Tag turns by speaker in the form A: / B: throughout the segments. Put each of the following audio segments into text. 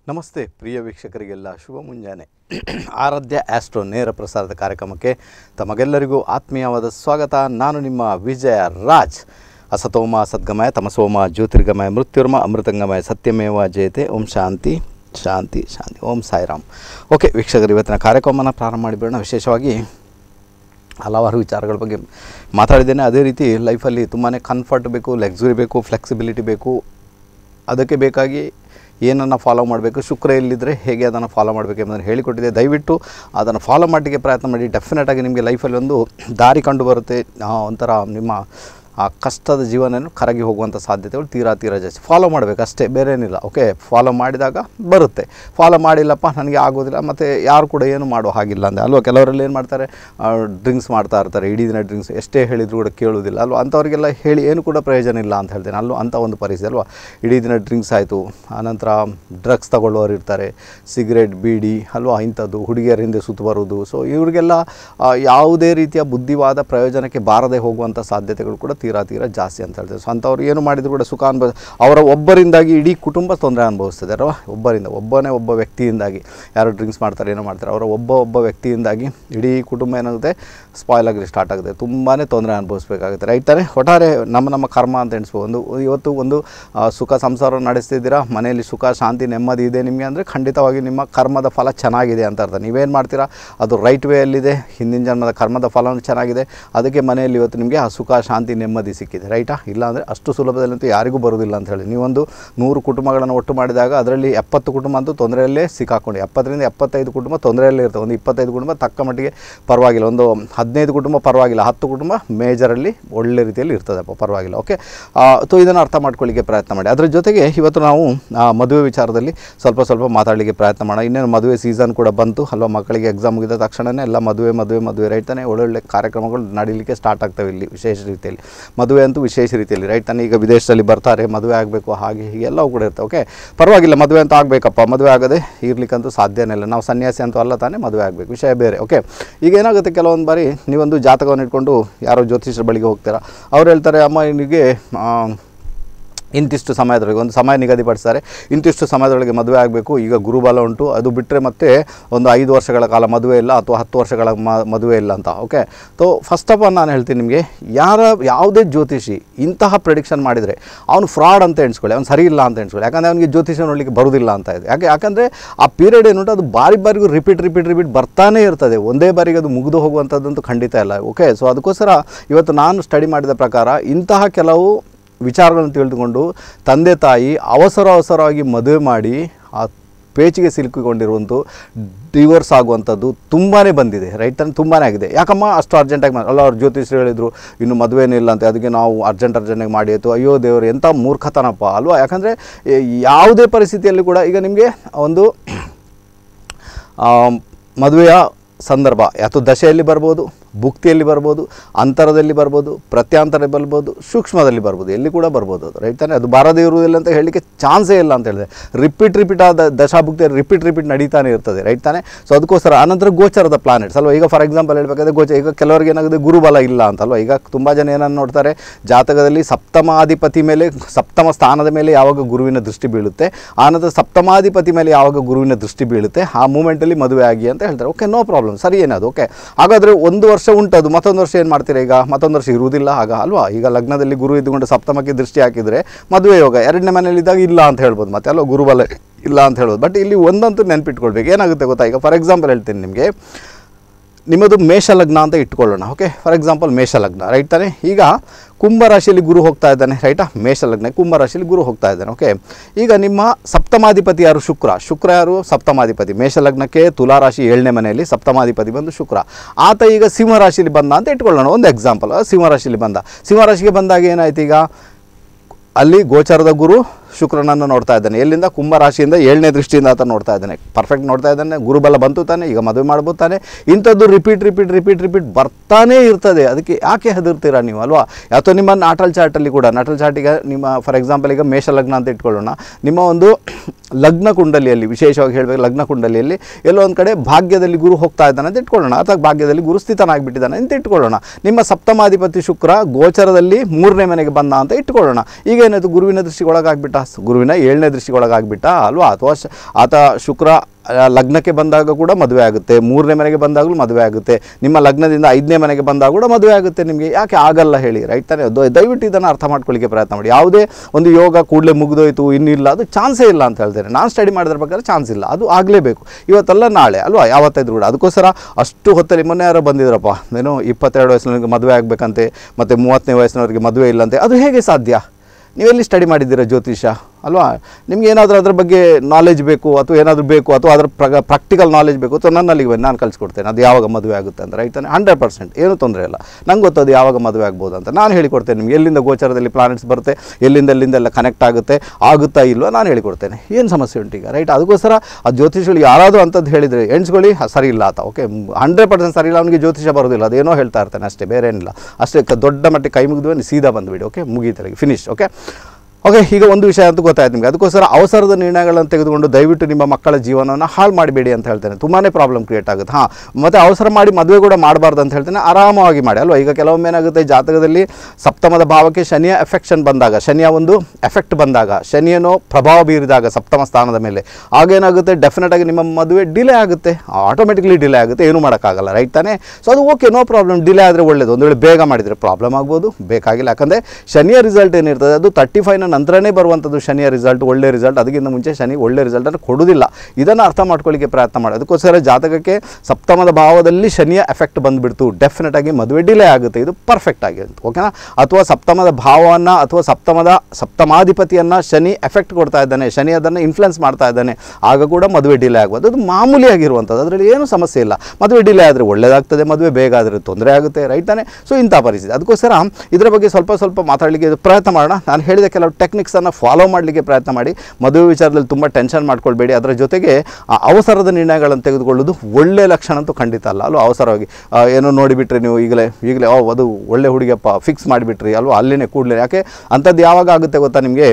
A: ನಮಸ್ತೆ ಪ್ರಿಯ ವೀಕ್ಷಕರಿಗೆಲ್ಲ ಶುಭ ಮುಂಜಾನೆ ಆರಾಧ್ಯ ಆಸ್ಟ್ರೋ ನೇರ ಪ್ರಸಾರದ ಕಾರ್ಯಕ್ರಮಕ್ಕೆ ತಮಗೆಲ್ಲರಿಗೂ ಆತ್ಮೀಯವಾದ ಸ್ವಾಗತ ನಾನು ನಿಮ್ಮ ವಿಜಯ ರಾಜ್ ಅಸತೋಮ ಸದ್ಗಮಯ ತಮಸೋಮ ಜ್ಯೋತಿರ್ಗಮಯ ಮೃತ್ಯುರ್ಮ ಅಮೃತಂಗಮಯ ಸತ್ಯಮೇವ ಜಯತೆ ಓಂ ಶಾಂತಿ ಶಾಂತಿ ಶಾಂತಿ ಓಂ ಸಾಯಿರಾಮ್ ಓಕೆ ವೀಕ್ಷಕರು ಇವತ್ತಿನ ಕಾರ್ಯಕ್ರಮನ ಪ್ರಾರಂಭ ಮಾಡಿಬಿಡೋಣ ವಿಶೇಷವಾಗಿ ಹಲವಾರು ವಿಚಾರಗಳ ಬಗ್ಗೆ ಮಾತಾಡಿದ್ದೇನೆ ಅದೇ ರೀತಿ ಲೈಫಲ್ಲಿ ತುಂಬಾ ಕಂಫರ್ಟ್ ಬೇಕು ಲಕ್ಸುರಿ ಬೇಕು ಫ್ಲೆಕ್ಸಿಬಿಲಿಟಿ ಬೇಕು ಅದಕ್ಕೆ ಬೇಕಾಗಿ ಏನನ್ನು ಫಾಲೋ ಮಾಡಬೇಕು ಶುಕ್ರ ಎಲ್ಲಿದ್ದರೆ ಹೇಗೆ ಅದನ್ನು ಫಾಲೋ ಮಾಡಬೇಕು ಎಂಬುದನ್ನು ಹೇಳಿಕೊಟ್ಟಿದೆ ದಯವಿಟ್ಟು ಅದನ್ನು ಫಾಲೋ ಮಾಡಲಿಕ್ಕೆ ಪ್ರಯತ್ನ ಮಾಡಿ ಡೆಫಿನೆಟಾಗಿ ನಿಮಗೆ ಲೈಫಲ್ಲಿ ಒಂದು ದಾರಿ ಕಂಡು ಬರುತ್ತೆ ಆ, ಒಂಥರ ನಿಮ್ಮ ಆ ಕಷ್ಟದ ಜೀವನವನ್ನು ಕರಗಿ ಹೋಗುವಂಥ ಸಾಧ್ಯತೆಗಳು ತೀರಾ ತೀರಾ ಜಾಸ್ತಿ ಫಾಲೋ ಮಾಡಬೇಕು ಅಷ್ಟೇ ಬೇರೆ ಏನಿಲ್ಲ ಓಕೆ ಫಾಲೋ ಮಾಡಿದಾಗ ಬರುತ್ತೆ ಫಾಲೋ ಮಾಡಿಲ್ಲಪ್ಪ ನನಗೆ ಆಗೋದಿಲ್ಲ ಮತ್ತು ಯಾರು ಕೂಡ ಏನು ಮಾಡೋ ಹಾಗಿಲ್ಲ ಅಂದೆ ಅಲ್ವಾ ಕೆಲವರೆಲ್ಲ ಏನು ಮಾಡ್ತಾರೆ ಡ್ರಿಂಕ್ಸ್ ಮಾಡ್ತಾ ಇರ್ತಾರೆ ಇಡೀ ದಿನ ಡ್ರಿಂಕ್ಸ್ ಎಷ್ಟೇ ಹೇಳಿದ್ರು ಕೂಡ ಕೇಳೋದಿಲ್ಲ ಅಲ್ವಾ ಅಂಥವ್ರಿಗೆಲ್ಲ ಹೇಳಿ ಏನು ಕೂಡ ಪ್ರಯೋಜನ ಇಲ್ಲ ಅಂತ ಹೇಳ್ತೇನೆ ಅಲ್ಲೂ ಅಂಥ ಒಂದು ಪರಿಸ್ಥಿತಿ ಅಲ್ವಾ ಇಡೀ ದಿನ ಡ್ರಿಂಕ್ಸ್ ಆಯಿತು ಆನಂತರ ಡ್ರಗ್ಸ್ ತಗೊಳ್ಳೋರು ಇರ್ತಾರೆ ಸಿಗರೇಟ್ ಬೀಡಿ ಅಲ್ವಾ ಇಂಥದ್ದು ಹುಡುಗಿಯರ ಹಿಂದೆ ಸುತ್ತು ಬರೋದು ಸೊ ಇವರಿಗೆಲ್ಲ ಆ, ಯಾವುದೇ ರೀತಿಯ ಬುದ್ಧಿವಾದ ಪ್ರಯೋಜನಕ್ಕೆ ಬಾರದೆ ಹೋಗುವಂಥ ಸಾಧ್ಯತೆಗಳು ಕೂಡ ತೀರಾ ತೀರಾ ಜಾಸ್ತಿ ಅಂತ ಹೇಳ್ತಾರೆ ಸೊ ಅಂಥವ್ರು ಏನು ಮಾಡಿದ್ರು ಕೂಡ ಸುಖ ಅನುಭವ ಅವರ ಒಬ್ಬರಿಂದಾಗಿ ಇಡೀ ಕುಟುಂಬ ತೊಂದರೆ ಅನುಭವಿಸ್ತದೆ ಅಲ್ವಾ ಒಬ್ಬರಿಂದ ಒಬ್ಬನೇ ಒಬ್ಬ ವ್ಯಕ್ತಿಯಿಂದಾಗಿ ಯಾರು ಡ್ರಿಂಕ್ಸ್ ಮಾಡ್ತಾರೆ ಏನೋ ಮಾಡ್ತಾರೆ ಅವರ ಒಬ್ಬ ಒಬ್ಬ ವ್ಯಕ್ತಿಯಿಂದಾಗಿ ಇಡೀ ಕುಟುಂಬ ಏನಾಗುತ್ತೆ ಸ್ಪಾಯ್ಲ್ ಆಗಲಿ ಸ್ಟಾರ್ಟ್ ಆಗುತ್ತೆ ತುಂಬಾ ತೊಂದರೆ ಅನುಭವಿಸ್ಬೇಕಾಗುತ್ತೆ ರೈಟ್ ತಾನೇ ಒಟ್ಟಾರೆ ನಮ್ಮ ನಮ್ಮ ಕರ್ಮ ಅಂತ ಎಣಿಸ್ಬೋದು ಒಂದು ಇವತ್ತು ಒಂದು ಆ, ಸುಖ ಸಂಸಾರ ನಡೆಸ್ತಿದ್ದೀರಾ ಮನೆಯಲ್ಲಿ ಸುಖ ಶಾಂತಿ ನೆಮ್ಮದಿ ಇದೆ ನಿಮಗೆ ಅಂದರೆ ಖಂಡಿತವಾಗಿ ನಿಮ್ಮ ಕರ್ಮದ ಫಲ ಚೆನ್ನಾಗಿದೆ ಅಂತ ಅರ್ಥ ನೀವೇನು ಮಾಡ್ತೀರಾ ಅದು ರೈಟ್ ವೇಯಲ್ಲಿದೆ ಹಿಂದಿನ ಜನ್ಮದ ಕರ್ಮದ ಫಲನೂ ಚೆನ್ನಾಗಿದೆ ಅದಕ್ಕೆ ಮನೆಯಲ್ಲಿ ಇವತ್ತು ನಿಮಗೆ ಆ ಸುಖ ಶಾಂತಿ ನೆಮ್ಮದಿ ಸಿಕ್ಕಿದೆ ರೈಟಾ ಇಲ್ಲಾಂದರೆ ಅಷ್ಟು ಸುಲಭದಲ್ಲಂತೂ ಯಾರಿಗೂ ಬರೋದಿಲ್ಲ ಅಂತ ಹೇಳಿ ನೀವೊಂದು ನೂರು ಕುಟುಂಬಗಳನ್ನು ಒಟ್ಟು ಮಾಡಿದಾಗ ಅದರಲ್ಲಿ ಎಪ್ಪತ್ತು ಕುಟುಂಬ ಅಂತೂ ತೊಂದರೆಯಲ್ಲೇ ಸಿಕ್ಕಾಕೊಂಡು ಎಪ್ಪತ್ತರಿಂದ ಎಪ್ಪತ್ತೈದು ಕುಟುಂಬ ತೊಂದರೆಯಲ್ಲೇ ಇರ್ತವೆ ಒಂದು ಇಪ್ಪತ್ತೈದು ಕುಟುಂಬ ತಕ್ಕ ಮಟ್ಟಿಗೆ ಪರವಾಗಿಲ್ಲ ಒಂದು ಹದಿನೈದು ಕುಟುಂಬ ಪರವಾಗಿಲ್ಲ ಹತ್ತು ಕುಟುಂಬ ಮೇಜರಲ್ಲಿ ಒಳ್ಳೆ ರೀತಿಯಲ್ಲಿ ಇರ್ತದಪ್ಪ ಪರವಾಗಿಲ್ಲ ಓಕೆ ಸೊ ಇದನ್ನು ಅರ್ಥ ಮಾಡ್ಕೊಳ್ಳಿಕ್ಕೆ ಪ್ರಯತ್ನ ಮಾಡಿ ಅದರ ಜೊತೆಗೆ ಇವತ್ತು ನಾವು ಆ, ಮದುವೆ ವಿಚಾರದಲ್ಲಿ ಸ್ವಲ್ಪ ಸ್ವಲ್ಪ ಮಾತಾಡಲಿಕ್ಕೆ ಪ್ರಯತ್ನ ಮಾಡೋಣ ಇನ್ನೇನು ಮದುವೆ ಸೀಸನ್ ಕೂಡ ಬಂತು ಅಲ್ವಾ ಮಕ್ಕಳಿಗೆ ಎಕ್ಸಾಮ್ ಮುಗಿದ ತಕ್ಷಣವೇ ಎಲ್ಲ ಮದುವೆ ಮದುವೆ ಮದುವೆ ರೈಟ್ ತಾನೇ ಒಳ್ಳೊಳ್ಳೆ ಕಾರ್ಯಕ್ರಮಗಳು ನಡೀಲಿಕ್ಕೆ ಸ್ಟಾರ್ಟ್ ಆಗ್ತವೆ ಇಲ್ಲಿ ವಿಶೇಷ ರೀತಿಯಲ್ಲಿ ಮದುವೆ ಅಂತೂ ವಿಶೇಷ ರೀತಿಯಲ್ಲಿ ರೈಟ್ ತಾನೇ ಈಗ ವಿದೇಶದಲ್ಲಿ ಬರ್ತಾರೆ ಮದುವೆ ಆಗಬೇಕು ಹಾಗೆ ಹೀಗೆ ಎಲ್ಲವೂ ಕೂಡ ಇರ್ತವೆ ಓಕೆ ಪರವಾಗಿಲ್ಲ ಮದುವೆ ಅಂತ ಆಗಬೇಕಪ್ಪ ಮದುವೆ ಆಗದೆ ಇರ್ಲಿಕ್ಕಂತೂ ಸಾಧ್ಯನೇ ಇಲ್ಲ ನಾವು ಸನ್ಯಾಸಿ ಅಂತೂ ಅಲ್ಲ ತಾನೇ ಮದುವೆ ಆಗಬೇಕು ವಿಷಯ ಬೇರೆ ಓಕೆ ಈಗ ಏನಾಗುತ್ತೆ ಕೆಲವೊಂದು ಬಾರಿ ನೀವೊಂದು ಜಾತಕವನ್ನು ಇಟ್ಕೊಂಡು ಯಾರೋ ಜ್ಯೋತಿಷರ ಬಳಿಗೆ ಹೋಗ್ತೀರಾ ಅವ್ರು ಹೇಳ್ತಾರೆ ಅಮ್ಮ ನಿನಗೆ ಆ, ಇಂತಿಷ್ಟು ಸಮಯದೊಳಗೆ ಒಂದು ಸಮಯ ನಿಗದಿಪಡಿಸ್ತಾರೆ ಇಂತಿಷ್ಟು ಸಮಯದೊಳಗೆ ಮದುವೆ ಆಗಬೇಕು ಈಗ ಗುರುಬಲ ಉಂಟು ಅದು ಬಿಟ್ಟರೆ ಮತ್ತೆ ಒಂದು ಐದು ವರ್ಷಗಳ ಕಾಲ ಮದುವೆ ಇಲ್ಲ ಅಥವಾ ಹತ್ತು ವರ್ಷಗಳ ಮ ಮದುವೆ ಇಲ್ಲ ಅಂತ okay so first of all ನಾನು ಹೇಳ್ತೀನಿ ನಿಮಗೆ ಯಾರ ಯಾವುದೇ ಜ್ಯೋತಿಷಿ ಇಂತಹ ಪ್ರಿಡಿಕ್ಷನ್ ಮಾಡಿದರೆ ಅವನು ಫ್ರಾಡ್ ಅಂತ ಎಣಿಸ್ಕೊಳ್ಳಿ ಅವ್ನು ಸರಿ ಇಲ್ಲ ಅಂತ ಎಣಿಸ್ಕೊಳ್ಳಿ ಯಾಕಂದರೆ ಅವನಿಗೆ ಜ್ಯೋತಿಷ ನೋಡಲಿಕ್ಕೆ ಬರೋದಿಲ್ಲ ಅಂತ ಇದೆ ಯಾಕೆ ಯಾಕಂದರೆ ಆ ಪೀರಿಯಡ್ ಏನುಂಟು ಅದು ಬಾರಿ ಬಾರಿಗೂ ರಿಪೀಟ್ ರಿಪೀಟ್ ರಿಪೀಟ್ ಬರ್ತಾನೇ ಇರ್ತದೆ ಒಂದೇ ಬಾರಿಗೆ ಅದು ಮುಗಿದು ಹೋಗುವಂಥದ್ದಂತೂ ಖಂಡಿತ ಇಲ್ಲ ಓಕೆ ಸೊ ಅದಕ್ಕೋಸ್ಕರ ಇವತ್ತು ನಾನು ಸ್ಟಡಿ ಮಾಡಿದ ಪ್ರಕಾರ ಇಂತಹ ಕೆಲವು ವಿಚಾರಗಳನ್ನು ತಿಳಿದುಕೊಂಡು ತಂದೆ ತಾಯಿ ಅವಸರ ಅವಸರವಾಗಿ ಮದುವೆ ಮಾಡಿ ಆ ಪೇಚಿಗೆ ಸಿಲುಕಿಕೊಂಡಿರುವಂಥ ಡಿವೋರ್ಸ್ ಆಗುವಂಥದ್ದು ತುಂಬಾ ಬಂದಿದೆ ರೈಟ್ ತಾನೆ ತುಂಬಾ ಆಗಿದೆ ಯಾಕಮ್ಮ ಅಷ್ಟು ಅರ್ಜೆಂಟಾಗಿ ಮಾಡಿ ಅಲ್ಲ ಅವ್ರು ಜ್ಯೋತಿಷ್ರು ಹೇಳಿದರು ಇನ್ನು ಮದುವೆನೇ ಇಲ್ಲ ಅಂತ ಅದಕ್ಕೆ ನಾವು ಅರ್ಜೆಂಟ್ ಅರ್ಜೆಂಟಾಗಿ ಮಾಡಿ ಆಯಿತು ಅಯ್ಯೋ ದೇವರು ಎಂಥ ಮೂರ್ಖತನಪ್ಪ ಅಲ್ವಾ ಯಾಕಂದರೆ ಯಾವುದೇ ಪರಿಸ್ಥಿತಿಯಲ್ಲಿ ಕೂಡ ಈಗ ನಿಮಗೆ ಒಂದು ಆ, ಮದುವೆಯ ಸಂದರ್ಭ ಅಥವಾ ದಶೆಯಲ್ಲಿ ಬರ್ಬೋದು ಭುಕ್ತಿಯಲ್ಲಿ ಬರ್ಬೋದು ಅಂತರದಲ್ಲಿ ಬರ್ಬೋದು ಪ್ರತ್ಯಾಂತರದಲ್ಲಿ ಬರ್ಬೋದು ಸೂಕ್ಷ್ಮದಲ್ಲಿ ಬರ್ಬೋದು ಎಲ್ಲಿ ಕೂಡ ಬರ್ಬೋದು ಅದು ರೈಟ್ ತಾನೇ ಅದು ಬಾರದೇ ಇರುವುದಿಲ್ಲ ಅಂತ ಹೇಳಲಿಕ್ಕೆ ಚಾನ್ಸೇ ಇಲ್ಲ ಅಂತ ಹೇಳಿದೆ ರಿಪೀಟ್ ರಿಪೀಟ್ ಆದ ದಶಾಭುಕ್ತಿಯಲ್ಲಿ ರಿಪೀಟ್ ರಿಪೀಟ್ ನಡೀತಾನೆ ಇರ್ತದೆ ರೈಟ್ ತಾನೇ ಸೊ ಅದಕ್ಕೋಸ್ಕರ ಆನಂತರ ಗೋಚರದ ಪ್ಲಾನೆಟ್ಸ್ ಅಲ್ವಾ ಈಗ ಫಾರ್ ಎಕ್ಸಾಂಪಲ್ ಹೇಳಬೇಕಾದ್ರೆ ಗೋಚರ ಈಗ ಕೆಲವರಿಗೆ ಏನಾಗುತ್ತೆ ಗುರುಬಲ ಇಲ್ಲ ಅಂತಲ್ವಾ ಈಗ ತುಂಬ ಜನ ಏನನ್ನು ನೋಡ್ತಾರೆ ಜಾತಕದಲ್ಲಿ ಸಪ್ತಮಾಧಿಪತಿ ಮೇಲೆ ಸಪ್ತಮ ಸ್ಥಾನದ ಮೇಲೆ ಯಾವಾಗ ಗುರುವಿನ ದೃಷ್ಟಿ ಬೀಳುತ್ತೆ ಆನಂತರ ಸಪ್ತಮಾಧಿಪತಿ ಮೇಲೆ ಯಾವಾಗ ಗುರುವಿನ ದೃಷ್ಟಿ ಬೀಳುತ್ತೆ ಆ ಮೂಮೆಂಟಲ್ಲಿ ಮದುವೆ ಆಗಿ ಅಂತ ಹೇಳ್ತಾರೆ ಓಕೆ ನೋ ಪ್ರಾಬ್ಲಮ್ ಸರಿ ಏನದು ಓಕೆ ಹಾಗಾದರೆ ಒಂದು ವರ್ಷ ಉಂಟದು ಮತ್ತೊಂದು ವರ್ಷ ಏನು ಮಾಡ್ತೀರಾ ಈಗ ಮತ್ತೊಂದು ವರ್ಷ ಇರುವುದಿಲ್ಲ ಆಗ ಅಲ್ವಾ ಈಗ ಲಗ್ನದಲ್ಲಿ ಗುರು ಇದ್ದುಕೊಂಡು ಸಪ್ತಮಕ್ಕೆ ದೃಷ್ಟಿ ಹಾಕಿದರೆ ಮದುವೆ ಯೋಗ ಎರಡನೇ ಮನೇಲಿ ಇದ್ದಾಗ ಇಲ್ಲ ಅಂತ ಹೇಳ್ಬೋದು ಮತ್ತೆ ಅಲ್ವಾ ಗುರುಬಲ ಇಲ್ಲ ಅಂತ ಹೇಳ್ಬೋದು ಬಟ್ ಇಲ್ಲಿ ಒಂದಂತೂ ನೆನ್ಪಿಟ್ಕೊಳ್ಬೇಕು ಏನಾಗುತ್ತೆ ಗೊತ್ತಾ ಈಗ ಫಾರ್ ಎಕ್ಸಾಂಪಲ್ ಹೇಳ್ತೀನಿ ನಿಮಗೆ ನಿಮ್ಮದು ಮೇಷಲಗ್ನ ಅಂತ ಇಟ್ಕೊಳ್ಳೋಣ ಓಕೆ ಫಾರ್ ಎಕ್ಸಾಂಪಲ್ ಮೇಷಲಗ್ನ ರೈಟ್ ತಾನೇ ಈಗ ಕುಂಭರಾಶಿಯಲ್ಲಿ ಗುರು ಹೋಗ್ತಾ ಇದ್ದಾನೆ ರೈಟಾ ಮೇಷಲಗ್ನ ಕುಂಭರಾಶಿಯಲ್ಲಿ ಗುರು ಹೋಗ್ತಾ ಇದ್ದಾನೆ ಓಕೆ ಈಗ ನಿಮ್ಮ ಸಪ್ತಮಾಧಿಪತಿ ಯಾರು ಶುಕ್ರ ಶುಕ್ರ ಯಾರು ಸಪ್ತಮಾಧಿಪತಿ ಮೇಷಲಗ್ನಕ್ಕೆ ತುಲಾರಾಶಿ ಏಳನೇ ಮನೆಯಲ್ಲಿ ಸಪ್ತಮಾಧಿಪತಿ ಬಂದು ಶುಕ್ರ ಆತ ಈಗ ಸಿಂಹರಾಶಿಯಲ್ಲಿ ಬಂದ ಅಂತ ಇಟ್ಕೊಳ್ಳೋಣ ಒಂದು ಎಕ್ಸಾಂಪಲ್ ಸಿಂಹರಾಶಿಯಲ್ಲಿ ಬಂದ ಸಿಂಹರಾಶಿಗೆ ಬಂದಾಗ ಏನಾಯ್ತು ಈಗ ಅಲ್ಲಿ ಗೋಚರದ ಗುರು ಶುಕ್ರನನ್ನು ನೋಡ್ತಾ ಇದ್ದಾನೆ ಎಲ್ಲಿಂದ ಕುಂಭರಾಶಿಯಿಂದ ಏಳನೇ ದೃಷ್ಟಿಯಿಂದ ಆತ ನೋಡ್ತಾ ಇದ್ದಾನೆ ಪರ್ಫೆಕ್ಟ್ ನೋಡ್ತಾ ಇದ್ದಾನೆ ಗುರುಬಲ ಬಂತು ತಾನೆ ಈಗ ಮದುವೆ ಮಾಡ್ಬೋದು ತಾನೆ ಇಂಥದ್ದು ರಿಪೀಟ್ ರಿಪೀಟ್ ರಿಪೀಟ್ ರಿಪೀಟ್ ಬರ್ತಾನೇ ಇರ್ತದೆ ಅದಕ್ಕೆ ಯಾಕೆ ಹೆದರ್ತೀರಾ ನೀವು ಅಲ್ವಾ ಅಥವಾ ನಿಮ್ಮ ನಾಟಲ್ ಚಾರ್ಟಲ್ಲಿ ಕೂಡ ನಾಟಲ್ ಚಾರ್ಟಿಗೆ ನಿಮ್ಮ ಫಾರ್ ಎಕ್ಸಾಂಪಲ್ ಈಗ ಮೇಷ ಲಗ್ನ ಅಂತ ಇಟ್ಕೊಳ್ಳೋಣ ನಿಮ್ಮ ಒಂದು ಲಗ್ನ ಕುಂಡಲಿಯಲ್ಲಿ ವಿಶೇಷವಾಗಿ ಹೇಳಬೇಕು ಲಗ್ನ ಕುಂಡಲಿಯಲ್ಲಿ ಎಲ್ಲೋ ಒಂದು ಕಡೆ ಭಾಗ್ಯದಲ್ಲಿ ಗುರು ಹೋಗ್ತಾ ಇದ್ದಾನೆ ಅಂತ ಇಟ್ಕೊಳ್ಳೋಣ ಅಥವಾ ಭಾಗ್ಯದಲ್ಲಿ ಗುರು ಸ್ಥಿತನಾಗಿಬಿಟ್ಟಿದ್ದಾನೆ ಅಂತ ಇಟ್ಕೊಳ್ಳೋಣ ನಿಮ್ಮ ಸಪ್ತಮಾಧಿಪತಿ ಶುಕ್ರ ಗೋಚರದಲ್ಲಿ ಮೂರನೇ ಮನೆಗೆ ಬಂದ ಅಂತ ಇಟ್ಕೊಳ್ಳೋಣ ಈಗ ಏನಾಯ್ತು ಗುರುವಿನ ದೃಷ್ಟಿಗೆ ಒಳಗಾಗ್ಬಿಟ್ಟ ಗುರುವಿನ ಏಳನೇ ದೃಷ್ಟಿಗೊಳಗಾಗ್ಬಿಟ್ಟ ಅಲ್ವಾ ಅಥವಾ ಶ- ಆತ ಶುಕ್ರ ಆ, ಲಗ್ನಕ್ಕೆ ಬಂದಾಗ ಕೂಡ ಮದುವೆ ಆಗುತ್ತೆ ಮೂರನೇ ಮನೆಗೆ ಬಂದಾಗಲೂ ಮದುವೆ ಆಗುತ್ತೆ ನಿಮ್ಮ ಲಗ್ನದಿಂದ ಐದನೇ ಮನೆಗೆ ಬಂದಾಗ ಕೂಡ ಮದುವೆ ಆಗುತ್ತೆ ನಿಮಗೆ ಯಾಕೆ ಆಗಲ್ಲ ಹೇಳಿ ರೈಟ್ ತಾನೇ ದೊ- ದಯವಿಟ್ಟು ಇದನ್ನು ಅರ್ಥ ಮಾಡ್ಕೊಳ್ಳಿಕ್ಕೆ ಪ್ರಯತ್ನ ಮಾಡಿ ಯಾವುದೇ ಒಂದು ಯೋಗ ಕೂಡಲೇ ಮುಗಿದೋಯ್ತು ಇನ್ನಿಲ್ಲ ಅದು ಚಾನ್ಸೇ ಇಲ್ಲ ಅಂತ ಹೇಳ್ತೇನೆ ನಾನು ಸ್ಟಡಿ ಮಾಡಿದ್ರ ಪ್ರಕಾರ ಚಾನ್ಸ್ ಇಲ್ಲ ಅದು ಆಗಲೇಬೇಕು ಇವತ್ತಲ್ಲ ನಾಳೆ ಅಲ್ವಾ ಯಾವತ್ತಿದ್ರು ಕೂಡ ಅದಕ್ಕೋಸ್ಕರ ಅಷ್ಟು ಹೊತ್ತಲ್ಲಿ ಮೊನ್ನೆ ಯಾರೋ ಬಂದಿದ್ರಪ್ಪ ಏನು ಇಪ್ಪತ್ತೆರಡು ವಯಸ್ಸಿನವರಿಗೆ ಮದುವೆ ಆಗಬೇಕಂತೆ ಮತ್ತು ಮೂವತ್ತನೇ ವಯಸ್ಸಿನವರಿಗೆ ಮದುವೆ ಇಲ್ಲಂತೆ ಅದು ಹೇಗೆ ಸಾಧ್ಯ ನೀವೆಲ್ಲಿ ಸ್ಟಡಿ ಮಾಡಿದ್ದೀರಾ ಜ್ಯೋತಿಷ ಅಲ್ವಾ ನಿಮ್ಗೆ ಏನಾದರೂ ಅದ್ರ ಬಗ್ಗೆ ನಾಲೆಜ್ ಬೇಕು ಅಥವಾ ಏನಾದರೂ ಬೇಕು ಅಥವಾ ಅದರ ಪ್ರಗ ಪ್ರಾಕ್ಟಿಕಲ್ ನಾಲೆಜ್ ಬೇಕು ಅಥವಾ ನನ್ನ ಅಲ್ಲಿಗೆ ಬನ್ನಿ ನಾನು ಕಲಿಸ್ಕೊಡ್ತೇನೆ ಅದು ಯಾವಾಗ ಮದುವೆ ಆಗುತ್ತೆ ಅಂತ ರೈಟ್ ಹಂಡ್ರೆಡ್ ಪರ್ಸೆಂಟ್ ಏನೂ ತೊಂದರೆ ಇಲ್ಲ ನಂಗೆ ಗೊತ್ತು ಅದು ಯಾವಾಗ ಮದುವೆ ಆಗ್ಬೋದು ಅಂತ ನಾನು ಹೇಳಿಕೊಡ್ತೇನೆ ನಿಮ್ಗೆ ಎಲ್ಲಿಂದ ಗೋಚರದಲ್ಲಿ ಪ್ಲಾನೆಟ್ಸ್ ಬರುತ್ತೆ ಎಲ್ಲಿಂದ ಎಲ್ಲಿಂದೆಲ್ಲ ಕನೆಕ್ಟ್ ಆಗುತ್ತೆ ಆಗುತ್ತಾ ಇಲ್ವೋ ನಾನು ಹೇಳಿಕೊಡ್ತೇನೆ ಏನು ಸಮಸ್ಯೆ ಉಂಟು ಈಗ ರೈಟ್ ಅದಕ್ಕೋಸ್ಕರ ಆ ಜ್ಯೋತಿಷಗಳು ಯಾರಾದರೂ ಅಂಥದ್ದು ಹೇಳಿದರೆ ಎಣ್ಸ್ಕೊಳ್ಳಿ ಹ, ಸರಿ ಇಲ್ಲ ಆತ ಓಕೆ ಹಂಡ್ರೆಡ್ ಪರ್ಸೆಂಟ್ ಸರಿ ಇಲ್ಲ ಅವನಿಗೆ ಜ್ಯೋತಿಷ ಬರೋದಿಲ್ಲ ಅದೇನೋ ಹೇಳ್ತಾ ಇರ್ತಾನೆ ಅಷ್ಟೇ ಬೇರೆ ಏನಿಲ್ಲ ಅಷ್ಟೇ ಕ- ದೊಡ್ಡ ಮಟ್ಟಿಗೆ ಕೈ ಮುಗಿದು ಬನ್ನಿ ಸೀದಾ ಬಂದುಬಿಡಿ ಓಕೆ ಮುಗೀತಲ್ಲ ಫಿನಿಶ್ ಓಕೆ ಓಕೆ ಈಗ ಒಂದು ವಿಷಯ ಅಂತ ಗೊತ್ತಾಯ್ತು ನಿಮಗೆ ಅದಕ್ಕೋಸ್ಕರ ಅವಸರದ ನಿರ್ಣಯಗಳನ್ನು ತೆಗೆದುಕೊಂಡು ದಯವಿಟ್ಟು ನಿಮ್ಮ ಮಕ್ಕಳ ಜೀವನವನ್ನು ಹಾಳು ಮಾಡಬೇಡಿ ಅಂತ ಹೇಳ್ತೇನೆ ತುಂಬಾ ಪ್ರಾಬ್ಲಮ್ ಕ್ರಿಯೇಟ್ ಆಗುತ್ತೆ ಹಾಂ ಮತ್ತು ಅವಸರ ಮಾಡಿ ಮದುವೆ ಕೂಡ ಮಾಡಬಾರ್ದು ಅಂತ ಹೇಳ್ತೇನೆ ಆರಾಮವಾಗಿ ಮಾಡಿ ಅಲ್ವಾ ಈಗ ಕೆಲವೊಮ್ಮೆ ಏನಾಗುತ್ತೆ ಜಾತಕದಲ್ಲಿ ಸಪ್ತಮದ ಭಾವಕ್ಕೆ ಶನಿಯ ಎಫೆಕ್ಷನ್ ಬಂದಾಗ ಶನಿಯ ಒಂದು ಎಫೆಕ್ಟ್ ಬಂದಾಗ ಶನಿಯನೋ ಪ್ರಭಾವ ಬೀರಿದಾಗ ಸಪ್ತಮ ಸ್ಥಾನದ ಮೇಲೆ ಆಗೇನಾಗುತ್ತೆ ಡೆಫಿನೆಟ್ ಆಗಿ ನಿಮ್ಮ ಮದುವೆ ಡಿಲೇ ಆಗುತ್ತೆ ಆಟೋಮೆಟಿಕ್ಲಿ ಡಿಲೇ ಆಗುತ್ತೆ ಏನೂ ಮಾಡೋಕ್ಕಾಗಲ್ಲ ರೈಟ್ ತಾನೇ ಸೊ ಅದು ಓಕೆ ನೋ ಪ್ರಾಬ್ಲಮ್ ಡಿಲೇ ಆದರೆ ಒಳ್ಳೇದು ಒಂದು ವೇಳೆ ಬೇಗ ಮಾಡಿದರೆ ಪ್ರಾಬ್ಲಮ್ ಆಗ್ಬೋದು ಬೇಕಾಗಿಲ್ಲ ಯಾಕಂದರೆ ಶನಿಯ ರಿಸಲ್ಟ್ ಏನಿರ್ತದೆ ಅದು ತರ್ಟಿ ಫೈವ್ನ ನಂತರನೇ ಬರುವಂಥದ್ದು ಶನಿಯ ರಿಸಲ್ಟ್ ಒಳ್ಳೆ ರಿಸಲ್ಟ್ ಅದಕ್ಕಿಂತ ಮುಂಚೆ ಶನಿ ಒಳ್ಳೆ ರಿಸಲ್ಟನ್ನು ಕೊಡೋದಿಲ್ಲ ಇದನ್ನು ಅರ್ಥ ಮಾಡ್ಕೊಳ್ಳಿಕ್ಕೆ ಪ್ರಯತ್ನ ಮಾಡಿ ಅದಕ್ಕೋಸ್ಕರ ಜಾತಕಕ್ಕೆ ಸಪ್ತಮದ ಭಾವದಲ್ಲಿ ಶನಿಯ ಎಫೆಕ್ಟ್ ಬಂದುಬಿಡ್ತು ಡೆಫಿನೆಟ್ ಆಗಿ ಮದುವೆ ಡಿಲೇ ಆಗುತ್ತೆ ಇದು ಪರ್ಫೆಕ್ಟ್ ಆಗಿರುತ್ತೆ ಓಕೆನಾ ಅಥವಾ ಸಪ್ತಮದ ಭಾವವನ್ನು ಅಥವಾ ಸಪ್ತಮದ ಸಪ್ತಮಾಧಿಪತಿಯನ್ನು ಶನಿ ಎಫೆಕ್ಟ್ ಕೊಡ್ತಾ ಇದ್ದಾನೆ ಶನಿ ಅದನ್ನು ಇನ್ಫ್ಲುಯೆನ್ಸ್ ಮಾಡ್ತಾ ಇದ್ದಾನೆ ಆಗ ಕೂಡ ಮದುವೆ ಡಿಲೇ ಆಗ್ಬೋದು ಅದು ಮಾಮೂಲಿ ಆಗಿರುವಂಥದ್ದು ಅದರಲ್ಲಿ ಏನು ಸಮಸ್ಯೆ ಇಲ್ಲ ಮದುವೆ ಡಿಲೇ ಆದರೆ ಒಳ್ಳೆಯದಾಗ್ತದೆ ಮದುವೆ ಬೇಗ ಆದರೆ ತೊಂದರೆ ಆಗುತ್ತೆ ರೈಟ್ ತಾನೆ ಸೊ ಇಂಥ ಪರಿಸ್ಥಿತಿ ಅದಕ್ಕೋಸ್ಕರ ಇದರ ಬಗ್ಗೆ ಸ್ವಲ್ಪ ಸ್ವಲ್ಪ ಮಾತಾಡಲಿಕ್ಕೆ ಇದು ಪ್ರಯತ್ನ ಮಾಡೋಣ ನಾನು ಹೇಳಿದ ಕೆಲವು ಟೆಕ್ನಿಕ್ಸನ್ನು ಫಾಲೋ ಮಾಡಲಿಕ್ಕೆ ಪ್ರಯತ್ನ ಮಾಡಿ ಮದುವೆ ವಿಚಾರದಲ್ಲಿ ತುಂಬ ಟೆನ್ಷನ್ ಮಾಡ್ಕೊಳ್ಬೇಡಿ ಅದರ ಜೊತೆಗೆ ಆ ಅವಸರದ ನಿರ್ಣಯಗಳನ್ನು ತೆಗೆದುಕೊಳ್ಳೋದು ಒಳ್ಳೆಯ ಲಕ್ಷಣ ಅಂತೂ ಖಂಡಿತ ಅಲ್ಲ ಅಲ್ವಾ ಅವಸರವಾಗಿ ಆ, ಏನೋ ನೋಡಿಬಿಟ್ರೆ ನೀವು ಈಗಲೇ ಈಗಲೇ ಓ ಅದು ಒಳ್ಳೆ ಹುಡುಗಿಯಪ್ಪ ಫಿಕ್ಸ್ ಮಾಡಿಬಿಟ್ರಿ ಅಲ್ವಾ ಅಲ್ಲಿನೇ ಕೂಡಲೇ ಯಾಕೆ ಅಂಥದ್ದು ಯಾವಾಗ ಆಗುತ್ತೆ ಗೊತ್ತಾ ನಿಮಗೆ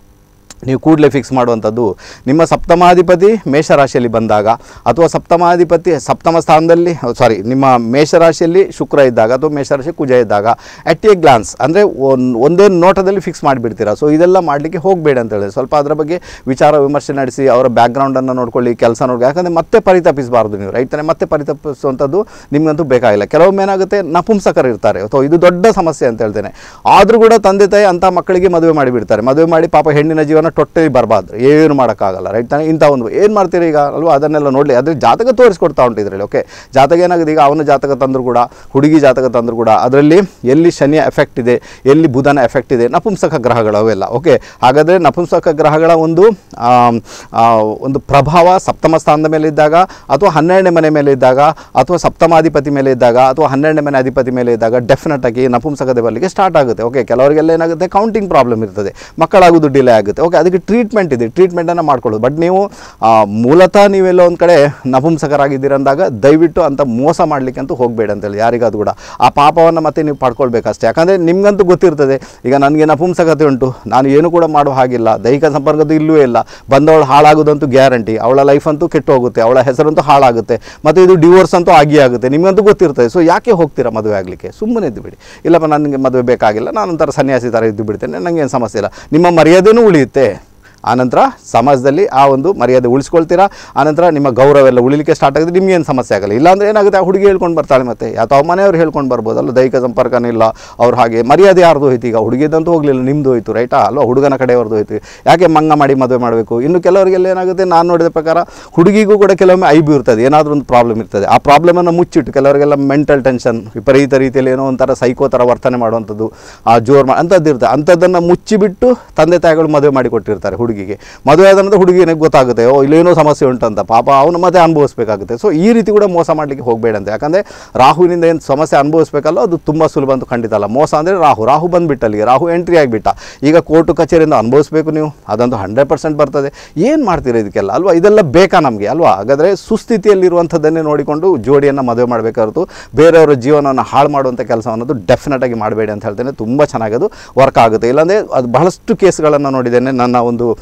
A: ನೀವು ಕೂಡಲೇ ಫಿಕ್ಸ್ ಮಾಡುವಂಥದ್ದು ನಿಮ್ಮ ಸಪ್ತಮಾಧಿಪತಿ ಮೇಷರಾಶಿಯಲ್ಲಿ ಬಂದಾಗ ಅಥವಾ ಸಪ್ತಮಾಧಿಪತಿ ಸಪ್ತಮ ಸ್ಥಾನದಲ್ಲಿ ಸಾರಿ ನಿಮ್ಮ ಮೇಷರಾಶಿಯಲ್ಲಿ ಶುಕ್ರ ಇದ್ದಾಗ ಅಥವಾ ಮೇಷರಾಶಿ ಕುಜ ಇದ್ದಾಗ ಅಟ್ ಎ ಗ್ಲಾನ್ಸ್ ಅಂದರೆ ಒಂದೇ ನೋಟದಲ್ಲಿ ಫಿಕ್ಸ್ ಮಾಡಿಬಿಡ್ತೀರಾ ಸೊ ಇದೆಲ್ಲ ಮಾಡಲಿಕ್ಕೆ ಹೋಗಬೇಡಿ ಅಂತ ಹೇಳಿದ್ರೆ ಸ್ವಲ್ಪ ಅದರ ಬಗ್ಗೆ ವಿಚಾರ ವಿಮರ್ಶೆ ನಡೆಸಿ ಅವರ ಬ್ಯಾಕ್ಗ್ರೌಂಡನ್ನು ನೋಡ್ಕೊಳ್ಳಿ ಕೆಲಸ ನೋಡಿ ಯಾಕಂದರೆ ಮತ್ತೆ ಪರಿತಪಿಸಬಾರ್ದು ನೀವು ರೈತನೇ ಮತ್ತೆ ಪರಿತಪಿಸುವಂಥದ್ದು ನಿಮಗಂತೂ ಬೇಕಾಗಿಲ್ಲ ಕೆಲವೊಮ್ಮೆ ಏನಾಗುತ್ತೆ ನಪುಂಸಕರು ಇರ್ತಾರೆ ಅಥವಾ ಇದು ದೊಡ್ಡ ಸಮಸ್ಯೆ ಅಂತ ಹೇಳ್ತೇನೆ ಆದರೂ ಕೂಡ ತಂದೆ ತಾಯಿ ಅಂಥ ಮಕ್ಕಳಿಗೆ ಮದುವೆ ಮಾಡಿಬಿಡ್ತಾರೆ ಮದುವೆ ಮಾಡಿ ಪಾಪ ಹೆಣ್ಣಿನ ಜೀವನ ಟೊಟ್ಟೆ ಬರಬಾರ್ದು ಏನು ಮಾಡೋಕ್ಕಾಗಲ್ಲ ರೈಟ್ ತಾನೆ ಇಂಥ ಒಂದು ಏನು ಮಾಡ್ತೀರಿ ಈಗ ಅಲ್ವಾ ಅದನ್ನೆಲ್ಲ ನೋಡಲಿ ಅದ್ರ ಜಾತಕ ತೋರಿಸ್ಕೊಡ್ತಾ ಉಂಟು ಇದರಲ್ಲಿ ಓಕೆ ಜಾತಕ ಏನಾಗಿದೆ ಈಗ ಅವನ ಜಾತಕ ತಂದರೂ ಕೂಡ ಹುಡುಗಿ ಜಾತಕ ತಂದರೂ ಕೂಡ ಅದರಲ್ಲಿ ಎಲ್ಲಿ ಶನಿಯ ಎಫೆಕ್ಟ್ ಇದೆ ಎಲ್ಲಿ ಬುಧನ ಎಫೆಕ್ಟ್ ಇದೆ ನಪುಂಸಕ ಗ್ರಹಗಳು ಅವೆಲ್ಲ ಓಕೆ ಹಾಗಾದರೆ ನಪುಂಸಕ ಗ್ರಹಗಳ ಒಂದು ಆಮ್, ಆ, ಒಂದು ಪ್ರಭಾವ ಸಪ್ತಮ ಸ್ಥಾನದ ಮೇಲೆ ಇದ್ದಾಗ ಅಥವಾ ಹನ್ನೆರಡನೇ ಮನೆ ಮೇಲೆ ಇದ್ದಾಗ ಅಥವಾ ಸಪ್ತಮಾಧಿಪತಿ ಮೇಲೆ ಇದ್ದಾಗ ಅಥವಾ ಹನ್ನೆರಡನೇ ಮನೆ ಅಧಿಪತಿ ಮೇಲೆ ಇದ್ದಾಗ ಡೆಫಿನೆಟ್ ಆಗಿ ನಪುಂಸಕತೆ ಬರಲಿಕ್ಕೆ ಸ್ಟಾರ್ಟ್ ಆಗುತ್ತೆ ಓಕೆ ಕೆಲವರಿಗೆಲ್ಲ ಏನಾಗುತ್ತೆ ಕೌಂಟಿಂಗ್ ಪ್ರಾಬ್ಲಮ್ ಇರ್ತದೆ ಮಕ್ಕಳಾಗೋದು ಡಿಲೇ ಆಗುತ್ತೆ ಓಕೆ ಅದಕ್ಕೆ ಟ್ರೀಟ್ಮೆಂಟ್ ಇದೆ ಟ್ರೀಟ್ಮೆಂಟನ್ನು ಮಾಡ್ಕೊಳ್ಳೋದು ಬಟ್ ನೀವು ಆ, ಮೂಲತಃ ನೀವೆಲ್ಲೋ ಒಂದು ಕಡೆ ನಪುಂಸಕರಾಗಿದ್ದೀರಂದಾಗ ದಯವಿಟ್ಟು ಅಂತ ಮೋಸ ಮಾಡಲಿಕ್ಕೆ ಅಂತೂ ಹೋಗಬೇಡಿ ಅಂತೇಳಿ ಯಾರಿಗಾದ್ರು ಕೂಡ ಆ ಪಾಪವನ್ನು ಮತ್ತೆ ನೀವು ಪಡ್ಕೊಳ್ಬೇಕಷ್ಟೇ ಯಾಕಂದರೆ ನಿಮ್ಗಂತೂ ಗೊತ್ತಿರ್ತದೆ ಈಗ ನನಗೆ ನಪುಂಸಕತೆ ಉಂಟು ನಾನು ಏನು ಕೂಡ ಮಾಡೋ ಹಾಗಿಲ್ಲ ದೈಹಿಕ ಸಂಪರ್ಕದ ಇಲ್ಲವೇ ಇಲ್ಲ ಬಂದವಳು ಹಾಳಾಗೋದಂತೂ ಗ್ಯಾರಂಟಿ ಅವಳ ಲೈಫ್ ಅಂತೂ ಕೆಟ್ಟು ಹೋಗುತ್ತೆ ಅವಳ ಹೆಸರಂತೂ ಹಾಳಾಗುತ್ತೆ ಮತ್ತು ಇದು ಡಿವೋರ್ಸ್ ಅಂತೂ ಆಗಿಯೇ ಆಗುತ್ತೆ ನಿಮಗಂತೂ ಗೊತ್ತಿರ್ತದೆ ಸೊ ಯಾಕೆ ಹೋಗ್ತೀರಾ ಮದುವೆ ಆಗಲಿಕ್ಕೆ ಸುಮ್ಮನೆ ಇದ್ದು ಬಿಡಿ ಇಲ್ಲಪ್ಪ ನನಗೆ ಮದುವೆ ಬೇಕಾಗಿಲ್ಲ ನಾನು ಒಂಥರ ಸನ್ಯಾಸಿ ಥರ ಇದ್ದು ಬಿಡ್ತೇನೆ ನನಗೇನು ಸಮಸ್ಯೆ ಇಲ್ಲ ನಿಮ್ಮ ಮರ್ಯಾದೆನೂ ಉಳಿಯುತ್ತೆ ಆನಂತರ ಸಮಾಜದಲ್ಲಿ ಆ ಒಂದು ಮರ್ಯಾದೆ ಉಳಿಸ್ಕೊಳ್ತೀರಾ ಆನಂತರ ನಿಮ್ಮ ಗೌರವ ಎಲ್ಲ ಉಳಿಲಿಕ್ಕೆ ಸ್ಟಾರ್ಟ್ ಆಗಿದೆ ನಿಮ್ಗೇನು ಸಮಸ್ಯೆ ಆಗಲ್ಲ ಇಲ್ಲಾಂದ್ರೆ ಏನಾಗುತ್ತೆ ಆ ಹುಡುಗಿ ಹೇಳ್ಕೊಂಡು ಬರ್ತಾಳೆ ಮತ್ತೆ ಅಥವಾ ಮನೆಯವ್ರು ಹೇಳ್ಕೊಂಡು ಬರ್ಬೋದಲ್ಲ ದೈಹಿಕ ಸಂಪರ್ಕನೇ ಇಲ್ಲ ಅವ್ರು ಹಾಗೆ ಮರ್ಯಾದೆ ಯಾರ್ದು ಹೋಯ್ತು ಈಗ ಹುಡುಗಿದಂತೂ ಹೋಗಲಿಲ್ಲ ನಿಮ್ಮದು ಹೋಯ್ತು ರೈಟಾ ಅಲ್ವಾ ಹುಡುಗನ ಕಡೆಯವ್ರದ್ದು ಹೋಯ್ತು ಯಾಕೆ ಮಂಗ ಮಾಡಿ ಮದುವೆ ಮಾಡಬೇಕು ಇನ್ನು ಕೆಲವರಿಗೆಲ್ಲ ಏನಾಗುತ್ತೆ ನಾನು ನೋಡಿದ ಪ್ರಕಾರ ಹುಡುಗಿಗೂ ಕೂಡ ಕೆಲವೊಮ್ಮೆ ಐಬು ಇರ್ತದೆ ಏನಾದರೂ ಒಂದು ಪ್ರಾಬ್ಲಮ್ ಇರ್ತದೆ ಆ ಪ್ರಾಬ್ಲಮನ್ನು ಮುಚ್ಚಿಟ್ಟು ಕೆಲವರಿಗೆಲ್ಲ ಮೆಂಟಲ್ ಟೆನ್ಷನ್ ವಿಪರೀತ ರೀತಿಯಲ್ಲಿ ಏನೋ ಒಂಥರ ಸೈಕೋ ಥರ ವರ್ತನೆ ಮಾಡುವಂಥದ್ದು ಆ ಜೋರು ಮಾ ಅಂಥದ್ದು ಇರ್ತದೆ ಅಂಥದ್ದನ್ನು ಮುಚ್ಚಿಬಿಟ್ಟು ತಂದೆ ತಾಯಿಗಳು ಮದುವೆ ಮಾಡಿ ಕೊಟ್ಟಿರ್ತಾರೆ ಹುಡುಗಿಗೆ ಮದುವೆ ಆದಂದ್ರೆ ಹುಡುಗಿಗೆ ಗೊತ್ತಾಗುತ್ತೆ ಓ ಇಲ್ಲೇನೋ ಸಮಸ್ಯೆ ಉಂಟಂತ ಪಾಪ ಅವನು ಮತ್ತೆ ಅನುಭವಿಸ್ಬೇಕಾಗುತ್ತೆ ಸೊ ಈ ರೀತಿ ಕೂಡ ಮೋಸ ಮಾಡಲಿಕ್ಕೆ ಹೋಗಬೇಡ ಅಂತ ಯಾಕಂದರೆ ರಾಹುವಿನಿಂದ ಏನು ಸಮಸ್ಯೆ ಅನುಭವಿಸ್ಬೇಕಲ್ಲ ಅದು ತುಂಬ ಸುಲಭ ಅಂತ ಖಂಡಿತ ಅಲ್ಲ ಮೋಸ ಅಂದರೆ ರಾಹು ರಾಹು ಬಂದುಬಿಟ್ಟ ಅಲ್ಲಿಗೆ ರಾಹು ಎಂಟ್ರಿ ಆಗಿಬಿಟ್ಟ ಈಗ ಕೋರ್ಟು ಕಚೇರಿಯಿಂದ ಅನುಭವಿಸ್ಬೇಕು ನೀವು ಅದಂತೂ ಹಂಡ್ರೆಡ್ ಪರ್ಸೆಂಟ್ ಬರ್ತದೆ ಏನು ಮಾಡ್ತೀರಾ ಇದಕ್ಕೆಲ್ಲ ಅಲ್ವಾ ಇದೆಲ್ಲ ಬೇಕಾ ನಮಗೆ ಅಲ್ವಾ ಹಾಗಾದರೆ ಸುಸ್ಥಿತಿಯಲ್ಲಿರುವಂಥದ್ದನ್ನೇ ನೋಡಿಕೊಂಡು ಜೋಡಿಯನ್ನು ಮದುವೆ ಮಾಡಬೇಕಾದ್ರು ಬೇರೆಯವರ ಜೀವನವನ್ನು ಹಾಳು ಮಾಡುವಂಥ ಕೆಲಸ ಅನ್ನೋದು ಡೆಫಿನೆಟ್ ಆಗಿ ಮಾಡಬೇಡಿ ಅಂತ ಹೇಳ್ತೇನೆ ತುಂಬ ಚೆನ್ನಾಗಿ ಅದು ವರ್ಕ್ ಆಗುತ್ತೆ ಇಲ್ಲಾಂದರೆ ಅದು ಬಹಳಷ್ಟು ಕೇಸ್ಗಳನ್ನು ನೋಡಿದ್ದೇನೆ ನನ್ನ ಒಂದು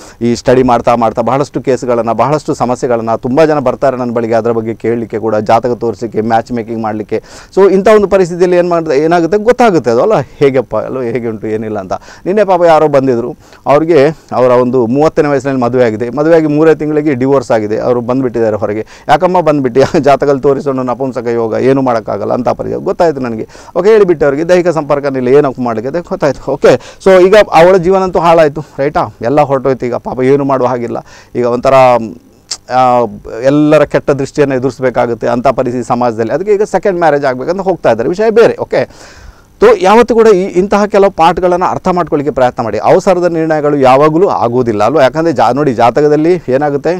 A: ಈ ಸ್ಟಡಿ ಮಾಡ್ತಾ ಮಾಡ್ತಾ ಬಹಳಷ್ಟು ಕೇಸ್ಗಳನ್ನು ಬಹಳಷ್ಟು ಸಮಸ್ಯೆಗಳನ್ನು ತುಂಬ ಜನ ಬರ್ತಾರೆ ನನ್ನ ಬಳಿಗೆ ಅದರ ಬಗ್ಗೆ ಕೇಳಲಿಕ್ಕೆ ಕೂಡ ಜಾತಕ ತೋರಿಸಲಿಕ್ಕೆ ಮ್ಯಾಚ್ ಮೇಕಿಂಗ್ ಮಾಡಲಿಕ್ಕೆ ಸೊ ಇಂಥ ಒಂದು ಪರಿಸ್ಥಿತಿಯಲ್ಲಿ ಏನು ಮಾಡಿದ್ರೆ ಏನಾಗುತ್ತೆ ಗೊತ್ತಾಗುತ್ತೆ ಅದು ಅಲ್ಲ ಹೇಗೆಪ್ಪ ಅಲ್ಲೋ ಹೇಗೆ ಉಂಟು ಏನಿಲ್ಲ ಅಂತ ನಿನ್ನೆ ಪಾಪ ಯಾರೋ ಬಂದಿದ್ದರು ಅವ್ರಿಗೆ ಅವರ ಒಂದು ಮೂವತ್ತನೇ ವಯಸ್ಸಿನಲ್ಲಿ ಮದುವೆ ಆಗಿದೆ ಮದುವೆಯಾಗಿ ಮೂರೇ ತಿಂಗಳಿಗೆ ಡಿವೋರ್ಸ್ ಆಗಿದೆ ಅವರು ಬಂದುಬಿಟ್ಟಿದ್ದಾರೆ ಹೊರಗೆ ಯಾಕಮ್ಮ ಬಂದುಬಿಟ್ಟು ಜಾತಕಲ್ಲಿ ತೋರಿಸೋಣ ನಪುಂಸಕ ಯೋಗ ಏನು ಮಾಡೋಕ್ಕಾಗಲ್ಲ ಅಂತ ಪರಿಚಯ ಗೊತ್ತಾಯಿತು ನನಗೆ ಓಕೆ ಹೇಳಿಬಿಟ್ಟು ಅವರಿಗೆ ದೈಹಿಕ ಸಂಪರ್ಕನಿಲ್ಲ ಏನಕ್ಕೆ ಮಾಡಲಿಕ್ಕೆ ಅದಕ್ಕೆ ಗೊತ್ತಾಯಿತು ಓಕೆ ಸೊ ಈಗ ಅವಳ ಜೀವನ ಅಂತೂ ಹಾಳಾಯಿತು ರೈಟಾ ಎಲ್ಲ ಹೊರಟೋಯ್ತು ಈಗ ಪಾಪ ಏನು ಮಾಡುವ ಹಾಗಿಲ್ಲ ಈಗ ಒಂಥರ ಆ, ಎಲ್ಲರ ಕೆಟ್ಟ ದೃಷ್ಟಿಯನ್ನು ಎದುರಿಸಬೇಕಾಗುತ್ತೆ ಅಂಥ ಪರಿಸ್ಥಿತಿ ಸಮಾಜದಲ್ಲಿ ಅದಕ್ಕೆ ಈಗ ಸೆಕೆಂಡ್ ಮ್ಯಾರೇಜ್ ಆಗಬೇಕಂತ ಹೋಗ್ತಾ ಇದ್ದಾರೆ ವಿಷಯ ಬೇರೆ ಓಕೆ ತೋ ಯಾವತ್ತೂ ಕೂಡ ಈ ಇಂತಹ ಕೆಲವು ಪಾಠಗಳನ್ನು ಅರ್ಥ ಮಾಡ್ಕೊಳ್ಳಿಕ್ಕೆ ಪ್ರಯತ್ನ ಮಾಡಿ ಅವಸರದ ನಿರ್ಣಯಗಳು ಯಾವಾಗಲೂ ಆಗೋದಿಲ್ಲ ಅಲ್ವಾ ಯಾಕಂದರೆ ಜಾ ನೋಡಿ ಜಾತಕದಲ್ಲಿ ಏನಾಗುತ್ತೆ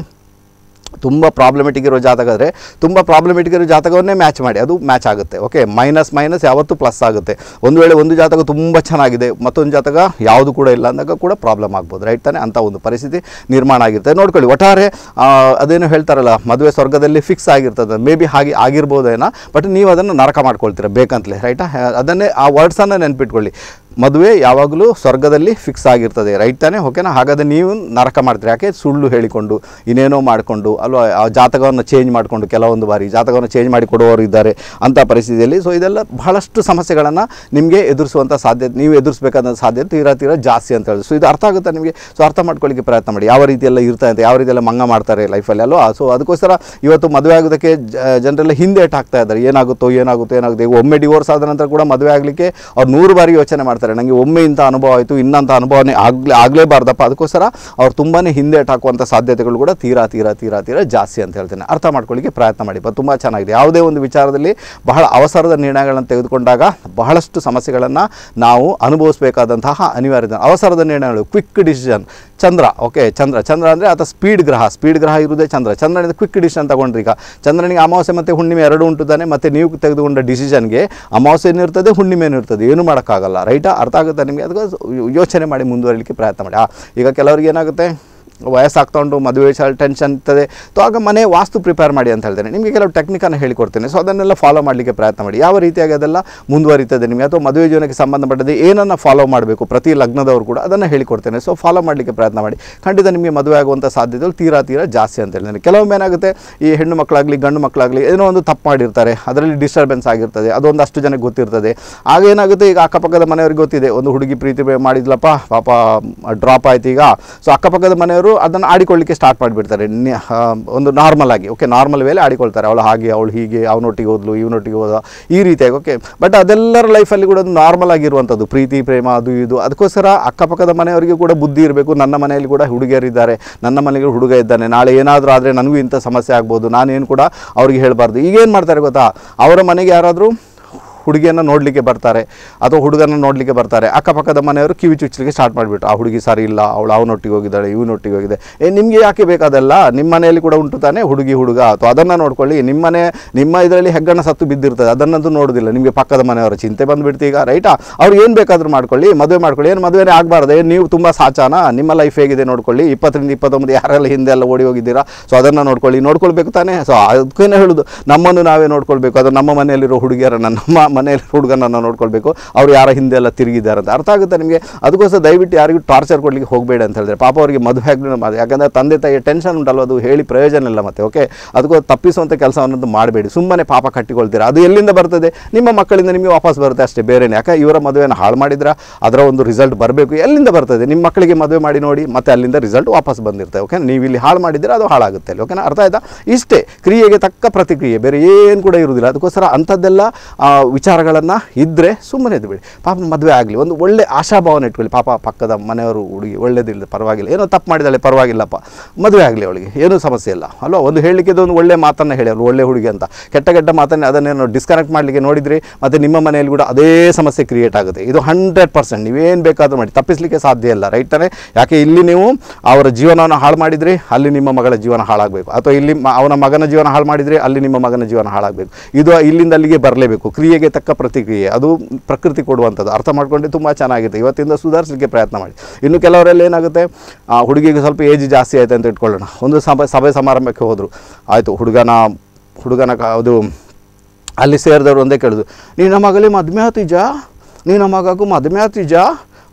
A: ತುಂಬ ಪ್ರಾಬ್ಲಮೆಟಿಕ್ ಇರೋ ಜಾತಕ ಆದರೆ ತುಂಬ ಪ್ರಾಬ್ಲಮೆಟಿಕ್ ಇರೋ ಜಾತಕವನ್ನೇ ಮ್ಯಾಚ್ ಮಾಡಿ ಅದು ಮ್ಯಾಚ್ ಆಗುತ್ತೆ ಓಕೆ ಮೈನಸ್ ಮೈನಸ್ ಯಾವತ್ತೂ ಪ್ಲಸ್ ಆಗುತ್ತೆ ಒಂದು ವೇಳೆ ಒಂದು ಜಾತಕ ತುಂಬ ಚೆನ್ನಾಗಿದೆ ಮತ್ತೊಂದು ಜಾತಕ ಯಾವುದು ಕೂಡ ಇಲ್ಲ ಅಂದಾಗ ಕೂಡ ಪ್ರಾಬ್ಲಮ್ ಆಗ್ಬೋದು ರೈಟ್ ತಾನೆ ಅಂಥ ಒಂದು ಪರಿಸ್ಥಿತಿ ನಿರ್ಮಾಣ ಆಗಿರುತ್ತೆ ನೋಡ್ಕೊಳ್ಳಿ ಒಟ್ಟಾರೆ ಆ, ಅದೇನು ಹೇಳ್ತಾರಲ್ಲ ಮದುವೆ ಸ್ವರ್ಗದಲ್ಲಿ ಫಿಕ್ಸ್ ಆಗಿರ್ತದೆ ಮೇ ಬಿ ಹಾಗೆ ಆಗಿರ್ಬೋದೇನೋ ಬಟ್ ನೀವು ಅದನ್ನು ನರಕ ಮಾಡ್ಕೊಳ್ತೀರ ಬೇಕಂತಲೇ ರೈಟಾ ಅದನ್ನೇ ಆ ವರ್ಡ್ಸನ್ನು ನೆನ್ಪಿಟ್ಕೊಳ್ಳಿ ಮದುವೆ ಯಾವಾಗಲೂ ಸ್ವರ್ಗದಲ್ಲಿ ಫಿಕ್ಸ್ ಆಗಿರ್ತದೆ ರೈಟ್ ತಾನೇ ಓಕೆನಾ ಹಾಗಾದ್ರೆ ನೀವು ನರಕ ಮಾಡ್ತೀರಿ ಯಾಕೆ ಸುಳ್ಳು ಹೇಳಿಕೊಂಡು ಇನ್ನೇನೋ ಮಾಡಿಕೊಂಡು ಅಲ್ವಾ ಆ ಜಾತಕವನ್ನು ಚೇಂಜ್ ಮಾಡಿಕೊಂಡು ಕೆಲವೊಂದು ಬಾರಿ ಜಾತಕವನ್ನು ಚೇಂಜ್ ಮಾಡಿ ಕೊಡುವವರು ಇದ್ದಾರೆ ಅಂಥ ಪರಿಸ್ಥಿತಿಯಲ್ಲಿ ಸೊ ಇದೆಲ್ಲ ಬಹಳಷ್ಟು ಸಮಸ್ಯೆಗಳನ್ನು ನಿಮಗೆ ಎದುರಿಸುವಂಥ ಸಾಧ್ಯತೆ ನೀವು ಎದುರಿಸಬೇಕಾದ ಸಾಧ್ಯತೆ ತೀರಾ ತೀರಾ ಜಾಸ್ತಿ ಅಂತ ಹೇಳಿದ್ರು ಸೊ ಇದು ಅರ್ಥ ಆಗುತ್ತೆ ನಿಮಗೆ ಸೊ ಅರ್ಥ ಮಾಡ್ಕೊಳ್ಳಿಕ್ಕೆ ಪ್ರಯತ್ನ ಮಾಡಿ ಯಾವ ರೀತಿಯೆಲ್ಲ ಇರ್ತಾ ಅಂತ ಯಾವ ರೀತಿಯೆಲ್ಲ ಮಂಗ ಮಾಡ್ತಾರೆ ಲೈಫಲ್ಲಿ ಅಲ್ವಾ ಸೊ ಅದಕ್ಕೋಸ್ಕರ ಇವತ್ತು ಮದುವೆ ಆಗೋದಕ್ಕೆ ಜನರೆಲ್ಲ ಹಿಂದೆ ಹಾಕ್ತಾ ಇದ್ದಾರೆ ಏನಾಗುತ್ತೋ ಏನಾಗುತ್ತೋ ಏನಾಗುತ್ತೆ ಈಗ ಒಮ್ಮೆ ಡಿವೋರ್ಸ್ ಆದ ನಂತರ ಕೂಡ ಮದುವೆ ಆಗಲಿಕ್ಕೆ ಅವ್ರು ನೂರು ಬಾರಿ ಯೋಚನೆ ಮಾಡ್ತಾರೆ ನನಗೆ ಒಮ್ಮೆ ಇಂಥ ಅನುಭವ ಆಯಿತು ಇನ್ನಂಥ ಅನುಭವನೇ ಆಗಲೇ ಆಗಲೇಬಾರ್ದಪ್ಪ ಅದಕ್ಕೋಸ್ಕರ ಅವ್ರು ತುಂಬಾ ಹಿಂದೆ ಹಾಕುವಂಥ ಸಾಧ್ಯತೆಗಳು ಕೂಡ ತೀರಾ ತೀರಾ ತೀರಾ ತೀರಾ ಜಾಸ್ತಿ ಅಂತ ಹೇಳ್ತೇನೆ ಅರ್ಥ ಮಾಡ್ಕೊಳ್ಳಿಕ್ಕೆ ಪ್ರಯತ್ನ ಮಾಡಿ ತುಂಬ ಚೆನ್ನಾಗಿದೆ ಯಾವುದೇ ಒಂದು ವಿಚಾರದಲ್ಲಿ ಬಹಳ ಅವಸರದ ನಿರ್ಣಯಗಳನ್ನು ತೆಗೆದುಕೊಂಡಾಗ ಬಹಳಷ್ಟು ಸಮಸ್ಯೆಗಳನ್ನು ನಾವು ಅನುಭವಿಸಬೇಕಾದಂತಹ ಅನಿವಾರ್ಯತೆ ಅವಸರದ ನಿರ್ಣಯಗಳು quick decision Chandra okay Chandra Chandra ಅಂದರೆ ಆತ ಸ್ಪೀಡ್ ಗ್ರಹ ಸ್ಪೀಡ್ ಗ್ರಹ ಇರುವುದೇ ಚಂದ್ರ ಚಂದ್ರನಿಂದ ಕ್ವಿಕ್ ಡಿಸಿಷನ್ ತಗೊಂಡ್ರಿ ಈಗ ಚಂದ್ರನಿಗೆ ಅಮಾವಾಸ್ಯೆ ಮತ್ತು ಹುಣ್ಣಿಮೆ ಎರಡು ಉಂಟು ತಾನೆ ಮತ್ತು ನೀವು ತೆಗೆದುಕೊಂಡ ಡಿಸಿಷನ್ಗೆ ಅಮಾವಾಸ್ಯೆನೂ ಇರ್ತದೆ ಹುಣ್ಣಿಮೆನೂ ಇರ್ತದೆ ಏನು ಮಾಡೋಕ್ಕಾಗಲ್ಲ ರೈಟಾ ಅರ್ಥ ಆಗುತ್ತೆ ನಿಮಗೆ ಅದಕ್ಕೆ ಯೋಚನೆ ಮಾಡಿ ಮುಂದುವರಿಲಿಕ್ಕೆ ಪ್ರಯತ್ನ ಮಾಡಿ ಆ, ಈಗ ಕೆಲವರಿಗೆ ಏನಾಗುತ್ತೆ ವಯಸ್ಸಾಗ್ತಾ ಉಂಟು ಮದುವೆ ವಿಚಾರ ಟೆನ್ಷನ್ ಇರ್ತದೆ ಸೊ ಆಗ ಮನೆ ವಾಸ್ತು ಪ್ರಿಪೇರ್ ಮಾಡಿ ಅಂತ ಹೇಳ್ತೇನೆ ನಿಮಗೆ ಕೆಲವು ಟೆಕ್ನಿಕನ್ನು ಹೇಳಿಕೊಡ್ತೇನೆ ಸೊ ಅದನ್ನೆಲ್ಲ ಫಾಲೋ ಮಾಡಲಿಕ್ಕೆ ಪ್ರಯತ್ನ ಮಾಡಿ ಯಾವ ರೀತಿಯಾಗಿ ಅದೆಲ್ಲ ಮುಂದುವರಿತದೆ ನಿಮಗೆ ಅಥವಾ ಮದುವೆ ಜೀವನಕ್ಕೆ ಸಂಬಂಧಪಟ್ಟದ್ದು ಏನನ್ನು ಫಾಲೋ ಮಾಡಬೇಕು ಪ್ರತಿ ಲಗ್ನದವರು ಕೂಡ ಅದನ್ನು ಹೇಳಿಕೊಡ್ತೇನೆ ಸೊ ಫಾಲೋ ಮಾಡಲಿಕ್ಕೆ ಪ್ರಯತ್ನ ಮಾಡಿ ಖಂಡಿತ ನಿಮಗೆ ಮದುವೆ ಆಗುವಂಥ ಸಾಧ್ಯತೆಗಳು ತೀರಾ ತೀರಾ ಜಾಸ್ತಿ ಅಂತ ಹೇಳ್ತೇನೆ ಕೆಲವೊಮ್ಮೆ ಏನಾಗುತ್ತೆ ಈ ಹೆಣ್ಣು ಮಕ್ಕಳಾಗಲಿ ಗಂಡು ಮಕ್ಕಳಾಗಲಿ ಏನೋ ಒಂದು ತಪ್ಪು ಮಾಡಿರ್ತಾರೆ ಅದರಲ್ಲಿ ಡಿಸ್ಟರ್ಬೆನ್ಸ್ ಆಗಿರ್ತದೆ ಅದೊಂದು ಅಷ್ಟು ಜನಕ್ಕೆ ಗೊತ್ತಿರ್ತದೆ ಆಗ ಏನಾಗುತ್ತೆ ಈಗ ಅಕ್ಕಪಕ್ಕದ ಮನೆಯವ್ರಿಗೆ ಗೊತ್ತಿದೆ ಒಂದು ಹುಡುಗಿ ಪ್ರೀತಿ ಮಾಡಿದ್ಲಪ್ಪ ಪಾಪ ಡ್ರಾಪ್ ಆಯ್ತು ಈಗ ಸೊ ಅಕ್ಕಪಕ್ಕದ ಮನೆಯವರು ಅದನ್ನು ಆಡಿಕೊಳ್ಳಿಕ್ಕೆ ಸ್ಟಾರ್ಟ್ ಮಾಡಿಬಿಡ್ತಾರೆ ನಿ- ಆ, ಒಂದು ನಾರ್ಮಲ್ ಆಗಿ ಓಕೆ ನಾರ್ಮಲ್ ವೇಲೆ ಆಡಿಕೊಳ್ತಾರೆ ಅವಳು ಹಾಗೆ ಅವಳು ಹೀಗೆ ಅವನೊಟ್ಟಿಗೆ ಹೋದ್ಲು ಇವನೊಟ್ಟಿಗೆ ಹೋದ ಈ ರೀತಿಯಾಗಿ ಓಕೆ ಬಟ್ ಅದೆಲ್ಲರ ಲೈಫಲ್ಲಿ ಕೂಡ ಒಂದು ನಾರ್ಮಲ್ ಆಗಿರುವಂಥದ್ದು ಪ್ರೀತಿ ಪ್ರೇಮ ಅದು ಇದು ಅದಕ್ಕೋಸ್ಕರ ಅಕ್ಕಪಕ್ಕದ ಮನೆಯವರಿಗೆ ಕೂಡ ಬುದ್ಧಿ ಇರಬೇಕು ನನ್ನ ಮನೆಯಲ್ಲಿ ಕೂಡ ಹುಡುಗಿಯರಿದ್ದಾರೆ ನನ್ನ ಮನೆಗೆ ಹುಡುಗ ಇದ್ದಾನೆ ನಾಳೆ ಏನಾದರೂ ಆದರೆ ನನಗೂ ಇಂಥ ಸಮಸ್ಯೆ ಆಗ್ಬೋದು ನಾನೇನು ಕೂಡ ಅವ್ರಿಗೆ ಹೇಳಬಾರ್ದು ಈಗೇನು ಮಾಡ್ತಾರೆ ಗೊತ್ತಾ ಅವರ ಮನೆಗೆ ಯಾರಾದರೂ ಹುಡುಗಿಯನ್ನು ನೋಡಲಿಕ್ಕೆ ಬರ್ತಾರೆ ಅಥವಾ ಹುಡುಗನ ನೋಡಲಿಕ್ಕೆ ಬರ್ತಾರೆ ಅಕ್ಕಪಕ್ಕದ ಮನೆಯವರು ಕಿವಿ ಚುಚ್ಚಲಿಕ್ಕೆ ಸ್ಟಾರ್ಟ್ ಮಾಡಿಬಿಟ್ಟು ಆ ಹುಡುಗಿ ಸರಿ ಇಲ್ಲ ಅವಳು ಅವನೊಟ್ಟಿಗೆ ಹೋಗಿದ್ದಾಳೆ ಇವನೊಟ್ಟಿಗೆ ಹೋಗಿದೆ ಏ ನಿಮಗೆ ಯಾಕೆ ಬೇಕಾದಲ್ಲ ನಿಮ್ಮ ಮನೆಯಲ್ಲಿ ಕೂಡ ಉಂಟು ತಾನೆ ಹುಡುಗಿ ಹುಡುಗ ಅಥವಾ ಅದನ್ನು ನೋಡ್ಕೊಳ್ಳಿ ನಿಮ್ಮ ಮನೆ ನಿಮ್ಮ ಇದರಲ್ಲಿ ಹೆಗ್ಗಣ ಸತ್ತು ಬಿದ್ದಿರ್ತದೆ ಅದನ್ನಂತೂ ನೋಡೋದಿಲ್ಲ ನಿಮಗೆ ಪಕ್ಕದ ಮನೆಯವರ ಚಿಂತೆ ಬಂದುಬಿಡ್ತು ಈಗ ರೈಟಾ ಅವ್ರು ಏನು ಬೇಕಾದರೂ ಮಾಡ್ಕೊಳ್ಳಿ ಮದುವೆ ಮಾಡ್ಕೊಳ್ಳಿ ಏನು ಮದುವೆನೇ ಆಗಬಾರ್ದು ಏನು ನೀವು ತುಂಬ ಸಾಚಾನ ನಿಮ್ಮ ಲೈಫ್ ಹೇಗಿದೆ ನೋಡ್ಕೊಳ್ಳಿ ಇಪ್ಪತ್ತರಿಂದ ಇಪ್ಪತ್ತೊಂಬತ್ತು ಯಾರೆಲ್ಲ ಹಿಂದೆ ಎಲ್ಲ ಓಡಿ ಹೋಗಿದ್ದೀರಾ ಸೊ ಅದನ್ನು ನೋಡ್ಕೊಳ್ಳಿ ನೋಡ್ಕೊಳ್ಬೇಕು ತಾನೇ ಸೊ ಅದಕ್ಕೇನೆ ಹೇಳೋದು ನಮ್ಮನ್ನು ನಾವೇ ನೋಡ್ಕೊಳ್ಬೇಕು ಅದು ನಮ್ಮ ಮನೆಯಲ್ಲಿರೋ ಹುಡುಗಿಯರನ್ನು ನಮ್ಮ ಮನೆಯಲ್ಲಿ ಹುಡುಗನನ್ನು ನೋಡ್ಕೊಳ್ಬೇಕು ಅವ್ರು ಯಾರ ಹಿಂದೆ ಎಲ್ಲ ತಿರುಗಿದ್ದಾರೆ ಅಂತ ಅರ್ಥ ಆಗುತ್ತೆ ನಿಮಗೆ ಅದಕ್ಕೋಸ್ಕರ ದಯವಿಟ್ಟು ಯಾರಿಗೂ ಟಾರ್ಚರ್ ಕೊಡಲಿಕ್ಕೆ ಹೋಗಬೇಡ ಅಂತ ಹೇಳಿದ್ರೆ ಪಾಪ ಅವರಿಗೆ ಮದುವೆ ಆಗಲಿ ಮಾಡಿ ಯಾಕಂದರೆ ತಂದೆ ತಾಯಿಯ ಟೆನ್ಷನ್ ಉಂಟಲ್ವ ಅದು ಹೇಳಿ ಪ್ರಯೋಜನ ಇಲ್ಲ ಮತ್ತೆ ಓಕೆ ಅದಕ್ಕೋಸ್ಕರ ತಪ್ಪಿಸುವಂಥ ಕೆಲಸವನ್ನಂತೂ ಮಾಡಬೇಡಿ ಸುಮ್ಮನೆ ಪಾಪ ಕಟ್ಟಿಕೊಳ್ತೀರಾ ಅದು ಎಲ್ಲಿಂದ ಬರ್ತದೆ ನಿಮ್ಮ ಮಕ್ಕಳಿಂದ ನಿಮಗೆ ವಾಪಸ್ ಬರುತ್ತೆ ಅಷ್ಟೇ ಬೇರೆನೇ ಯಾಕೆ ಇವರ ಮದುವೆನ ಹಾಳು ಮಾಡಿದ್ರ ಅದರ ಒಂದು ರಿಸಲ್ಟ್ ಬರಬೇಕು ಎಲ್ಲಿಂದ ಬರ್ತದೆ ನಿಮ್ಮ ಮಕ್ಕಳಿಗೆ ಮದುವೆ ಮಾಡಿ ನೋಡಿ ಮತ್ತೆ ಅಲ್ಲಿಂದ ರಿಸಲ್ಟ್ ವಾಪಸ್ ಬಂದಿರುತ್ತೆ ಓಕೆ ನೀವು ಇಲ್ಲಿ ಹಾಳು ಮಾಡಿದರೆ ಅದು ಹಾಳಾಗುತ್ತೆ ಅಲ್ಲಿ ಓಕೆನಾ ಅರ್ಥ ಆಯ್ತಾ ಇಷ್ಟೇ ಕ್ರಿಯೆಗೆ ತಕ್ಕ ಪ್ರತಿಕ್ರಿಯೆ ಬೇರೆ ಏನು ಕೂಡ ಇರುವುದಿಲ್ಲ ಅದಕ್ಕೋಸ್ಕರ ಅಂಥದ್ದೆಲ್ಲ ಆ, ವಿಚಾರಗಳನ್ನು ಇದ್ದರೆ ಸುಮ್ಮನೆ ಇದ್ಬಿಡಿ ಪಾಪ ಮದುವೆ ಆಗಲಿ ಒಂದು ಒಳ್ಳೆ ಆಶಾಭಾವನೆ ಇಟ್ಕೊಳ್ಳಿ ಪಾಪ ಪಕ್ಕದ ಮನೆಯವರು ಹುಡುಗಿ ಒಳ್ಳೇದಿಲ್ಲ ಪರವಾಗಿಲ್ಲ ಏನೋ ತಪ್ಪು ಮಾಡಿದಾಳೆ ಪರವಾಗಿಲ್ಲಪ್ಪ ಮದುವೆ ಆಗಲಿ ಅವಳಿಗೆ ಏನೂ ಸಮಸ್ಯೆ ಇಲ್ಲ ಅಲ್ವಾ ಒಂದು ಹೇಳಲಿಕ್ಕೆ ಒಂದು ಒಳ್ಳೆ ಮಾತನ್ನು ಹೇಳಿ ಅವ್ರು ಒಳ್ಳೆ ಹುಡುಗಿ ಅಂತ ಕೆಟ್ಟ ಕೆಟ್ಟ ಮಾತನ್ನೇ ಅದನ್ನೇನು ಡಿಸ್ಕನೆಕ್ಟ್ ಮಾಡಲಿಕ್ಕೆ ನೋಡಿದ್ರಿ ಮತ್ತು ನಿಮ್ಮ ಮನೆಯಲ್ಲಿ ಕೂಡ ಅದೇ ಸಮಸ್ಯೆ ಕ್ರಿಯೇಟ್ ಆಗುತ್ತೆ ಇದು ಹಂಡ್ರೆಡ್ ಪರ್ಸೆಂಟ್ ನೀವೇನು ಬೇಕಾದರೂ ಮಾಡಿ ತಪ್ಪಿಸಲಿಕ್ಕೆ ಸಾಧ್ಯ ಇಲ್ಲ ರೈಟ್ ತಾನೇ ಯಾಕೆ ಇಲ್ಲಿ ನೀವು ಅವರ ಜೀವನವನ್ನು ಹಾಳು ಮಾಡಿದ್ರಿ ಅಲ್ಲಿ ನಿಮ್ಮ ಮಗಳ ಜೀವನ ಹಾಳಾಗಬೇಕು ಅಥವಾ ಇಲ್ಲಿ ಮ- ಅವನ ಮಗನ ಜೀವನ ಹಾಳು ಮಾಡಿದರೆ ಅಲ್ಲಿ ನಿಮ್ಮ ಮಗನ ಜೀವನ ಹಾಳಾಗಬೇಕು ಇದು ಇಲ್ಲಿಂದ ಅಲ್ಲಿಗೆ ಬರಲೇಬೇಕು ಕ್ರಿಯೆಗೆ ತಕ್ಕ ಪ್ರತಿಕ್ರಿಯೆ ಅದು ಪ್ರಕೃತಿ ಕೊಡುವಂಥದ್ದು ಅರ್ಥ ಮಾಡ್ಕೊಂಡ್ರೆ ತುಂಬ ಚೆನ್ನಾಗಿರುತ್ತೆ ಇವತ್ತಿಂದ ಸುಧಾರಿಸಲಿಕ್ಕೆ ಪ್ರಯತ್ನ ಮಾಡಿ ಇನ್ನು ಕೆಲವರೆಲ್ಲ ಏನಾಗುತ್ತೆ ಆ ಹುಡುಗಿಗೆ ಸ್ವಲ್ಪ ಏಜ್ ಜಾಸ್ತಿ ಆಯ್ತು ಅಂತ ಇಟ್ಕೊಳ್ಳೋಣ ಒಂದು ಸಭೆ ಸಭೆ ಸಮಾರಂಭಕ್ಕೆ ಹೋದರು ಆಯಿತು ಹುಡುಗನ ಹುಡುಗನ ಕ- ಅದು ಅಲ್ಲಿ ಸೇರಿದವರು ಒಂದೇ ಕೇಳಿದ್ರು ನಿನ್ನ ಮಗಲಿ ಮದುವೆ ಆತಿಜಾ ನಿನ್ನ ಮಗಗೂ ಮದುವೆ ಆತಿಜಾ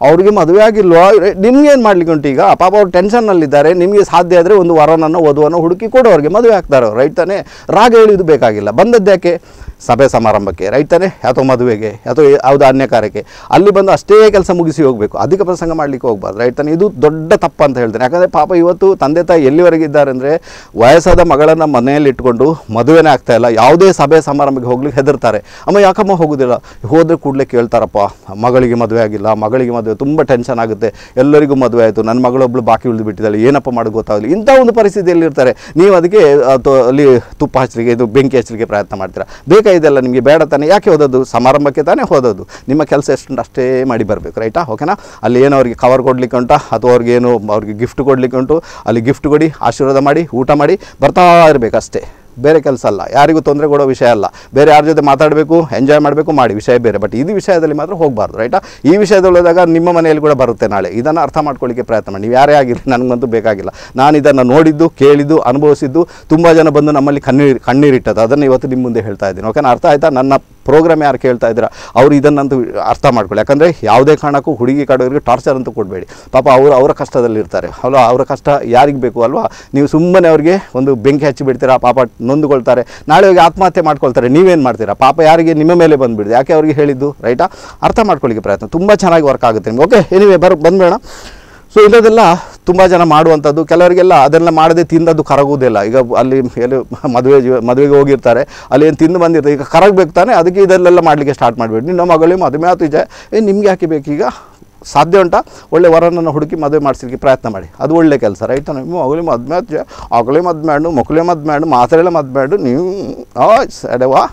A: ಅವ್ರಿಗೆ ಮದುವೆ ಆಗಿಲ್ವಾ ನಿಮ್ಗೇನು ಮಾಡ್ಲಿಕ್ಕೆ ಉಂಟು ಈಗ ಪಾಪ ಅವ್ರು ಟೆನ್ಷನ್ನಲ್ಲಿದ್ದಾರೆ ನಿಮಗೆ ಸಾಧ್ಯ ಆದರೆ ಒಂದು ವರನನ್ನು ವಧುವನ್ನು ಹುಡುಕಿ ಕೊಡೋರಿಗೆ ಮದುವೆ ಆಗ್ತಾರೆ ಅವ್ರು ರೈಟ್ ತಾನೇ ರಾಗ ಹೇಳಿದ್ದು ಬೇಕಾಗಿಲ್ಲ ಬಂದದ್ದ್ಯಾಕೆ ಸಭೆ ಸಮಾರಂಭಕ್ಕೆ ರೈಟ್ ತಾನೇ ಅಥವಾ ಮದುವೆಗೆ ಅಥವಾ ಯಾವುದೋ ಅನ್ಯ ಕಾರ್ಯಕ್ಕೆ ಅಲ್ಲಿ ಬಂದು ಅಷ್ಟೇ ಕೆಲಸ ಮುಗಿಸಿ ಹೋಗಬೇಕು ಅಧಿಕ ಪ್ರಸಂಗ ಮಾಡಲಿಕ್ಕೆ ಹೋಗ್ಬಾರ್ದು ರೈಟ್ ತಾನೇ ಇದು ದೊಡ್ಡ ತಪ್ಪು ಅಂತ ಹೇಳ್ತೇನೆ ಯಾಕಂದರೆ ಪಾಪ ಇವತ್ತು ತಂದೆ ತಾಯಿ ಎಲ್ಲಿವರೆಗೆ ಇದ್ದಾರೆ ಅಂದರೆ ವಯಸ್ಸಾದ ಮಗಳನ್ನು ಮನೆಯಲ್ಲಿ ಇಟ್ಕೊಂಡು ಮದುವೆನೇ ಆಗ್ತಾ ಇಲ್ಲ ಯಾವುದೇ ಸಭೆ ಸಮಾರಂಭಕ್ಕೆ ಹೋಗ್ಲಿಕ್ಕೆ ಹೆದರ್ತಾರೆ ಅಮ್ಮ ಯಾಕಮ್ಮ ಹೋಗೋದಿಲ್ಲ ಹೋದ್ರೆ ಕೂಡಲೇ ಕೇಳ್ತಾರಪ್ಪ ಮಗಳಿಗೆ ಮದುವೆ ಆಗಿಲ್ಲ ಮಗಳಿಗೆ ಮದುವೆ ತುಂಬ ಟೆನ್ಷನ್ ಆಗುತ್ತೆ ಎಲ್ಲರಿಗೂ ಮದುವೆ ಆಯಿತು ನನ್ನ ಮಗಳೊಬ್ಳು ಬಾಕಿ ಉಳಿದು ಬಿಟ್ಟಿದ್ದಾಳೆ ಏನಪ್ಪ ಮಾಡೋದು ಗೊತ್ತಾಗಲಿ ಇಂಥ ಒಂದು ಪರಿಸ್ಥಿತಿಯಲ್ಲಿ ಇರ್ತಾರೆ ನೀವು ಅದಕ್ಕೆ ಅಥವಾ ಅಲ್ಲಿ ತುಪ್ಪ ಹಚ್ಚಲಿಕ್ಕೆ ಇದು ಬೆಂಕಿ ಹಚ್ಚಲಿಕ್ಕೆ ಪ್ರಯತ್ನ ಮಾಡ್ತೀರಾ ಬೇಕಾ ಇದೆಲ್ಲ ನಿಮಗೆ ಬೇಡ ತಾನೇ ಯಾಕೆ ಹೋದದ್ದು ಸಮಾರಂಭಕ್ಕೆ ತಾನೇ ಹೋದದ್ದು ನಿಮ್ಮ ಕೆಲಸ ಎಷ್ಟುಂಟು ಅಷ್ಟೇ ಮಾಡಿ ಬರಬೇಕು ರೈಟಾ ಓಕೆನಾ ಅಲ್ಲಿ ಏನು ಅವ್ರಿಗೆ ಕವರ್ ಕೊಡ್ಲಿಕ್ಕೆ ಉಂಟಾ ಅಥವಾ ಅವ್ರಿಗೆ ಏನು ಅವ್ರಿಗೆ ಗಿಫ್ಟ್ ಕೊಡ್ಲಿಕ್ಕೆ ಉಂಟು ಅಲ್ಲಿ ಗಿಫ್ಟ್ ಕೊಡಿ ಆಶೀರ್ವಾದ ಮಾಡಿ ಊಟ ಮಾಡಿ ಬರ್ತಾ ಇರಬೇಕು ಅಷ್ಟೇ ಬೇರೆ ಕೆಲಸ ಅಲ್ಲ ಯಾರಿಗೂ ತೊಂದರೆ ಕೊಡೋ ವಿಷಯ ಅಲ್ಲ ಬೇರೆ ಯಾರ ಜೊತೆ ಮಾತಾಡಬೇಕು ಎಂಜಾಯ್ ಮಾಡಬೇಕು ಮಾಡಿ ವಿಷಯ ಬೇರೆ ಬಟ್ ಇದು ವಿಷಯದಲ್ಲಿ ಮಾತ್ರ ಹೋಗಬಾರ್ದು ರೈಟಾ ಈ ವಿಷಯದಲ್ಲಿ ಹೋದಾಗ ನಿಮ್ಮ ಮನೆಯಲ್ಲಿ ಕೂಡ ಬರುತ್ತೆ ನಾಳೆ ಇದನ್ನು ಅರ್ಥ ಮಾಡ್ಕೊಳ್ಳಿಕ್ಕೆ ಪ್ರಯತ್ನ ಮಾಡಿ ನೀವು ಯಾರೇ ಆಗಿರಲಿ ನನಗಂತೂ ಬೇಕಾಗಿಲ್ಲ ನಾನು ಇದನ್ನು ನೋಡಿದ್ದು ಕೇಳಿದ್ದು ಅನುಭವಿಸಿದ್ದು ತುಂಬ ಜನ ಬಂದು ನಮ್ಮಲ್ಲಿ ಕಣ್ಣೀರು ಕಣ್ಣೀರಿಟ್ಟದ್ದು ಅದನ್ನು ಇವತ್ತು ನಿಮ್ಮ ಮುಂದೆ ಹೇಳ್ತಾ ಇದ್ದೀನಿ ಓಕೆನಾ ಅರ್ಥ ಆಯ್ತಾ ನನ್ನ ಪ್ರೋಗ್ರಾಮ್ ಯಾರು ಕೇಳ್ತಾ ಇದ್ದೀರಾ ಅವ್ರು ಇದನ್ನಂತೂ ಅರ್ಥ ಮಾಡ್ಕೊಳ್ಳಿ ಯಾಕಂದರೆ ಯಾವುದೇ ಕಾರಣಕ್ಕೂ ಹುಡುಗಿ ಕಡೆಯವರಿಗೆ ಟಾರ್ಚರ್ ಅಂತೂ ಕೊಡಬೇಡಿ ಪಾಪ ಅವರು ಅವರ ಕಷ್ಟದಲ್ಲಿರ್ತಾರೆ ಅಲ್ವಾ ಅವರ ಕಷ್ಟ ಯಾರಿಗೆ ಬೇಕು ಅಲ್ವಾ ನೀವು ಸುಮ್ಮನೆ ಅವ್ರಿಗೆ ಒಂದು ಬೆಂಕಿ ಹಚ್ಚಿ ಬಿಡ್ತೀರಾ ಪಾಪ ನೊಂದುಕೊಳ್ತಾರೆ ನಾಳೆ ಹೋಗಿ ಆತ್ಮಹತ್ಯೆ ಮಾಡ್ಕೊಳ್ತಾರೆ ನೀವೇನು ಮಾಡ್ತೀರಾ ಪಾಪ ಯಾರಿಗೆ ನಿಮ್ಮ ಮೇಲೆ ಬಂದುಬಿಡಿದೆ ಯಾಕೆ ಅವ್ರಿಗೆ ಹೇಳಿದ್ದು ರೈಟಾ ಅರ್ಥ ಮಾಡ್ಕೊಳ್ಳಿಕ್ಕೆ ಪ್ರಯತ್ನ ತುಂಬ ಚೆನ್ನಾಗಿ ವರ್ಕ್ ಆಗುತ್ತೆ ನಿಮ್ಗೆ ಓಕೆ ಎನಿವೆ ಬರ್ ಬಂದ್ಬೇಡ ಸೊ ಇಲ್ಲದೆಲ್ಲ ತುಂಬ ಜನ ಮಾಡುವಂಥದ್ದು ಕೆಲವರಿಗೆಲ್ಲ ಅದೆಲ್ಲ ಮಾಡದೆ ತಿಂದದ್ದು ಕರಗುವುದಿಲ್ಲ ಈಗ ಅಲ್ಲಿ ಎಲ್ಲಿ ಮದುವೆ ಜೀವ- ಮದುವೆಗೆ ಹೋಗಿರ್ತಾರೆ ಅಲ್ಲಿ ಏನು ತಿಂದು ಬಂದಿರ್ತಾರೆ ಈಗ ಕರಗಬೇಕು ತಾನೆ ಅದಕ್ಕೆ ಇದೆಲ್ಲ ಮಾಡಲಿಕ್ಕೆ ಸ್ಟಾರ್ಟ್ ಮಾಡಿಬಿಡಿ ನಿನ್ನ ಮಗಳಿಗೆ ಮದುವೆ ಆತು ಇದೆ ಏ ನಿಮ್ಗೆ ಯಾಕೆ ಬೇಕೀಗ ಸಾಧ್ಯ ಉಂಟಾ ಒಳ್ಳೆ ವರನನ್ನು ಹುಡುಕಿ ಮದುವೆ ಮಾಡಿಸ್ಲಿಕ್ಕೆ ಪ್ರಯತ್ನ ಮಾಡಿ ಅದು ಒಳ್ಳೆ ಕೆಲಸ ರೈಟ್ ನಿಮ್ಮ ಮಗಲಿ ಮದುವೆ ಆತು ಆಗಲೇ ಮದುವೆ ಮಾಡು ಮಕ್ಕಳೇ ಮದುವೆ ಮಾಡು ಮಾತ್ರೆಲ್ಲ ಮದುವೆ ಮಾಡು ನೀವು ಆ ಸಡವಾ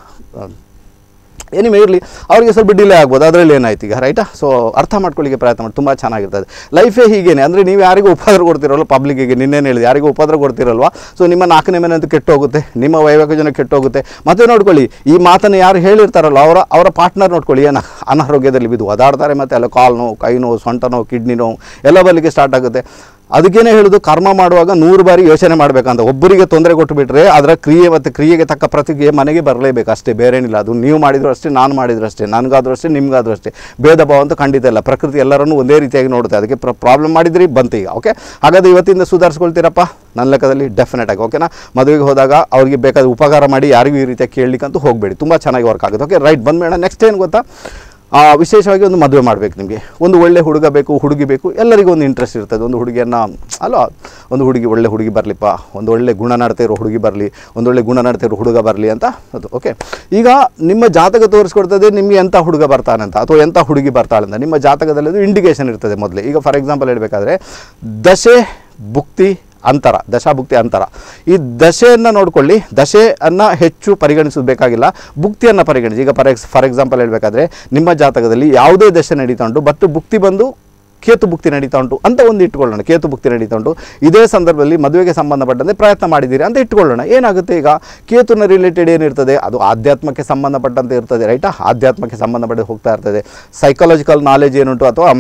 A: ಏನಿವೆ ಇರಲಿ ಅವರಿಗೆ ಸ್ವಲ್ಪ ಡಿಲೇ ಆಗ್ಬೋದು ಅದರಲ್ಲಿ ಏನಾಯ್ತು ಈಗ ರೈಟಾ ಸೊ ಅರ್ಥ ಮಾಡ್ಕೊಳ್ಳಿಕ್ಕೆ ಪ್ರಯತ್ನ ಮಾಡಿ ತುಂಬ ಚೆನ್ನಾಗಿರ್ತದೆ ಲೈಫೇ ಹೀಗೇನೆ ಅಂದರೆ ನೀವು ಯಾರಿಗೂ ಉಪದ್ರ ಕೊಡ್ತಿರಲ್ಲ ಪಬ್ಲಿಕ್ಕಿಗೆ ನಿನ್ನೇನು ಹೇಳಿದೆ ಯಾರಿಗೂ ಉಪದ್ರ ಕೊಡ್ತಿರಲ್ವಾ ಸೊ ನಿಮ್ಮ ನಾಲ್ಕನೇ ಮನೆ ಅಂತೂ ಕೆಟ್ಟೋಗುತ್ತೆ ನಿಮ್ಮ ವೈವಾಹಿಕ ಜನ ಕೆಟ್ಟೋಗುತ್ತೆ ಮತ್ತೆ ನೋಡ್ಕೊಳ್ಳಿ ಈ ಮಾತನ್ನು ಯಾರು ಹೇಳಿರ್ತಾರಲ್ಲ ಅವರ ಅವರ ಪಾರ್ಟ್ನರ್ ನೋಡ್ಕೊಳ್ಳಿ ಏನು ಅನಾರೋಗ್ಯದಲ್ಲಿ ಬಿದ್ದು ಒದಾಡ್ತಾರೆ ಮತ್ತು ಎಲ್ಲ ಕಾಲು ನೋವು ಕೈ ನೋವು ಸೊಂಟ ನೋವು ಕಿಡ್ನಿ ನೋವು ಎಲ್ಲ ಬರಲಿಕ್ಕೆ ಸ್ಟಾರ್ಟ್ ಆಗುತ್ತೆ ಅದಕ್ಕೇನೆ ಹೇಳೋದು ಕರ್ಮ ಮಾಡುವಾಗ ನೂರು ಬಾರಿ ಯೋಚನೆ ಮಾಡಬೇಕಂತ ಒಬ್ಬರಿಗೆ ತೊಂದರೆ ಕೊಟ್ಟು ಬಿಟ್ರೆ ಅದರ ಕ್ರಿಯೆ ಮತ್ತು ಕ್ರಿಯೆಗೆ ತಕ್ಕ ಪ್ರತಿಕ್ರಿಯೆ ಮನೆಗೆ ಬರಲೇಬೇಕು ಅಷ್ಟೇ ಬೇರೇನಿಲ್ಲ ಅದು ನೀವು ಮಾಡಿದ್ರು ಅಷ್ಟೇ ನಾನು ಮಾಡಿದ್ರು ಅಷ್ಟೇ ನನಗಾದ್ರೂ ಅಷ್ಟೇ ನಿಮ್ಗಾದ್ರೂ ಅಷ್ಟೇ ಭೇದ ಭಾವ ಅಂತ ಖಂಡಿತ ಇಲ್ಲ ಪ್ರಕೃತಿ ಎಲ್ಲರನ್ನೂ ಒಂದೇ ರೀತಿಯಾಗಿ ನೋಡುತ್ತೆ ಅದಕ್ಕೆ ಪ್ರಾಬ್ಲಮ್ ಮಾಡಿದ್ರಿ ಬಂತು ಈಗ ಓಕೆ ಹಾಗಾದ್ರೆ ಇವತ್ತಿಂದ ಸುಧಾರಿಸ್ಕೊಳ್ತೀರಪ್ಪ ನನ್ನ ಲೆಕ್ಕದಲ್ಲಿ ಡೆಫಿನೆಟ್ ಆಗಿ ಓಕೆನಾ ಮದುವೆಗೆ ಹೋದಾಗ ಅವ್ರಿಗೆ ಬೇಕಾದ ಉಪಕಾರ ಮಾಡಿ ಯಾರಿಗೂ ಈ ರೀತಿಯಾಗಿ ಕೇಳಲಿಕ್ಕಂತೂ ಹೋಗಬೇಡಿ ತುಂಬ ಚೆನ್ನಾಗಿ ವರ್ಕ್ ಆಗುತ್ತೆ ಓಕೆ ರೈಟ್ ಬಂದ್ಬೇಡ ನೆಕ್ಸ್ಟ್ ಏನು ಗೊತ್ತಾ ಆ, ವಿಶೇಷವಾಗಿ ಒಂದು ಮದುವೆ ಮಾಡಬೇಕು ನಿಮಗೆ ಒಂದು ಒಳ್ಳೆ ಹುಡುಗ ಬೇಕು ಹುಡುಗಿ ಬೇಕು ಎಲ್ಲರಿಗೂ ಒಂದು ಇಂಟ್ರೆಸ್ಟ್ ಇರ್ತದೆ ಒಂದು ಹುಡುಗಿಯನ್ನು ಅಲ್ವಾ ಒಂದು ಹುಡುಗಿ ಒಳ್ಳೆ ಹುಡುಗಿ ಬರಲಿಪ್ಪ ಒಂದು ಒಳ್ಳೆ ಗುಣ ನಡತೆ ಇರೋ ಹುಡುಗಿ ಬರಲಿ ಒಂದು ಒಳ್ಳೆ ಗುಣ ನಡತೆ ಇರೋ ಹುಡುಗ ಬರಲಿ ಅಂತ ಅದು ಓಕೆ ಈಗ ನಿಮ್ಮ ಜಾತಕ ತೋರಿಸ್ಕೊಡ್ತದೆ ನಿಮಗೆ ಎಂಥ ಹುಡುಗ ಬರ್ತಾನೆ ಅಂತ ಅಥವಾ ಎಂಥ ಹುಡುಗಿ ಬರ್ತಾಳೆ ಅಂತ ನಿಮ್ಮ ಜಾತಕದಲ್ಲಿ ಅದು ಇಂಡಿಕೇಶನ್ ಇರ್ತದೆ ಮೊದಲೇ ಈಗ ಫಾರ್ ಎಕ್ಸಾಂಪಲ್ ಹೇಳಬೇಕಾದ್ರೆ ದಶೆ ಭುಕ್ತಿ ಅಂತರ ದಶಾಭುಕ್ತಿ ಅಂತರ ಈ ದಶೆಯನ್ನು ನೋಡ್ಕೊಳ್ಳಿ ದಶೆಯನ್ನು ಹೆಚ್ಚು ಪರಿಗಣಿಸೋದು ಬೇಕಾಗಿಲ್ಲ ಭುಕ್ತಿಯನ್ನು ಪರಿಗಣಿಸಿ ಈಗ ಫಾರ್ ಎಕ್ಸ್ ಫಾರ್ ಎಕ್ಸಾಂಪಲ್ ಹೇಳಬೇಕಾದ್ರೆ ನಿಮ್ಮ ಜಾತಕದಲ್ಲಿ ಯಾವುದೇ ದಶೆ ನಡೀತಾ ಉಂಟು ಬಟ್ ಭುಕ್ತಿ ಬಂದು ಕೇತು ಭುಕ್ತಿ ನಡೀತಾ ಉಂಟು ಅಂತ ಒಂದು ಇಟ್ಕೊಳ್ಳೋಣ ಕೇತು ಭುಕ್ತಿ ನಡೀತಾ ಉಂಟು ಇದೇ ಸಂದರ್ಭದಲ್ಲಿ ಮದುವೆಗೆ ಸಂಬಂಧಪಟ್ಟಂತೆ ಪ್ರಯತ್ನ ಮಾಡಿದ್ದೀರಿ ಅಂತ ಇಟ್ಕೊಳ್ಳೋಣ ಏನಾಗುತ್ತೆ ಈಗ ಕೇತುನ ರಿಲೇಟೆಡ್ ಏನಿರ್ತದೆ ಅದು ಆಧ್ಯಾತ್ಮಕ್ಕೆ ಸಂಬಂಧಪಟ್ಟಂತೆ ಇರ್ತದೆ ರೈಟಾ ಆಧ್ಯಾತ್ಮಕ್ಕೆ ಸಂಬಂಧಪಟ್ಟ ಹೋಗ್ತಾ ಇರ್ತದೆ ಸೈಕಾಲಜಿಕಲ್ ನಾಲೆಜ್ ಏನುಂಟು ಅಥವಾ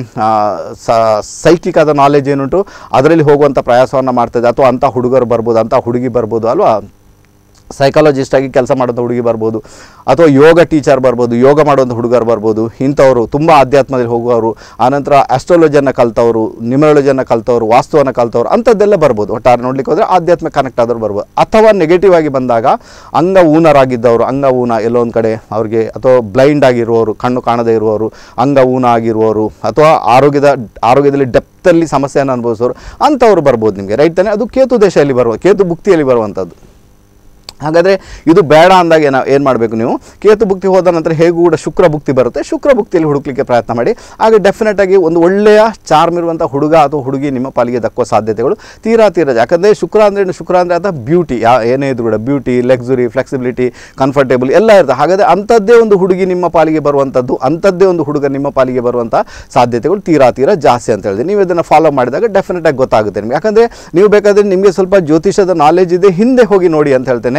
A: ಸೈಕಿಕ್ ಆದ ನಾಲೆಜ್ ಏನುಂಟು ಅದರಲ್ಲಿ ಹೋಗುವಂಥ ಪ್ರಯಾಸವನ್ನು ಮಾಡ್ತದೆ ಅಥವಾ ಅಂಥ ಹುಡುಗರು ಬರ್ಬೋದು ಅಂಥ ಹುಡುಗಿ ಬರ್ಬೋದು ಅಲ್ವಾ ಸೈಕಾಲಜಿಸ್ಟ್ ಆಗಿ ಕೆಲಸ ಮಾಡೋಂಥ ಹುಡುಗಿ ಬರ್ಬೋದು ಅಥವಾ ಯೋಗ ಟೀಚರ್ ಬರ್ಬೋದು ಯೋಗ ಮಾಡುವಂಥ ಹುಡುಗರು ಬರ್ಬೋದು ಇಂಥವರು ತುಂಬ ಆಧ್ಯಾತ್ಮದಲ್ಲಿ ಹೋಗುವವರು ಆನಂತರ ಆಸ್ಟ್ರಾಲಜಿಯನ್ನು ಕಲ್ತವರು ನ್ಯೂಮರಾಲಜಿಯನ್ನು ಕಲ್ತವರು ವಾಸ್ತುವನ್ನು ಕಲ್ತವರು ಅಂಥದ್ದೆಲ್ಲ ಬರ್ಬೋದು ಒಟ್ಟಾರೆ ನೋಡ್ಲಿಕ್ಕೆ ಹೋದರೆ ಆಧ್ಯಾತ್ಮ ಕನೆಕ್ಟ್ ಆದವರು ಬರ್ಬೋದು ಅಥವಾ ನೆಗೆಟಿವ್ ಆಗಿ ಬಂದಾಗ ಅಂಗ ಊನರಾಗಿದ್ದವರು ಅಂಗ ಊನ ಎಲ್ಲೋ ಒಂದು ಕಡೆ ಅವ್ರಿಗೆ ಅಥವಾ ಬ್ಲೈಂಡ್ ಆಗಿರುವವರು ಕಣ್ಣು ಕಾಣದೇ ಇರುವವರು ಅಂಗ ಊನ ಆಗಿರುವವರು ಅಥವಾ ಆರೋಗ್ಯದ ಆರೋಗ್ಯದಲ್ಲಿ ಡೆಪ್ತಲ್ಲಿ ಸಮಸ್ಯೆಯನ್ನು ಅನುಭವಿಸೋರು ಅಂಥವ್ರು ಬರ್ಬೋದು ನಿಮಗೆ ರೈಟ್ ತಾನೇ ಅದು ಕೇತು ದೇಶದಲ್ಲಿ ಬರುವ ಕೇತು ಭುಕ್ತಿಯಲ್ಲಿ ಬರುವಂಥದ್ದು ಹಾಗಾದರೆ ಇದು ಬೇಡ ಅಂದಾಗ ಏನು ಏನು ಮಾಡಬೇಕು ನೀವು ಕೇತು ಭುಕ್ತಿ ಹೋದ ನಂತರ ಹೇಗೂ ಕೂಡ ಶುಕ್ರ ಭುಕ್ತಿ ಬರುತ್ತೆ ಶುಕ್ರ ಭುಕ್ತಿಯಲ್ಲಿ ಹುಡುಕ್ಲಿಕ್ಕೆ ಪ್ರಯತ್ನ ಮಾಡಿ ಆಗ ಡೆಫಿನೆಟ್ ಆಗಿ ಒಂದು ಒಳ್ಳೆಯ ಚಾರ್ಮ್ ಇರುವಂಥ ಹುಡುಗ ಅಥವಾ ಹುಡುಗಿ ನಿಮ್ಮ ಪಾಲಿಗೆ ದಕ್ಕುವ ಸಾಧ್ಯತೆಗಳು ತೀರಾ ತೀರಾ ಯಾಕಂದರೆ ಶುಕ್ರ ಅಂದರೆ ಶುಕ್ರ ಅಂದರೆ ಅಥವಾ ಬ್ಯೂಟಿ ಯಾ ಏನೇ ಇದ್ರು ಕೂಡ ಬ್ಯೂಟಿ ಲೆಕ್ಸುರಿ ಫ್ಲೆಕ್ಸಿಬಿಲಿಟಿ ಕಂಫರ್ಟೇಬಲ್ ಎಲ್ಲ ಇರ್ತದೆ ಹಾಗಾದರೆ ಅಂಥದ್ದೇ ಒಂದು ಹುಡುಗಿ ನಿಮ್ಮ ಪಾಲಿಗೆ ಬರುವಂಥದ್ದು ಅಂಥದ್ದೇ ಒಂದು ಹುಡುಗ ನಿಮ್ಮ ಪಾಲಿಗೆ ಬರುವಂಥ ಸಾಧ್ಯತೆಗಳು ತೀರಾ ತೀರಾ ಜಾಸ್ತಿ ಅಂತ ಹೇಳಿದೆ ನೀವು ಇದನ್ನು ಫಾಲೋ ಮಾಡಿದಾಗ ಡೆಫಿನೆಟ್ ಆಗಿ ಗೊತ್ತಾಗುತ್ತೆ ನಿಮಗೆ ಯಾಕಂದರೆ ನೀವು ಬೇಕಾದರೆ ನಿಮಗೆ ಸ್ವಲ್ಪ ಜ್ಯೋತಿಷದ ನಾಲೆಜ್ ಇದೆ ಹಿಂದೆ ಹೋಗಿ ನೋಡಿ ಅಂತ ಹೇಳ್ತೇನೆ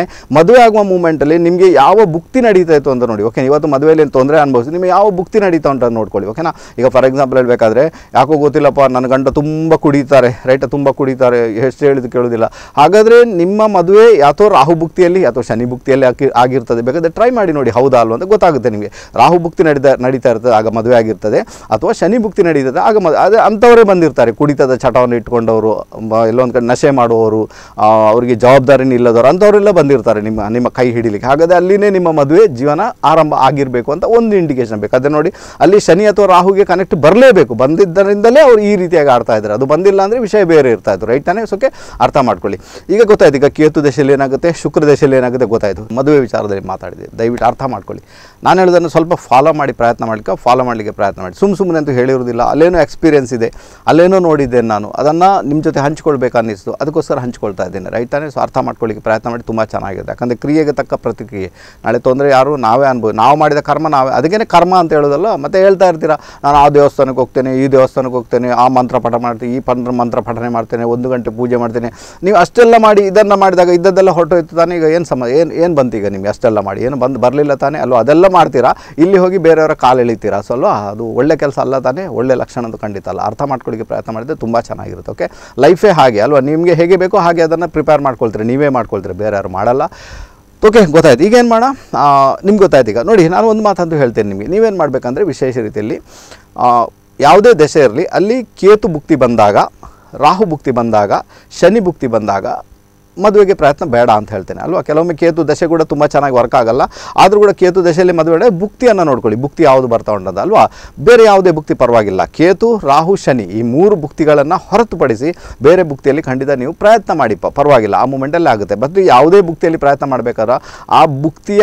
A: ಮದುವೆ ಆಗುವ ಮೂಮೆಂಟಲ್ಲಿ ನಿಮಗೆ ಯಾವ ಭುಕ್ತಿ ನಡೀತಾ ಇತ್ತು ಅಂತ ನೋಡಿ ಓಕೆ ಇವತ್ತು ಮದುವೆಯಲ್ಲಿ ಏನು ತೊಂದರೆ ಅನುಭವಿಸಿ ನಿಮಗೆ ಯಾವ ಭುಕ್ತಿ ನಡೀತಾ ಉಂಟು ಅಂತ ನೋಡ್ಕೊಳ್ಳಿ ಓಕೆನಾ ಈಗ ಫಾರ್ ಎಕ್ಸಾಂಪಲ್ ಹೇಳಬೇಕಾದ್ರೆ ಯಾಕೋ ಗೊತ್ತಿಲ್ಲಪ್ಪ ನನ್ನ ಗಂಡ ತುಂಬ ಕುಡಿತಾರೆ ರೈಟ್ ತುಂಬ ಕುಡಿತಾರೆ ಎಷ್ಟು ಹೇಳಿದ್ದು ಕೇಳೋದಿಲ್ಲ ಹಾಗಾದರೆ ನಿಮ್ಮ ಮದುವೆ ಯಾತೋ ರಾಹು ಭುಕ್ತಿಯಲ್ಲಿ ಅಥವಾ ಶನಿ ಭುಕ್ತಿಯಲ್ಲಿ ಆಗಿ ಆಗಿರ್ತದೆ ಬೇಕಾದ್ರೆ ಟ್ರೈ ಮಾಡಿ ನೋಡಿ ಹೌದಾ ಅಲ್ವಾ ಅಂತ ಗೊತ್ತಾಗುತ್ತೆ ನಿಮಗೆ ರಾಹು ಭುಕ್ತಿ ನಡೀತಾ ನಡೀತಾ ಇರ್ತದೆ ಆಗ ಮದುವೆ ಆಗಿರ್ತದೆ ಅಥವಾ ಶನಿ ಭುಕ್ತಿ ನಡೀತದೆ ಆಗ ಮದ್ ಅದೇ ಅಂಥವರೇ ಬಂದಿರ್ತಾರೆ ಕುಡಿತದ ಚಟವನ್ನು ಇಟ್ಕೊಂಡವರು ಮ- ಎಲ್ಲೊಂದು ಕಡೆ ನಶೆ ಮಾಡುವವರು ಆ, ಅವರಿಗೆ ಜವಾಬ್ದಾರಿನ ಇಲ್ಲದವರು ಅಂಥವರೆಲ್ಲ ಬಂದಿರ್ತಾರೆ ನಿಮ್ಮ ನಿಮ್ಮ ಕೈ ಹಿಡಿಲಿಕ್ಕೆ ಹಾಗಾದರೆ ಅಲ್ಲಿನೇ ನಿಮ್ಮ ಮದುವೆ ಜೀವನ ಆರಂಭ ಆಗಿರಬೇಕು ಅಂತ ಒಂದು ಇಂಡಿಕೇಶನ್ ಬೇಕು ಅದೇ ನೋಡಿ ಅಲ್ಲಿ ಶನಿ ಅಥವಾ ರಾಹುಗೆ ಕನೆಕ್ಟ್ ಬರಲೇಬೇಕು ಬಂದಿದ್ದರಿಂದಲೇ ಅವ್ರು ಈ ರೀತಿಯಾಗಿ ಆಡ್ತಾ ಇದ್ದಾರೆ ಅದು ಬಂದಿಲ್ಲ ಅಂದರೆ ವಿಷಯ ಬೇರೆ ಇರ್ತಾ ಇತ್ತು ರೈಟ್ ತಾನೇ ಸೋಕೆ ಅರ್ಥ ಮಾಡ್ಕೊಳ್ಳಿ ಈಗ ಗೊತ್ತಾಯ್ತು ಈಗ ಕೇತು ದಶೆಯಲ್ಲಿ ಏನಾಗುತ್ತೆ ಶುಕ್ರ ದಶೆಯಲ್ಲಿ ಏನಾಗುತ್ತೆ ಗೊತ್ತಾಯಿತು ಮದುವೆ ವಿಚಾರದಲ್ಲಿ ಮಾತಾಡಿದೆ ದಯವಿಟ್ಟು ಅರ್ಥ ಮಾಡ್ಕೊಳ್ಳಿ ನಾನು ಹೇಳೋದನ್ನು ಸ್ವಲ್ಪ ಫಾಲೋ ಮಾಡಿ ಪ್ರಯತ್ನ ಮಾಡಲಿಕ್ಕೆ ಫಾಲೋ ಮಾಡಲಿಕ್ಕೆ ಪ್ರಯತ್ನ ಮಾಡಿ ಸುಮ್ಮ ಸುಮ್ಮನೆ ಅಂತೂ ಹೇಳಿರೋದಿಲ್ಲ ಅಲ್ಲೇನೋ ಎಕ್ಸ್ಪೀರಿಯನ್ಸ್ ಇದೆ ಅಲ್ಲೇನೋ ನೋಡಿದ್ದೇನೆ ನಾನು ಅದನ್ನು ನಿಮ್ಮ ಜೊತೆ ಹಂಚ್ಕೊಳ್ಬೇಕು ಅನ್ನಿಸ್ತು ಅದಕ್ಕೋಸ್ಕರ ಹಂಚ್ಕೊಳ್ತಾ ಇದ್ದೇನೆ ರೈಟ್ ತಾನೇ ಸೊ ಅರ್ಥ ಮಾಡ್ಕೊಳ್ಳಿಕ್ಕೆ ಪ್ರಯತ್ನ ಮಾಡಿ ತುಂಬ ಚೆನ್ನಾಗಿದೆ ಯಾಕಂದರೆ ಕ್ರಿಯೆಗೆ ತಕ್ಕ ಪ್ರತಿಕ್ರಿಯೆ ನಾಳೆ ತೊಂದರೆ ಯಾರು ನಾವೇ ಅನ್ಬೋದು ನಾವು ಮಾಡಿದ ಕರ್ಮ ನಾವೇ ಅದಕ್ಕೇ ಕರ್ಮ ಅಂತ ಹೇಳೋದಲ್ಲ ಮತ್ತೆ ಹೇಳ್ತಾ ಇರ್ತೀರಾ ನಾನು ಆ ದೇವಸ್ಥಾನಕ್ಕೆ ಹೋಗ್ತೇನೆ ಈ ದೇವಸ್ಥಾನಕ್ಕೆ ಹೋಗ್ತೇನೆ ಆ ಮಂತ್ರ ಪಠ ಮಾಡ್ತೀನಿ ಈ ಪಂದ್ರ ಮಂತ್ರ ಪಠನೆ ಮಾಡ್ತೇನೆ ಒಂದು ಗಂಟೆ ಪೂಜೆ ಮಾಡ್ತೇನೆ ನೀವು ಅಷ್ಟೆಲ್ಲ ಮಾಡಿ ಇದನ್ನು ಮಾಡಿದಾಗ ಇದ್ದದ್ದೆಲ್ಲ ಹೊರಟೋಯ್ತು ತಾನೇ ಈಗ ಏನು ಸಮ ಏನು ಏನು ಬಂತು ಈಗ ನಿಮಗೆ ಅಷ್ಟೆಲ್ಲ ಮಾಡಿ ಏನು ಬಂದು ಬರಲಿಲ್ಲ ತಾನೇ ಅಲ್ವಾ ಅದೆಲ್ಲ ಮಾಡ್ತೀರಾ ಇಲ್ಲಿ ಹೋಗಿ ಬೇರೆಯವರ ಕಾಲು ಎಳಿತೀರಾ ಸೊ ಅಲ್ವಾ ಅದು ಒಳ್ಳೆ ಕೆಲಸ ಅಲ್ಲ ತಾನೇ ಒಳ್ಳೆ ಲಕ್ಷಣ ಅಂತ ಖಂಡಿತ ಅಲ್ಲ ಅರ್ಥ ಮಾಡ್ಕೊಳ್ಳಿಕ್ಕೆ ಪ್ರಯತ್ನ ಮಾಡಿದ್ರೆ ತುಂಬ ಚೆನ್ನಾಗಿರುತ್ತೆ ಓಕೆ ಲೈಫೇ ಹಾಗೆ ಅಲ್ವಾ ನಿಮಗೆ ಹೇಗೆ ಬೇಕೋ ಹಾಗೆ ಅದನ್ನು ಪ್ರಿಪೇರ್ ಮಾಡ್ಕೊಳ್ತೀರಿ ನೀವೇ ಮಾಡ್ಕೊಳ್ತೀರಿ ಬೇರೆ ಯಾರು ಮಾಡಲ್ಲ ಓಕೆ ಗೊತ್ತಾಯ್ತು ಈಗ ಏನು ಮಾಡೋಣ ನಿಮ್ಗೆ ಗೊತ್ತಾಯ್ತು ಈಗ ನೋಡಿ ನಾನು ಒಂದು ಮಾತಂತೂ ಹೇಳ್ತೇನೆ ನಿಮಗೆ ನೀವೇನು ಮಾಡಬೇಕಂದ್ರೆ ವಿಶೇಷ ರೀತಿಯಲ್ಲಿ ಆ, ಯಾವುದೇ ದಶೆ ಇರಲಿ ಅಲ್ಲಿ ಕೇತು ಭುಕ್ತಿ ಬಂದಾಗ ರಾಹು ಭುಕ್ತಿ ಬಂದಾಗ ಶನಿ ಭುಕ್ತಿ ಬಂದಾಗ ಮದುವೆಗೆ ಪ್ರಯತ್ನ ಬೇಡ ಅಂತ ಹೇಳ್ತೇನೆ ಅಲ್ವಾ ಕೆಲವೊಮ್ಮೆ ಕೇತು ದಶೆ ಕೂಡ ತುಂಬ ಚೆನ್ನಾಗಿ ವರ್ಕ್ ಆಗಲ್ಲ ಆದರೂ ಕೂಡ ಕೇತು ದಶೆಯಲ್ಲಿ ಮದುವೆ ಭುಕ್ತಿಯನ್ನು ನೋಡ್ಕೊಳ್ಳಿ ಭುಕ್ತಿ ಯಾವುದು ಬರ್ತಾ ಉಂಟದ ಅಲ್ವಾ ಬೇರೆ ಯಾವುದೇ ಭುಕ್ತಿ ಪರವಾಗಿಲ್ಲ ಕೇತು ರಾಹು ಶನಿ ಈ ಮೂರು ಭುಕ್ತಿಗಳನ್ನು ಹೊರತುಪಡಿಸಿ ಬೇರೆ ಭುಕ್ತಿಯಲ್ಲಿ ಖಂಡಿತ ನೀವು ಪ್ರಯತ್ನ ಮಾಡಿ ಪ- ಪರವಾಗಿಲ್ಲ ಆ ಮೂಮೆಂಟಲ್ಲಿ ಆಗುತ್ತೆ ಬಟ್ ಯಾವುದೇ ಭುಕ್ತಿಯಲ್ಲಿ ಪ್ರಯತ್ನ ಮಾಡಬೇಕಾದ್ರೆ ಆ ಭುಕ್ತಿಯ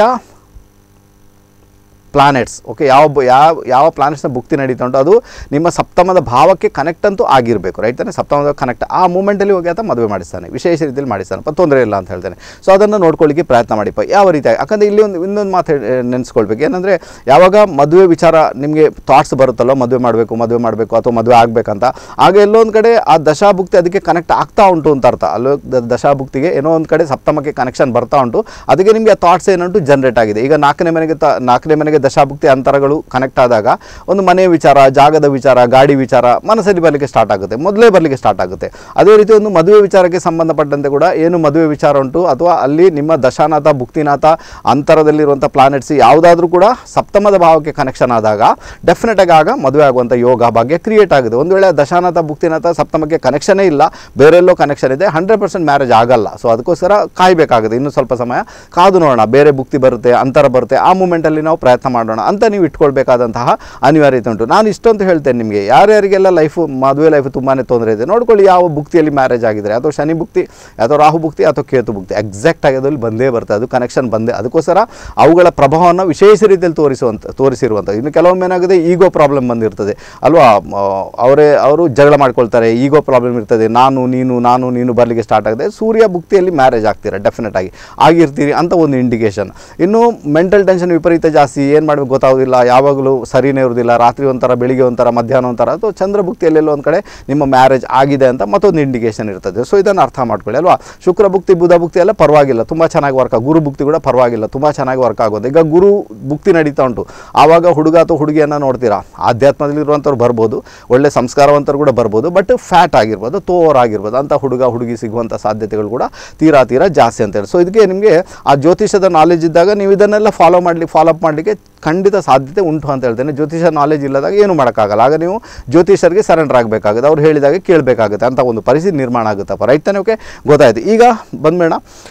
A: ಪ್ಲಾನೆಟ್ಸ್ ಓಕೆ ಯಾವ ಬ- ಯಾವ ಯಾವ ಪ್ಲಾನೆಟ್ಸ್ನ ಭುಕ್ತಿ ನಡೀತಾ ಉಂಟು ಅದು ನಿಮ್ಮ ಸಪ್ತಮದ ಭಾವಕ್ಕೆ ಕನೆಕ್ಟ್ ಅಂತೂ ಆಗಿರಬೇಕು ರೈಟ್ ತಾನೆ ಸಪ್ತಮದ ಕನೆಕ್ಟ್ ಆ ಮೂಮೆಂಟಲ್ಲಿ ಹೋಗಿ ಆತ ಮದುವೆ ಮಾಡಿಸ್ತಾನೆ ವಿಶೇಷ ರೀತಿಯಲ್ಲಿ ಮಾಡಿಸ್ತಾನೆ ಪ ತೊಂದರೆ ಇಲ್ಲ ಅಂತ ಹೇಳ್ತಾನೆ ಸೊ ಅದನ್ನು ನೋಡ್ಕೊಳ್ಳಿಕ್ಕೆ ಪ್ರಯತ್ನ ಮಾಡಿಪ್ಪ ಯಾವ ರೀತಿಯಾಗಿ ಯಾಕಂದರೆ ಇಲ್ಲಿ ಒಂದು ಇನ್ನೊಂದು ಮಾತು ಹೇಳ್- ನೆನೆಸ್ಕೊಳ್ಬೇಕು ಏನಂದರೆ ಯಾವಾಗ ಮದುವೆ ವಿಚಾರ ನಿಮಗೆ ಥಾಟ್ಸ್ ಬರುತ್ತಲ್ಲ ಮದುವೆ ಮಾಡಬೇಕು ಮದುವೆ ಮಾಡಬೇಕು ಅಥವಾ ಮದುವೆ ಆಗಬೇಕಂತ ಆಗ ಎಲ್ಲೋ ಒಂದು ಕಡೆ ಆ ದಶಾಭುಕ್ತಿ ಅದಕ್ಕೆ ಕನೆಕ್ಟ್ ಆಗ್ತಾ ಉಂಟು ಅಂತ ಅರ್ಥ ಅಲ್ಲೋ ದ- ದಶಾಭುಕ್ತಿಗೆ ಏನೋ ಒಂದು ಕಡೆ ಸಪ್ತಮಕ್ಕೆ ಕನೆಕ್ಷನ್ ಬರ್ತಾ ಉಂಟು ಅದಕ್ಕೆ ನಿಮಗೆ ಆ ಥಾಟ್ಸ್ ಏನುಂಟು ಜನ್ರೇಟ್ ಆಗಿದೆ ಈಗ ನಾಲ್ಕನೇ ಮನೆಗೆ ತ ನಾಲ್ಕನೇ ಮನೆಗೆ ದಶಾಭುಕ್ತಿ ಅಂತರಗಳು ಕನೆಕ್ಟ್ ಆದಾಗ ಒಂದು ಮನೆ ವಿಚಾರ ಜಾಗದ ವಿಚಾರ ಗಾಡಿ ವಿಚಾರ ಮನಸ್ಸಲ್ಲಿ ಬರಲಿಕ್ಕೆ ಸ್ಟಾರ್ಟ್ ಆಗುತ್ತೆ ಮೊದಲೇ ಬರಲಿಕ್ಕೆ ಸ್ಟಾರ್ಟ್ ಆಗುತ್ತೆ ಅದೇ ರೀತಿ ಒಂದು ಮದುವೆ ವಿಚಾರಕ್ಕೆ ಸಂಬಂಧಪಟ್ಟಂತೆ ಕೂಡ ಏನು ಮದುವೆ ವಿಚಾರ ಉಂಟು ಅಥವಾ ಅಲ್ಲಿ ನಿಮ್ಮ ದಶಾನಾಥ ಭುಕ್ತಿನಾಥ ಅಂತರದಲ್ಲಿರುವಂಥ ಪ್ಲಾನೆಟ್ಸ್ ಯಾವುದಾದ್ರೂ ಕೂಡ ಸಪ್ತಮದ ಭಾವಕ್ಕೆ ಕನೆಕ್ಷನ್ ಆದಾಗ ಡೆಫಿನೆಟ್ ಆಗಿ ಆಗ ಮದುವೆ ಆಗುವಂಥ ಯೋಗ ಭಾಗ್ಯ ಕ್ರಿಯೇಟ್ ಆಗಿದೆ ಒಂದು ವೇಳೆ ದಶಾನಾಥ ಭುಕ್ತಿನಾಥ ಸಪ್ತಮಕ್ಕೆ ಕನೆಕ್ಷನೇ ಇಲ್ಲ ಬೇರೆಲ್ಲೋ ಕನೆಕ್ಷನ್ ಇದೆ ಹಂಡ್ರೆಡ್ ಪರ್ಸೆಂಟ್ ಮ್ಯಾರೇಜ್ ಆಗಲ್ಲ ಸೊ ಅದಕ್ಕೋಸ್ಕರ ಕಾಯಬೇಕಾಗುತ್ತೆ ಇನ್ನೂ ಸ್ವಲ್ಪ ಸಮಯ ಕಾದು ನೋಡೋಣ ಬೇರೆ ಭುಕ್ತಿ ಬರುತ್ತೆ ಅಂತರ ಬರುತ್ತೆ ಆ ಮೂಮೆಂಟಲ್ಲಿ ನಾವು ಪ್ರಯತ್ನ ಮಾಡೋಣ ಅಂತ ನೀವು ಇಟ್ಕೊಳ್ಬೇಕಾದಂತಹ ಅನಿವಾರ್ಯತೆ ಉಂಟು ನಾನು ಇಷ್ಟೊಂದು ಹೇಳ್ತೇನೆ ನಿಮಗೆ ಯಾರ್ಯಾರಿಗೆಲ್ಲ ಲೈಫು ಮದುವೆ ಲೈಫ್ ತುಂಬಾ ತೊಂದರೆ ಇದೆ ನೋಡ್ಕೊಳ್ಳಿ ಯಾವ ಭುಕ್ತಿಯಲ್ಲಿ ಮ್ಯಾರೇಜ್ ಆಗಿದ್ರೆ ಅಥವಾ ಶನಿ ಭುಕ್ತಿ ಅಥವಾ ರಾಹು ಭುಕ್ತಿ ಅಥವಾ ಕೇತು ಭುಕ್ತಿ ಎಕ್ಸಾಕ್ಟ್ ಆಗಿ ಅದ್ರಲ್ಲಿ ಬಂದೇ ಬರ್ತದೆ ಅದು ಕನೆಕ್ಷನ್ ಬಂದೇ ಅದಕ್ಕೋಸ್ಕರ ಅವುಗಳ ಪ್ರಭಾವವನ್ನು ವಿಶೇಷ ರೀತಿಯಲ್ಲಿ ತೋರಿಸುವಂಥ ತೋರಿಸಿರುವಂಥ ಇನ್ನು ಕೆಲವೊಮ್ಮೆ ಏನಾಗುತ್ತೆ ಈಗೋ ಪ್ರಾಬ್ಲಮ್ ಬಂದಿರ್ತದೆ ಅಲ್ವಾ ಮ, ಅವರೇ ಅವರು ಜಗಳ ಮಾಡ್ಕೊಳ್ತಾರೆ ಈಗೋ ಪ್ರಾಬ್ಲಮ್ ಇರ್ತದೆ ನಾನು ನೀನು ನಾನು ನೀನು ಬರಲಿಕ್ಕೆ ಸ್ಟಾರ್ಟ್ ಆಗಿದೆ ಸೂರ್ಯ ಭುಕ್ತಿಯಲ್ಲಿ ಮ್ಯಾರೇಜ್ ಆಗ್ತೀರಾ ಡೆಫಿನೆಟ್ ಆಗಿ ಆಗಿರ್ತೀರಿ ಅಂತ ಒಂದು ಇಂಡಿಕೇಶನ್ ಇನ್ನು ಮೆಂಟಲ್ ಟೆನ್ಷನ್ ವಿಪರೀತ ಜಾಸ್ತಿ ಏನು ಮಾಡಬೇಕು ಗೊತ್ತಾಗೋದಿಲ್ಲ ಯಾವಾಗಲೂ ಸರಿನೇ ಇರೋದಿಲ್ಲ ರಾತ್ರಿ ಒಂಥರ ಬೆಳಿಗ್ಗೆ ಒಂಥರ ಮಧ್ಯಾಹ್ನ ಒಂಥರ ಅಥವಾ ಚಂದ್ರಭುಕ್ತಿಯಲ್ಲೆಲ್ಲೋ ಒಂದು ಕಡೆ ನಿಮ್ಮ ಮ್ಯಾರೇಜ್ ಆಗಿದೆ ಅಂತ ಮತ್ತೊಂದು ಇಂಡಿಕೇಶನ್ ಇರ್ತದೆ ಸೊ ಇದನ್ನು ಅರ್ಥ ಮಾಡ್ಕೊಳ್ಳಿ ಅಲ್ವಾ ಶುಕ್ರ ಭುಕ್ತಿ ಬುಧ ಭುಕ್ತಿ ಎಲ್ಲ ಪರವಾಗಿಲ್ಲ ತುಂಬ ಚೆನ್ನಾಗಿ ವರ್ಕ್ ಗುರು ಭುಕ್ತಿ ಕೂಡ ಪರವಾಗಿಲ್ಲ ತುಂಬ ಚೆನ್ನಾಗಿ ವರ್ಕ್ ಆಗೋದು ಈಗ ಗುರು ಭುಕ್ತಿ ನಡೀತಾ ಉಂಟು ಆವಾಗ ಹುಡುಗ ಅಥವಾ ಹುಡುಗಿಯನ್ನು ನೋಡ್ತೀರಾ ಆಧ್ಯಾತ್ಮದಲ್ಲಿರುವಂಥವ್ರು ಬರ್ಬೋದು ಒಳ್ಳೆ ಸಂಸ್ಕಾರವಂತರು ಕೂಡ ಬರ್ಬೋದು ಬಟ್ ಫ್ಯಾಟ್ ಆಗಿರ್ಬೋದು ತೋರ್ ಆಗಿರ್ಬೋದು ಅಂತ ಹುಡುಗ ಹುಡುಗಿ ಸಿಗುವಂಥ ಸಾಧ್ಯತೆಗಳು ಕೂಡ ತೀರಾ ತೀರಾ ಜಾಸ್ತಿ ಅಂತ ಹೇಳಿ ಸೊ ಇದಕ್ಕೆ ನಿಮಗೆ ಆ ಜ್ಯೋತಿಷದ ನಾಲೆಜ್ ಇದ್ದಾಗ ನೀವು ಇದನ್ನೆಲ್ಲ ಫಾಲೋ ಮಾಡಲಿ ಫಾಲೋ ಅಪ್ ಮಾಡಲಿಕ್ಕೆ ಖಂಡಿತ ಸಾಧ್ಯತೆ ಉಂಟು ಅಂತ ಹೇಳ್ತೇನೆ ಜ್ಯೋತಿಷ ನಾಲೆಜ್ ಇಲ್ಲದಾಗ ಏನು ಮಾಡೋಕ್ಕಾಗಲ್ಲ ಆಗ ನೀವು ಜ್ಯೋತಿಷರಿಗೆ ಸರೆಂಡರ್ ಆಗಬೇಕಾಗುತ್ತೆ ಅವ್ರು ಹೇಳಿದಾಗ ಕೇಳಬೇಕಾಗುತ್ತೆ ಅಂತ ಒಂದು ಪರಿಸ್ಥಿತಿ ನಿರ್ಮಾಣ ಆಗುತ್ತಪ್ಪ ರೈಟ್ ತಾನೇ ಓಕೆ ಗೊತ್ತಾಯ್ತು ಈಗ ಬಂದ್ಬೇಡ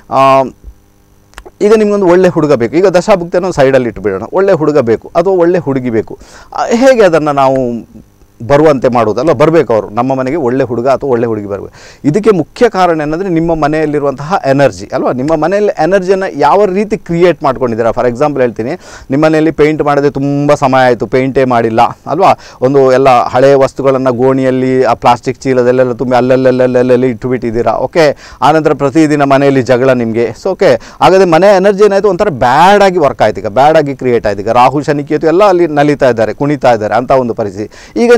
A: ಈಗ ನಿಮ್ಗೊಂದು ಒಳ್ಳೆ ಹುಡುಗ ಬೇಕು ಈಗ ದಶಾಭುಕ್ತಿಯನ್ನು ಸೈಡಲ್ಲಿ ಇಟ್ಬಿಡೋಣ ಒಳ್ಳೆ ಹುಡುಗ ಬೇಕು ಅಥವಾ ಒಳ್ಳೆ ಹುಡುಗಿ ಬೇಕು ಆ, ಹೇಗೆ ಅದನ್ನು ನಾವು ಬರುವಂತೆ ಮಾಡುವುದಲ್ಲ ಬರಬೇಕು ಅವರು ನಮ್ಮ ಮನೆಗೆ ಒಳ್ಳೆ ಹುಡುಗ ಅಥವಾ ಒಳ್ಳೆ ಹುಡುಗಿ ಬರಬೇಕು ಇದಕ್ಕೆ ಮುಖ್ಯ ಕಾರಣ ಏನಂದರೆ ನಿಮ್ಮ ಮನೆಯಲ್ಲಿರುವಂತಹ ಎನರ್ಜಿ ಅಲ್ವಾ ನಿಮ್ಮ ಮನೆಯಲ್ಲಿ ಎನರ್ಜಿಯನ್ನು ಯಾವ ರೀತಿ ಕ್ರಿಯೇಟ್ ಮಾಡ್ಕೊಂಡಿದ್ದೀರಾ ಫಾರ್ ಎಕ್ಸಾಂಪಲ್ ಹೇಳ್ತೀನಿ ನಿಮ್ಮ ಮನೆಯಲ್ಲಿ ಪೇಂಟ್ ಮಾಡದೆ ತುಂಬ ಸಮಯ ಆಯಿತು ಪೇಂಟೇ ಮಾಡಿಲ್ಲ ಅಲ್ವಾ ಒಂದು ಎಲ್ಲ ಹಳೆಯ ವಸ್ತುಗಳನ್ನು ಗೋಣಿಯಲ್ಲಿ ಆ ಪ್ಲಾಸ್ಟಿಕ್ ಚೀಲದಲ್ಲೆಲ್ಲ ತುಂಬಿ ಅಲ್ಲಲ್ಲಲ್ಲಲ್ಲಿ ಇಟ್ಟುಬಿಟ್ಟಿದ್ದೀರಾ ಓಕೆ ಆನಂತರ ಪ್ರತಿದಿನ ಮನೆಯಲ್ಲಿ ಜಗಳ ನಿಮಗೆ ಸೊ ಓಕೆ ಹಾಗಾದರೆ ಮನೆ ಎನರ್ಜಿ ಏನಾಯಿತು ಒಂಥರ ಬ್ಯಾಡ್ ಆಗಿ ವರ್ಕ್ ಆಯ್ತು ಈಗ ಬ್ಯಾಡ್ ಆಗಿ ಕ್ರಿಯೇಟ್ ಆಯ್ತು ಈಗ ರಾಹು ಶನಿ ಕೇತು ಎಲ್ಲ ಅಲ್ಲಿ ನಲಿತಾ ಇದ್ದಾರೆ ಕುಣಿತಾ ಇದ್ದಾರೆ ಅಂತ ಒಂದು ಪರಿಸ್ಥಿತಿ ಈಗ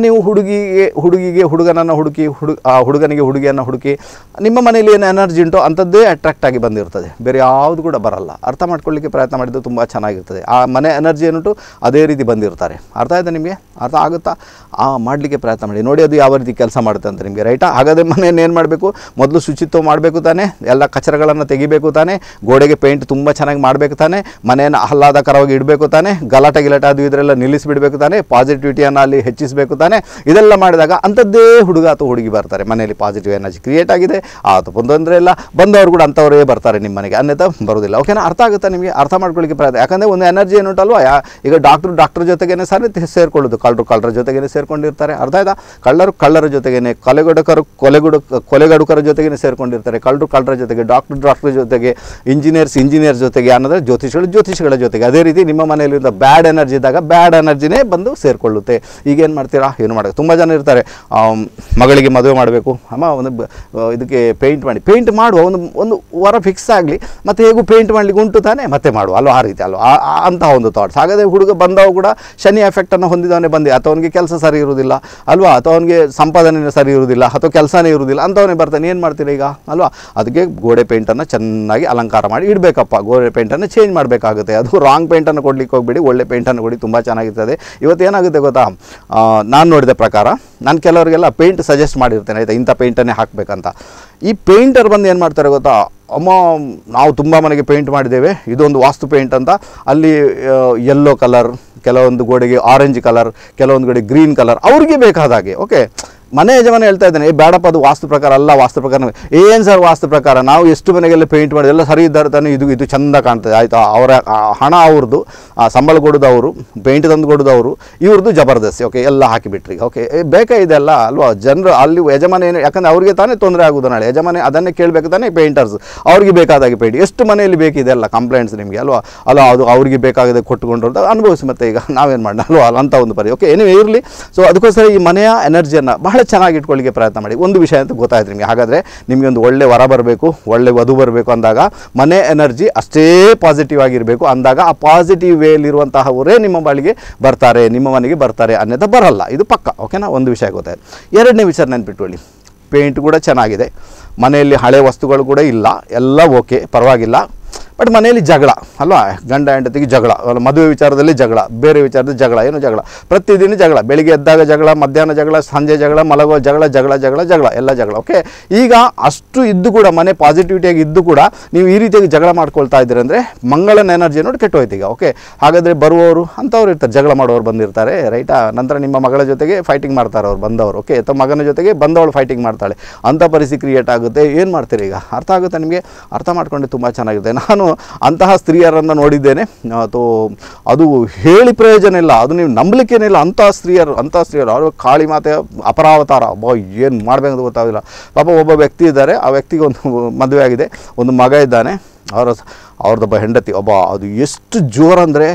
A: ನೀವು ಹುಡುಗಿಗೆ ಹುಡುಗಿಗೆ ಹುಡುಗನನ್ನು ಹುಡುಕಿ ಹುಡು ಆ ಹುಡುಗನಿಗೆ ಹುಡುಗಿಯನ್ನು ಹುಡುಕಿ ನಿಮ್ಮ ಮನೇಲಿ ಏನು ಎನರ್ಜಿ ಉಂಟೋ ಅಂಥದ್ದೇ ಅಟ್ರಾಕ್ಟ್ ಆಗಿ ಬಂದಿರ್ತದೆ ಬೇರೆ ಯಾವುದು ಕೂಡ ಬರಲ್ಲ ಅರ್ಥ ಮಾಡ್ಕೊಳ್ಳಿಕ್ಕೆ ಪ್ರಯತ್ನ ಮಾಡಿದ್ದು ತುಂಬ ಚೆನ್ನಾಗಿರ್ತದೆ ಆ ಮನೆ ಎನರ್ಜಿ ಏನುಂಟು ಅದೇ ರೀತಿ ಬಂದಿರ್ತಾರೆ ಅರ್ಥ ಆಯ್ತಾ ನಿಮಗೆ ಅರ್ಥ ಆಗುತ್ತಾ ಆ ಮಾಡಲಿಕ್ಕೆ ಪ್ರಯತ್ನ ಮಾಡಿ ನೋಡಿ ಅದು ಯಾವ ರೀತಿ ಕೆಲಸ ಮಾಡುತ್ತೆ ಅಂತ ನಿಮಗೆ ರೈಟಾ ಹಾಗಾದರೆ ಮನೆಯನ್ನು ಏನು ಮಾಡಬೇಕು ಮೊದಲು ಶುಚಿತ್ವ ಮಾಡಬೇಕು ತಾನೇ ಎಲ್ಲ ಕಚರಗಳನ್ನು ತೆಗಿಬೇಕು ತಾನೇ ಗೋಡೆಗೆ ಪೇಂಟ್ ತುಂಬ ಚೆನ್ನಾಗಿ ಮಾಡಬೇಕು ತಾನೇ ಮನೆಯನ್ನು ಆಹ್ಲಾದಕರವಾಗಿ ಇಡಬೇಕು ತಾನೇ ಗಲಾಟೆ ಗಿಲಾಟೆ ಅದು ಇದರೆಲ್ಲ ನಿಲ್ಲಿಸಿಬಿಡಬೇಕು ತಾನೇ ಪಾಸಿಟಿವಿಟಿಯನ್ನು ಅಲ್ಲಿ ಹೆಚ್ಚಿಸಬೇಕು ತಾನೇ ಇದೆಲ್ಲ ಮಾಡಿದಾಗ ಅಂಥದ್ದೇ ಹುಡುಗ ಅಥವಾ ಹುಡುಗಿ ಬರ್ತಾರೆ ಮನೆಯಲ್ಲಿ ಪಾಸಿಟಿವ್ ಎನರ್ಜಿ ಕ್ರಿಯೇಟ್ ಆಗಿದೆ ಆತ ತೊಂದರೆ ಇಲ್ಲ ಬಂದವರು ಕೂಡ ಅಂಥವರೇ ಬರ್ತಾರೆ ನಿಮ್ಮ ಮನೆಗೆ ಅನ್ಯತಾ ಬರೋದಿಲ್ಲ ಓಕೆನಾ ಅರ್ಥ ಆಗುತ್ತಾ ನಿಮಗೆ ಅರ್ಥ ಮಾಡ್ಕೊಳ್ಳಿಕ್ಕೆ ಪ್ರಯತ್ನ ಯಾಕಂದರೆ ಒಂದು ಎನರ್ಜಿ ಏನುಂಟಲ್ವಾ ಯಾ ಈಗ ಡಾಕ್ಟ್ರು ಡಾಕ್ಟರ್ ಜೊತೆಗೇನೆ ಸರಿ ಸೇರ್ಕೊಳ್ಳೋದು ಕಳ್ಳರು ಕಳ್ಳರ ಜೊತೆಗೇನೆ ಸೇರ್ಕೊಂಡಿರ್ತಾರೆ ಅರ್ಥ ಆಯ್ತಾ ಕಳ್ಳರು ಕಳ್ಳರ ಜೊತೆಗೇನೆ ಕೊಲೆಗಡುಕರು ಕೊಲೆಗಡು ಕೊಲೆಗಡುಕರ ಜೊತೆಗೇನೆ ಸೇರ್ಕೊಂಡಿರ್ತಾರೆ ಕಳ್ಳರು ಕಳ್ಳರ ಜೊತೆಗೆ ಡಾಕ್ಟರ್ ಡಾಕ್ಟರ್ ಜೊತೆಗೆ ಇಂಜಿನಿಯರ್ಸ್ ಇಂಜಿನಿಯರ್ ಜೊತೆಗೆ ಅನ್ನೋದ್ರೆ ಜ್ಯೋತಿಷಿಗಳು ಜ್ಯೋತಿಷಿಗಳ ಜೊತೆಗೆ ಅದೇ ರೀತಿ ನಿಮ್ಮ ಮನೆಯಲ್ಲಿಂದ ಬ್ಯಾಡ್ ಎನರ್ಜಿ ಇದ್ದಾಗ ಬ್ಯಾಡ್ ಎನರ್ಜಿನೇ ಬಂದು ಸೇರಿಕೊಳ್ಳುತ್ತೆ ಈಗ ಏನು ಮಾಡ್ತೀರಾ ಏನು ಮಾಡೋದು ತುಂಬ ಜನ ಇರ್ತಾರೆ ಆಮ್, ಮಗಳಿಗೆ ಮದುವೆ ಮಾಡಬೇಕು ಅಮ್ಮ ಒಂದು ಬ- ಆ, ಇದಕ್ಕೆ ಪೇಂಟ್ ಮಾಡಿ ಪೇಂಟ್ ಮಾಡುವ ಒಂದು ಒಂದು ವರ ಫಿಕ್ಸ್ ಆಗಲಿ ಮತ್ತು ಹೇಗೂ ಪೇಂಟ್ ಮಾಡಲಿಕ್ಕೆ ಉಂಟು ತಾನೇ ಮತ್ತೆ ಮಾಡುವ ಅಲ್ವಾ ಆ ರೀತಿ ಅಲ್ವಾ ಆ- ಆ- ಅಂತಹ ಒಂದು ಥಾಟ್ಸ್ ಹಾಗಾದರೆ ಹುಡುಗ ಬಂದವ ಕೂಡ ಶನಿ ಎಫೆಕ್ಟನ್ನು ಹೊಂದಿದವನೇ ಬಂದೆ ಅಥವಾ ಅವನಿಗೆ ಕೆಲಸ ಸರಿ ಇರುವುದಿಲ್ಲ ಅಲ್ವಾ ಅಥವಾ ಅವನಿಗೆ ಸಂಪಾದನೆ ಸರಿ ಇರುವುದಿಲ್ಲ ಅಥವಾ ಕೆಲಸನೇ ಇರುವುದಿಲ್ಲ ಅಂಥವನೇ ಬರ್ತಾನೆ ಏನು ಮಾಡ್ತೀರಾ ಈಗ ಅಲ್ವಾ ಅದಕ್ಕೆ ಗೋಡೆ ಪೇಂಟನ್ನು ಚೆನ್ನಾಗಿ ಅಲಂಕಾರ ಮಾಡಿ ಇಡಬೇಕಪ್ಪ ಗೋಡೆ ಪೇಂಟನ್ನು ಚೇಂಜ್ ಮಾಡಬೇಕಾಗುತ್ತೆ ಅದು ರಾಂಗ್ ಪೇಂಟನ್ನು ಕೊಡ್ಲಿಕ್ಕೆ ಹೋಗ್ಬೇಡಿ ಒಳ್ಳೆ ಪೇಂಟನ್ನು ಕೊಡಿ ತುಂಬ ಚೆನ್ನಾಗಿರ್ತದೆ ಇವತ್ತು ಏನಾಗುತ್ತೆ ಗೊತ್ತಾ ನಾನು ನೋಡಿದ ಪ್ರಕಾರ ನಾನು ಕೆಲವರಿಗೆಲ್ಲ ಪೇಂಟ್ ಸಜೆಸ್ಟ್ ಮಾಡಿರ್ತೇನೆ ಆಯಿತಾ ಇಂಥ ಪೇಂಟನ್ನೇ ಹಾಕಬೇಕಂತ ಈ ಪೇಂಟರ್ ಬಂದು ಏನು ಮಾಡ್ತಾರೆ ಗೊತ್ತಾ ಅಮ್ಮ ನಾವು ತುಂಬ ಮನೆಗೆ ಪೇಂಟ್ ಮಾಡಿದ್ದೇವೆ ಇದೊಂದು ವಾಸ್ತು ಪೇಂಟ್ ಅಂತ ಅಲ್ಲಿ ಯೆಲ್ಲೋ ಕಲರ್ ಕೆಲವೊಂದು ಗೋಡೆಗೆ ಆರೆಂಜ್ ಕಲರ್ ಕೆಲವೊಂದು ಗೋಡೆ ಗ್ರೀನ್ ಕಲರ್ ಅವ್ರಿಗೆ ಬೇಕಾದ ಹಾಗೆ ಓಕೆ ಮನೆ ಯಜಮಾನ ಹೇಳ್ತಾ ಇದ್ದಾನೆ ಏ ಬೇಡಪ್ಪ ಅದು ವಾಸ್ತು ಪ್ರಕಾರ ಅಲ್ಲ ವಾಸ್ತು ಪ್ರಕಾರ ಏನು ಸರ್ ವಾಸ್ತು ಪ್ರಕಾರ ನಾವು ಎಷ್ಟು ಮನೆಗೆಲ್ಲ ಪೇಂಟ್ ಮಾಡಿ ಎಲ್ಲ ಸರಿ ಇದ್ದಾರೆ ತಾನೆ ಇದು ಇದು ಚಂದ ಕಾಣ್ತದೆ ಆಯಿತಾ ಅವರ ಆ ಹಣ ಅವ್ರದ್ದು ಆ ಸಂಬಳ ಕೊಡೋದು ಅವರು ಪೇಂಟ್ ತಂದು ಕೊಡೋದು ಅವರು ಇವ್ರದ್ದು ಜಬರ್ದಸ್ತಿ ಓಕೆ ಎಲ್ಲ ಹಾಕಿಬಿಟ್ರಿ ಓಕೆ ಬೇಕಾ ಇದೆಲ್ಲ ಅಲ್ವಾ ಜನರು ಅಲ್ಲಿ ಯಜಮಾನ ಏನು ಯಾಕಂದರೆ ಅವ್ರಿಗೆ ತಾನೇ ತೊಂದರೆ ಆಗೋದು ನಾಳೆ ಯಜಮಾನ ಅದನ್ನೇ ಕೇಳಬೇಕು ತಾನೇ ಪೇಂಟರ್ಸ್ ಅವ್ರಿಗೆ ಬೇಕಾದಾಗೆ ಪೇಂಟ್ ಎಷ್ಟು ಮನೆಯಲ್ಲಿ ಬೇಕಿದೆಲ್ಲ ಕಂಪ್ಲೇಂಟ್ಸ್ ನಿಮಗೆ ಅಲ್ವಾ ಅಲ್ಲ ಅದು ಅವ್ರಿಗೆ ಬೇಕಾಗದೆ ಕೊಟ್ಟುಕೊಂಡ್ರು ಅಂತ ಅನುಭವಿಸಿ ಮತ್ತೆ ಈಗ ನಾವೇನು ಮಾಡೋಣ ಅಲ್ವಾ ಅಲ್ಲ ಅಂತ ಒಂದು ಪರಿ ಓಕೆ ಏನೇ ಇರಲಿ ಸೊ ಅದಕ್ಕೋಸ್ಕರ ಈ ಮನೆಯ ಎನರ್ಜಿಯನ್ನು ಬಹಳ ಚೆನ್ನಾಗಿ ಇಟ್ಕೊಳ್ಳಿಕ್ಕೆ ಪ್ರಯತ್ನ ಮಾಡಿ ಒಂದು ವಿಷಯ ಅಂತ ಗೊತ್ತಾಯ್ತು ನಿಮಗೆ ಹಾಗಾದರೆ ನಿಮಗೆ ಒಂದು ಒಳ್ಳೆ ವರ ಬರಬೇಕು ಒಳ್ಳೆ ವಧು ಬರಬೇಕು ಅಂದಾಗ ಮನೆ ಎನರ್ಜಿ ಅಷ್ಟೇ ಪಾಸಿಟಿವ್ ಆಗಿರಬೇಕು ಅಂದಾಗ ಆ ಪಾಸಿಟಿವ್ ವೇಲಿರುವಂತಹವರೇ ನಿಮ್ಮ ಬಳಿಗೆ ಬರ್ತಾರೆ ನಿಮ್ಮ ಮನೆಗೆ ಬರ್ತಾರೆ ಅನ್ಯथा ಬರಲ್ಲ ಇದು ಪಕ್ಕ ಓಕೆನಾ ಒಂದು ವಿಷಯ ಗೊತ್ತಾಯ್ತು ಎರಡನೇ ವಿಚಾರ ನೆನ್ಪಿಟ್ಕೊಳ್ಳಿ ಪೇಂಟ್ ಕೂಡ ಚೆನ್ನಾಗಿದೆ ಮನೆಯಲ್ಲಿ ಹಳೆ ವಸ್ತುಗಳು ಕೂಡ ಇಲ್ಲ ಎಲ್ಲ ಓಕೆ ಪರವಾಗಿಲ್ಲ ಬಟ್ ಮನೆಯಲ್ಲಿ ಜಗಳ ಅಲ್ವಾ ಗಂಡ ಹೆಂಡತಿಗೆ ಜಗಳ ಅಲ್ಲ ಮದುವೆ ವಿಚಾರದಲ್ಲಿ ಜಗಳ ಬೇರೆ ವಿಚಾರದಲ್ಲಿ ಜಗಳ ಏನು ಜಗಳ ಪ್ರತಿದಿನ ಜಗಳ ಬೆಳಿಗ್ಗೆ ಎದ್ದಾಗ ಜಗಳ ಮಧ್ಯಾಹ್ನ ಜಗಳ ಸಂಜೆ ಜಗಳ ಮಲಗುವ ಜಗಳ ಜಗಳ ಜಗಳ ಜಗಳ ಎಲ್ಲ ಜಗಳ ಓಕೆ ಈಗ ಅಷ್ಟು ಇದ್ದು ಕೂಡ ಮನೆ ಪಾಸಿಟಿವಿಟಿಯಾಗಿ ಇದ್ದು ಕೂಡ ನೀವು ಈ ರೀತಿಯಾಗಿ ಜಗಳ ಮಾಡ್ಕೊಳ್ತಾ ಇದ್ದೀರಿ ಅಂದರೆ ಮಂಗಳನ ಎನರ್ಜಿ ನೋಡಿ ಕೆಟ್ಟೋಯ್ತು ಈಗ ಓಕೆ ಹಾಗಾದರೆ ಬರುವವರು ಅಂಥವ್ರು ಇರ್ತಾರೆ ಜಗಳ ಮಾಡೋರು ಬಂದಿರ್ತಾರೆ ರೈಟಾ ನಂತರ ನಿಮ್ಮ ಮಗಳ ಜೊತೆಗೆ ಫೈಟಿಂಗ್ ಮಾಡ್ತಾರೆ ಅವ್ರು ಬಂದವರು ಓಕೆ ಅಥವಾ ಮಗನ ಜೊತೆಗೆ ಬಂದವಳು ಫೈಟಿಂಗ್ ಮಾಡ್ತಾಳೆ ಅಂಥ ಪರಿಸ್ಥಿತಿ ಕ್ರಿಯೇಟ್ ಆಗುತ್ತೆ ಏನು ಮಾಡ್ತೀರಿ ಈಗ ಅರ್ಥ ಆಗುತ್ತೆ ನಿಮಗೆ ಅರ್ಥ ಮಾಡ್ಕೊಂಡು ತುಂಬ ಚೆನ್ನಾಗಿದೆ ನಾನು ಅಂತಹ ಸ್ತ್ರೀಯರನ್ನು ನೋಡಿದ್ದೇನೆ ಅಥವಾ ಅದು ಹೇಳಿ ಪ್ರಯೋಜನ ಇಲ್ಲ ಅದು ನೀವು ನಂಬಲಿಕ್ಕೇನಿಲ್ಲ ಅಂತಹ ಸ್ತ್ರೀಯರು ಅಂತಹ ಸ್ತ್ರೀಯರು ಅವರು ಕಾಳಿ ಮಾತೆ ಅಪರಾವತಾರ ಬಾ ಏನು ಮಾಡಬೇಕಂತ ಗೊತ್ತಾಗಿಲ್ಲ ಪಾಪ ಒಬ್ಬ ವ್ಯಕ್ತಿ ಇದ್ದಾರೆ ಆ ವ್ಯಕ್ತಿಗೆ ಒಂದು ಮದುವೆ ಆಗಿದೆ ಒಂದು ಮಗ ಇದ್ದಾನೆ ಅವರ ಅವ್ರದ್ದೊಬ್ಬ ಹೆಂಡತಿ ಒಬ್ಬ ಅದು ಎಷ್ಟು ಜೋರಂದರೆ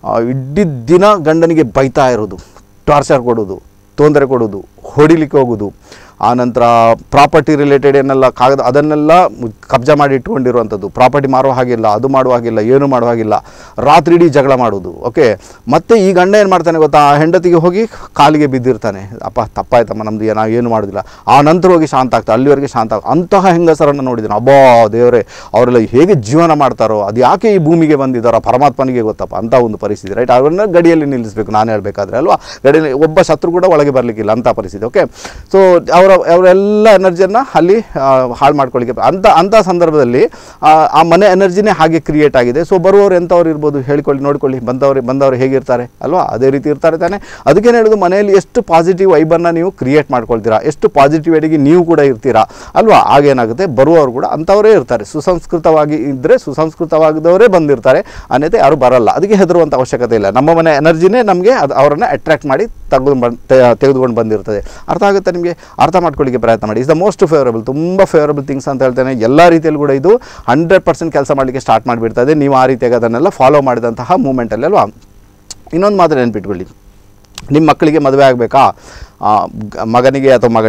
A: ಇಡೀ ದಿನ ಗಂಡನಿಗೆ ಬೈತಾ ಇರೋದು ಟಾರ್ಚರ್ ಕೊಡೋದು ತೊಂದರೆ ಕೊಡೋದು ಹೊಡಿಲಿಕ್ಕೆ ಹೋಗೋದು ಆನಂತರ ಪ್ರಾಪರ್ಟಿ ರಿಲೇಟೆಡ್ ಏನೆಲ್ಲ ಕಾಗದ ಅದನ್ನೆಲ್ಲ ಕಬ್ಜಾ ಮಾಡಿ ಇಟ್ಕೊಂಡಿರುವಂಥದ್ದು ಪ್ರಾಪರ್ಟಿ ಮಾರೋ ಹಾಗಿಲ್ಲ ಅದು ಮಾಡುವ ಹಾಗಿಲ್ಲ ಏನು ಮಾಡುವ ಹಾಗಿಲ್ಲ ರಾತ್ರಿ ಇಡೀ ಜಗಳ ಮಾಡೋದು ಓಕೆ ಮತ್ತೆ ಈ ಗಂಡ ಏನು ಮಾಡ್ತಾನೆ ಗೊತ್ತಾ ಆ ಹೆಂಡತಿಗೆ ಹೋಗಿ ಕಾಲಿಗೆ ಬಿದ್ದಿರ್ತಾನೆ ಅಪ್ಪ ತಪ್ಪಾಯ್ತಮ್ಮ ನಮ್ದು ನಾವು ಏನು ಮಾಡೋದಿಲ್ಲ ಆ ನಂತರ ಹೋಗಿ ಶಾಂತ ಆಗ್ತಾರೆ ಅಲ್ಲಿವರೆಗೆ ಶಾಂತ ಆಗ ಅಂತಹ ಹೆಂಗಸರನ್ನು ನೋಡಿದ್ದೇನೆ ಅಬ್ಬಾ ದೇವರೇ ಅವರೆಲ್ಲ ಹೇಗೆ ಜೀವನ ಮಾಡ್ತಾರೋ ಅದು ಯಾಕೆ ಈ ಭೂಮಿಗೆ ಬಂದಿದ್ದಾರೋ ಪರಮಾತ್ಮನಿಗೆ ಗೊತ್ತಪ್ಪ ಅಂತ ಒಂದು ಪರಿಸ್ಥಿತಿ ರೈಟ್ ಅವ್ರನ್ನ ಗಡಿಯಲ್ಲಿ ನಿಲ್ಲಿಸಬೇಕು ನಾನು ಹೇಳಬೇಕಾದ್ರೆ ಅಲ್ವಾ ಗಡಿಯಲ್ಲಿ ಒಬ್ಬ ಶತ್ರು ಕೂಡ ಒಳಗೆ ಬರಲಿಕ್ಕಿಲ್ಲ ಅಂಥ ಪರಿಸ್ಥಿತಿ ಓಕೆ ಸೊ ಅವರ ಅವರೆಲ್ಲ ಎನರ್ಜಿಯನ್ನು ಅಲ್ಲಿ ಹಾಳು ಮಾಡ್ಕೊಳ್ಳಿಕ್ಕೆ ಅಂಥ ಅಂಥ ಸಂದರ್ಭದಲ್ಲಿ ಆ, ಆ ಮನೆ ಎನರ್ಜಿನೇ ಹಾಗೆ ಕ್ರಿಯೇಟ್ ಆಗಿದೆ ಸೊ ಬರುವವರು ಎಂಥವ್ರು ಇರ್ಬೋದು ಹೇಳಿಕೊಳ್ಳಿ ನೋಡ್ಕೊಳ್ಳಿ ಬಂದವರು ಬಂದವರು ಹೇಗಿರ್ತಾರೆ ಅಲ್ವಾ ಅದೇ ರೀತಿ ಇರ್ತಾರೆ ತಾನೆ ಅದಕ್ಕೇನು ಹೇಳೋದು ಮನೆಯಲ್ಲಿ ಎಷ್ಟು ಪಾಸಿಟಿವ್ ವೈಬನ್ನು ನೀವು ಕ್ರಿಯೇಟ್ ಮಾಡ್ಕೊಳ್ತೀರಾ ಎಷ್ಟು ಪಾಸಿಟಿವ್ ಎಡಿಗೆ ನೀವು ಕೂಡ ಇರ್ತೀರಾ ಅಲ್ವಾ ಆಗೇನಾಗುತ್ತೆ ಬರುವವರು ಕೂಡ ಅಂಥವರೇ ಇರ್ತಾರೆ ಸುಸಂಸ್ಕೃತವಾಗಿ ಇದ್ದರೆ ಸುಸಂಸ್ಕೃತವಾಗದವರೇ ಬಂದಿರ್ತಾರೆ ಅನ್ನತೆ ಯಾರು ಬರಲ್ಲ ಅದಕ್ಕೆ ಹೆದರುವಂಥ ಅವಶ್ಯಕತೆ ಇಲ್ಲ ನಮ್ಮ ಮನೆ ಎನರ್ಜಿನೇ ನಮಗೆ ಅದು ಅವರನ್ನು ಅಟ್ರಾಕ್ಟ್ ಮಾಡಿ ತೆಗೆದು ಬಂದು ತೆಗೆದುಕೊಂಡು ಬಂದಿರ್ತದೆ ಅರ್ಥ ಆಗುತ್ತೆ ನಿಮಗೆ ಅರ್ಥ ಮಾಡ್ಕೊಳ್ಳಿಕ್ಕೆ ಪ್ರಯತ್ನ ಮಾಡಿ ಇಸ್ ದ ಮೋಸ್ಟ್ ಫೇವರಬಲ್ ತುಂಬ ಫೇವರಬಲ್ ಥಿಂಗ್ಸ್ ಅಂತ ಹೇಳ್ತೇನೆ ಎಲ್ಲ ರೀತಿಯಲ್ಲಿ ಕೂಡ ಇದು ಹಂಡ್ರೆಡ್ ಪರ್ಸೆಂಟ್ ಕೆಲಸ ಮಾಡಲಿಕ್ಕೆ ಸ್ಟಾರ್ಟ್ ಮಾಡಿಬಿಡ್ತದೆ ನೀವು ಆ ರೀತಿಯಾಗಿ ಅದನ್ನೆಲ್ಲ ಫಾಲೋ ಮಾಡಿದಂತಹ ಮೂಮೆಂಟಲ್ಲಿ ಅಲ್ವಾ ಇನ್ನೊಂದು ಮಾತ್ರ ನೆನ್ಪಿಟ್ಕೊಳ್ಳಿ ನಿಮ್ಮ ಮಕ್ಕಳಿಗೆ ಮದುವೆ ಆಗಬೇಕಾ ಮಗನಿಗೆ ಅಥವಾ ಮಗಳಿಗೆ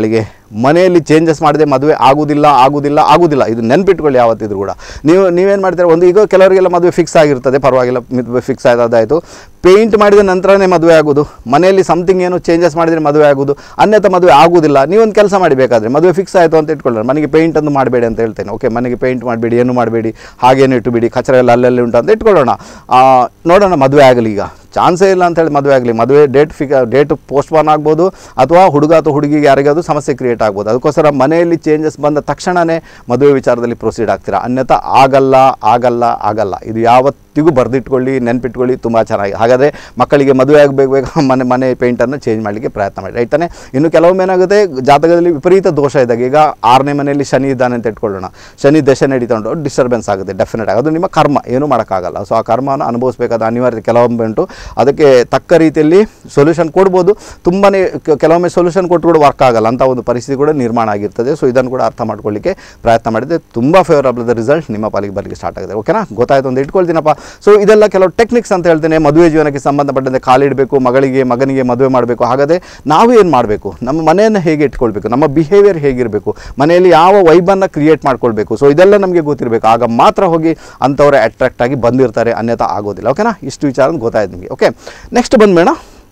A: ಮನೆಯಲ್ಲಿ ಚೇಂಜಸ್ ಮಾಡದೆ ಮದುವೆ ಆಗುವುದಿಲ್ಲ ಆಗುವುದಿಲ್ಲ ಆಗುವುದಿಲ್ಲ ಇದು ನೆನ್ಪಿಟ್ಕೊಳ್ಳಿ ಯಾವತ್ತಿದ್ರು ಕೂಡ ನೀವು ನೀವೇನು ಮಾಡ್ತೀರಾ ಒಂದು ಈಗ ಕೆಲವರಿಗೆಲ್ಲ ಮದುವೆ ಫಿಕ್ಸ್ ಆಗಿರ್ತದೆ ಪರವಾಗಿಲ್ಲ ಮದುವೆ ಫಿಕ್ಸ್ ಆದಾಯಿತು ಪೇಂಟ್ ಮಾಡಿದ ನಂತರನೇ ಮದುವೆ ಆಗೋದು ಮನೆಯಲ್ಲಿ ಸಮಥಿಂಗ್ ಏನು ಚೇಂಜಸ್ ಮಾಡಿದರೆ ಮದುವೆ ಆಗೋದು ಅನ್ಯಥ ಮದುವೆ ಆಗುವುದಿಲ್ಲ ನೀವೊಂದು ಕೆಲಸ ಮಾಡಬೇಕಾದ್ರೆ ಮದುವೆ ಫಿಕ್ಸ್ ಆಯಿತು ಅಂತ ಇಟ್ಕೊಳ್ಳೋಣ ಮನೆಗೆ ಪೇಂಟ್ ಅನ್ನು ಮಾಡಬೇಡಿ ಅಂತ ಹೇಳ್ತೇನೆ ಓಕೆ ಮನೆಗೆ ಪೇಂಟ್ ಮಾಡಬೇಡಿ ಏನು ಮಾಡಬೇಡಿ ಹಾಗೇನು ಇಟ್ಟುಬಿಡಿ ಕಚರ ಎಲ್ಲ ಅಲ್ಲಲ್ಲಿ ಉಂಟು ಅಂತ ಇಟ್ಕೊಳ್ಳೋಣ ಆ, ನೋಡೋಣ ಮದುವೆ ಆಗಲಿ ಈಗ ಚಾನ್ಸೇ ಇಲ್ಲ ಅಂತೇಳಿ ಮದುವೆ ಆಗಲಿ ಮದುವೆ ಡೇಟ್ ಫಿಕ್ ಡೇಟ್ ಪೋಸ್ಟ್ಪೋನ್ ಆಗ್ಬೋದು ಅಥವಾ ಹುಡುಗ ಅಥವಾ ಹುಡುಗಿಗೆ ಯಾರಿಗಾದ್ರೂ ಸಮಸ್ಯೆ ಕ್ರಿಯೇಟ್ ಆಗ್ಬೋದು ಅದಕ್ಕೋಸ್ಕರ ಮನೆಯಲ್ಲಿ ಚೇಂಜಸ್ ಬಂದ ತಕ್ಷಣವೇ ಮದುವೆ ವಿಚಾರದಲ್ಲಿ ಪ್ರೊಸೀಡ್ ಆಗ್ತೀರಾ ಅನ್ಯಥಾ ಆಗಲ್ಲ ಆಗಲ್ಲ ಆಗಲ್ಲ ಇದು ಯಾವತ್ತಿಗೂ ಬರೆದಿಟ್ಕೊಳ್ಳಿ ನೆನ್ಪಿಟ್ಕೊಳ್ಳಿ ತುಂಬ ಚೆನ್ನಾಗಿ ಹಾಗಾದರೆ ಮಕ್ಕಳಿಗೆ ಮದುವೆ ಆಗಬೇಕು ಬೇಗ ಮನೆ ಮನೆ ಪೇಂಟನ್ನು ಚೇಂಜ್ ಮಾಡಲಿಕ್ಕೆ ಪ್ರಯತ್ನ ಮಾಡಿ ರೈತಾನೆ ಇನ್ನು ಕೆಲವೊಮ್ಮೆ ಏನಾಗುತ್ತೆ ಜಾತಕದಲ್ಲಿ ವಿಪರೀತ ದೋಷ ಇದ್ದಾಗ ಈಗ ಆರನೇ ಮನೆಯಲ್ಲಿ ಶನಿ ಇದ್ದಾನೆ ಅಂತ ಇಟ್ಕೊಳ್ಳೋಣ ಶನಿ ದಶೆ ನಡೀತಾ ಉಂಟು ಡಿಸ್ಟರ್ಬೆನ್ಸ್ ಆಗುತ್ತೆ ಡೆಫಿನೆಟ್ ಆಗಿ ಅದು ನಿಮ್ಮ ಕರ್ಮ ಏನೂ ಮಾಡೋಕ್ಕಾಗಲ್ಲ ಸೊ ಆ ಕರ್ಮವನ್ನು ಅನುಭವಿಸಬೇಕಾದ ಅನಿವಾರ್ಯತೆ ಕೆಲವೊಮ್ಮೆ ಉಂಟು ಅದಕ್ಕೆ ತಕ್ಕ ರೀತಿಯಲ್ಲಿ ಸೊಲ್ಯೂಷನ್ ಕೊಡ್ಬೋದು ತುಂಬಾ ಕೆಲವೊಮ್ಮೆ ಸೊಲ್ಯೂಷನ್ ಕೊಟ್ಟು ಕೂಡ ವರ್ಕ್ ಆಗಲ್ಲ ಅಂತ ಒಂದು ಪರಿಸ್ಥಿತಿ ಕೂಡ ನಿರ್ಮಾಣ ಆಗಿರ್ತದೆ ಸೊ ಇದನ್ನು ಕೂಡ ಅರ್ಥ ಮಾಡ್ಕೊಳ್ಳಿಕ್ಕೆ ಪ್ರಯತ್ನ ಮಾಡಿದರೆ ತುಂಬ ಫೇವರಬಲ್ ರಿಸಲ್ಟ್ ನಿಮ್ಮ ಪಾಲಿಗೆ ಬರಲಿಕ್ಕೆ ಸ್ಟಾರ್ಟ್ ಆಗಿದೆ ಓಕೆನಾ ಗೊತ್ತಾಯ್ತು ಅಂತ ಇಟ್ಕೊಳ್ತೀನಪ್ಪ ಸೊ ಇದೆಲ್ಲ ಕೆಲವು ಟೆಕ್ನಿಕ್ಸ್ ಅಂತ ಹೇಳ್ತೇನೆ ಮದುವೆ ಜೀವನಕ್ಕೆ ಸಂಬಂಧಪಟ್ಟಂತೆ ಕಾಲಿಡಬೇಕು ಮಗಳಿಗೆ ಮಗನಿಗೆ ಮದುವೆ ಮಾಡಬೇಕು ಹಾಗಾದರೆ ನಾವು ಏನು ಮಾಡಬೇಕು ನಮ್ಮ ಮನೆಯನ್ನು ಹೇಗೆ ಇಟ್ಕೊಳ್ಬೇಕು ನಮ್ಮ ಬಿಹೇವಿಯರ್ ಹೇಗಿರಬೇಕು ಮನೆಯಲ್ಲಿ ಯಾವ ವೈಬನ್ನು ಕ್ರಿಯೇಟ್ ಮಾಡ್ಕೊಳ್ಬೇಕು ಸೊ ಇದೆಲ್ಲ ನಮಗೆ ಗೊತ್ತಿರಬೇಕು ಆಗ ಮಾತ್ರ ಹೋಗಿ ಅಂಥವ್ರೆ ಅಟ್ರಾಕ್ಟ್ ಆಗಿ ಬಂದಿರ್ತಾರೆ ಅನ್ಯಥಾ ಆಗೋದಿಲ್ಲ ಓಕೆನಾ ಇಷ್ಟು ವಿಚಾರ ಗೊತ್ತಾಯ್ತು ನಿಮಗೆ ಓಕೆ ನೆಕ್ಸ್ಟ್ ಬಂದ್ಬೇಡ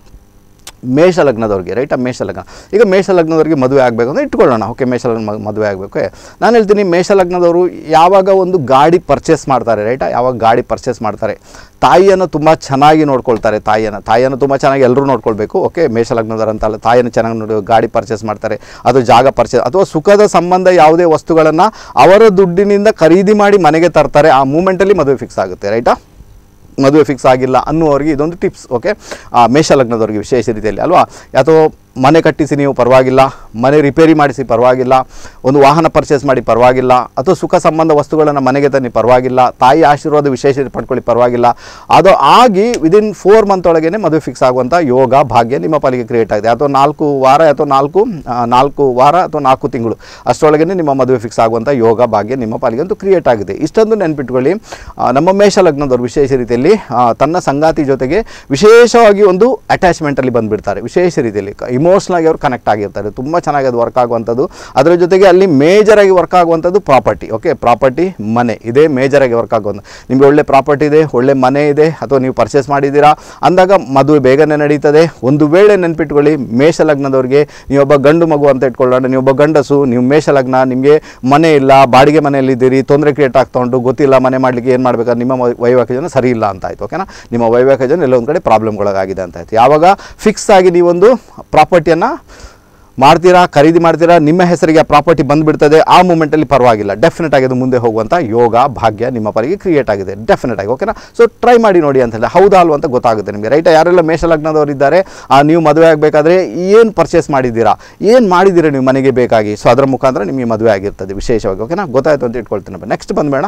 A: ಮೇಷ ಲಗ್ನದವ್ರಿಗೆ ರೈಟ್ ಆ ಮೇಷ ಲಗ್ನ ಈಗ ಮೇಷ ಲಗ್ನದವ್ರಿಗೆ ಮದುವೆ ಆಗಬೇಕು ಅಂದರೆ ಇಟ್ಕೊಳ್ಳೋಣ ಓಕೆ ಮೇಷ ಲಗ್ನ ಮ- ಮದುವೆ ಆಗಬೇಕು ನಾನು ಹೇಳ್ತೀನಿ ಮೇಷ ಲಗ್ನದವರು ಯಾವಾಗ ಒಂದು ಗಾಡಿ ಪರ್ಚೇಸ್ ಮಾಡ್ತಾರೆ ರೈಟಾ ಯಾವಾಗ ಗಾಡಿ ಪರ್ಚೇಸ್ ಮಾಡ್ತಾರೆ ತಾಯಿಯನ್ನು ತುಂಬ ಚೆನ್ನಾಗಿ ನೋಡ್ಕೊಳ್ತಾರೆ ತಾಯಿಯನ್ನು ತಾಯಿಯನ್ನು ತುಂಬ ಚೆನ್ನಾಗಿ ಎಲ್ಲರೂ ನೋಡ್ಕೊಳ್ಬೇಕು ಓಕೆ ಮೇಷ ಲಗ್ನದವ್ರು ಅಂತಲ್ಲ ತಾಯಿಯನ್ನು ಚೆನ್ನಾಗಿ ನೋಡಿ ಗಾಡಿ ಪರ್ಚೇಸ್ ಮಾಡ್ತಾರೆ ಅದು ಜಾಗ ಪರ್ಚೇಸ್ ಅಥವಾ ಸುಖದ ಸಂಬಂಧ ಯಾವುದೇ ವಸ್ತುಗಳನ್ನು ಅವರ ದುಡ್ಡಿನಿಂದ ಖರೀದಿ ಮಾಡಿ ಮನೆಗೆ ತರ್ತಾರೆ ಆ ಮೂಮೆಂಟಲ್ಲಿ ಮದುವೆ ಫಿಕ್ಸ್ ಆಗುತ್ತೆ ರೈಟಾ ಮದುವೆ ಫಿಕ್ಸ್ ಆಗಿಲ್ಲ ಅನ್ನುವರಿಗೆ ಇದೊಂದು ಟಿಪ್ಸ್ ಓಕೆ ಮೇಷ ಲಗ್ನದವ್ರಿಗೆ ವಿಶೇಷ ರೀತಿಯಲ್ಲಿ ಅಲ್ವಾ ಅಥವಾ ಮನೆ ಕಟ್ಟಿಸಿ ನೀವು ಪರವಾಗಿಲ್ಲ ಮನೆ ರಿಪೇರಿ ಮಾಡಿಸಿ ಪರವಾಗಿಲ್ಲ ಒಂದು ವಾಹನ ಪರ್ಚೇಸ್ ಮಾಡಿ ಪರವಾಗಿಲ್ಲ ಅಥವಾ ಸುಖ ಸಂಬಂಧ ವಸ್ತುಗಳನ್ನು ಮನೆಗೆ ತನ್ನಿ ಪರವಾಗಿಲ್ಲ ತಾಯಿ ಆಶೀರ್ವಾದ ವಿಶೇಷ ಪಡ್ಕೊಳ್ಳಿ ಪರವಾಗಿಲ್ಲ ಅದು ಆಗಿ ವಿದಿನ್ ಫೋರ್ ಮಂತ್ ಒಳಗೇನೆ ಮದುವೆ ಫಿಕ್ಸ್ ಆಗುವಂಥ ಯೋಗ ಭಾಗ್ಯ ನಿಮ್ಮ ಪಾಲಿಗೆ ಕ್ರಿಯೇಟ್ ಆಗಿದೆ ಅಥವಾ ನಾಲ್ಕು ವಾರ ಅಥವಾ ನಾಲ್ಕು ಆ, ನಾಲ್ಕು ವಾರ ಅಥವಾ ನಾಲ್ಕು ತಿಂಗಳು ಅಷ್ಟರೊಳಗೇ ನಿಮ್ಮ ಮದುವೆ ಫಿಕ್ಸ್ ಆಗುವಂಥ ಯೋಗ ಭಾಗ್ಯ ನಿಮ್ಮ ಪಾಲಿಗೆ ಅಂತೂ ಕ್ರಿಯೇಟ್ ಆಗಿದೆ ಇಷ್ಟೊಂದು ನೆನ್ಪಿಟ್ಕೊಳ್ಳಿ ಆ, ನಮ್ಮ ಮೇಷ ಲಗ್ನದವರು ವಿಶೇಷ ರೀತಿಯಲ್ಲಿ ಆ, ತನ್ನ ಸಂಗಾತಿ ಜೊತೆಗೆ ವಿಶೇಷವಾಗಿ ಒಂದು ಅಟ್ಯಾಚ್ಮೆಂಟಲ್ಲಿ ಬಂದುಬಿಡ್ತಾರೆ ವಿಶೇಷ ರೀತಿಯಲ್ಲಿ ಇಮೋಷ್ನಲ್ ಆಗಿ ಅವರು ಕನೆಕ್ಟ್ ಆಗಿರ್ತಾರೆ ತುಂಬ ಚೆನ್ನಾಗಿ ಅದು ವರ್ಕ್ ಆಗುವಂಥದ್ದು ಅದರ ಜೊತೆಗೆ ಅಲ್ಲಿ ಮೇಜರ್ ಆಗಿ ವರ್ಕ್ ಆಗುವಂಥದ್ದು ಪ್ರಾಪರ್ಟಿ ಓಕೆ ಪ್ರಾಪರ್ಟಿ ಮನೆ ಇದೇ ಮೇಜರ್ ಆಗಿ ವರ್ಕ್ ಆಗುವಂಥ ನಿಮಗೆ ಒಳ್ಳೆ ಪ್ರಾಪರ್ಟಿ ಇದೆ ಒಳ್ಳೆ ಮನೆ ಇದೆ ಅಥವಾ ನೀವು ಪರ್ಚೇಸ್ ಮಾಡಿದ್ದೀರಾ ಅಂದಾಗ ಮದುವೆ ಬೇಗನೆ ನಡೀತದೆ ಒಂದು ವೇಳೆ ನೆನ್ಪಿಟ್ಕೊಳ್ಳಿ ಮೇಷ ಲಗ್ನದವ್ರಿಗೆ ನೀವೊಬ್ಬ ಗಂಡು ಮಗು ಅಂತ ಇಟ್ಕೊಳ್ಳೋಣ ನೀವೊಬ್ಬ ಗಂಡಸು ನೀವು ಮೇಷ ಲಗ್ನ ನಿಮಗೆ ಮನೆ ಇಲ್ಲ ಬಾಡಿಗೆ ಮನೆಯಲ್ಲಿದ್ದೀರಿ ತೊಂದರೆ ಕ್ರಿಯೇಟ್ ಆಗ್ತಾ ಉಂಟು ಗೊತ್ತಿಲ್ಲ ಮನೆ ಮಾಡಲಿಕ್ಕೆ ಏನು ಮಾಡಬೇಕಾದ್ರೆ ನಿಮ್ಮ ವೈ- ವೈವಾಹಿಕ ಜನ ಸರಿ ಇಲ್ಲ ಅಂತ ಆಯಿತು ಓಕೆನಾ ನಿಮ್ಮ ವೈವಾಹಿಕ ಜನ ಎಲ್ಲೋ ಒಂದು ಕಡೆ ಪ್ರಾಬ್ಲಮ್ಗಳಾಗಿದೆ ಅಂತ ಆಯಿತು ಯಾವಾಗ ಫಿಕ್ಸ್ ಆಗಿ ನೀವೊಂದು ಪ್ರಾಪರ್ಟಿಯನ್ನು ಮಾಡ್ತೀರಾ ಖರೀದಿ ಮಾಡ್ತೀರಾ ನಿಮ್ಮ ಹೆಸರಿಗೆ ಆ ಪ್ರಾಪರ್ಟಿ ಬಂದುಬಿಡ್ತದೆ ಆ ಮೂಮೆಂಟಲ್ಲಿ ಪರವಾಗಿಲ್ಲ ಡೆಫಿನೆಟ್ ಆಗಿ ಅದು ಮುಂದೆ ಹೋಗುವಂಥ ಯೋಗ ಭಾಗ್ಯ ನಿಮ್ಮ ಪಾಲಿಗೆ ಕ್ರಿಯೇಟ್ ಆಗಿದೆ ಡೆಫಿನೆಟ್ ಆಗಿ ಓಕೆನಾ ಸೊ ಟ್ರೈ ಮಾಡಿ ನೋಡಿ ಅಂತ ಹೇಳಿ ಹೌದಾ ಅಲ್ವಾ ಅಂತ ಗೊತ್ತಾಗುತ್ತೆ ನಿಮಗೆ ರೈಟ್ ಯಾರೆಲ್ಲ ಮೇಷ ಲಗ್ನದವರು ಇದ್ದಾರೆ ಆ, ನೀವು ಮದುವೆ ಆಗಬೇಕಾದ್ರೆ ಏನು ಪರ್ಚೇಸ್ ಮಾಡಿದ್ದೀರಾ ಏನು ಮಾಡಿದ್ದೀರಾ ನೀವು ಮನೆಗೆ ಬೇಕಾಗಿ ಸೊ ಅದರ ಮುಖಾಂತರ ನಿಮಗೆ ಮದುವೆ ಆಗಿರ್ತದೆ ವಿಶೇಷವಾಗಿ ಓಕೆನಾ ಗೊತ್ತಾಯ್ತು ಅಂತ ಇಟ್ಕೊಳ್ತೀನಿ ನೆಕ್ಸ್ಟ್ ಬಂದ್ಬೇಡ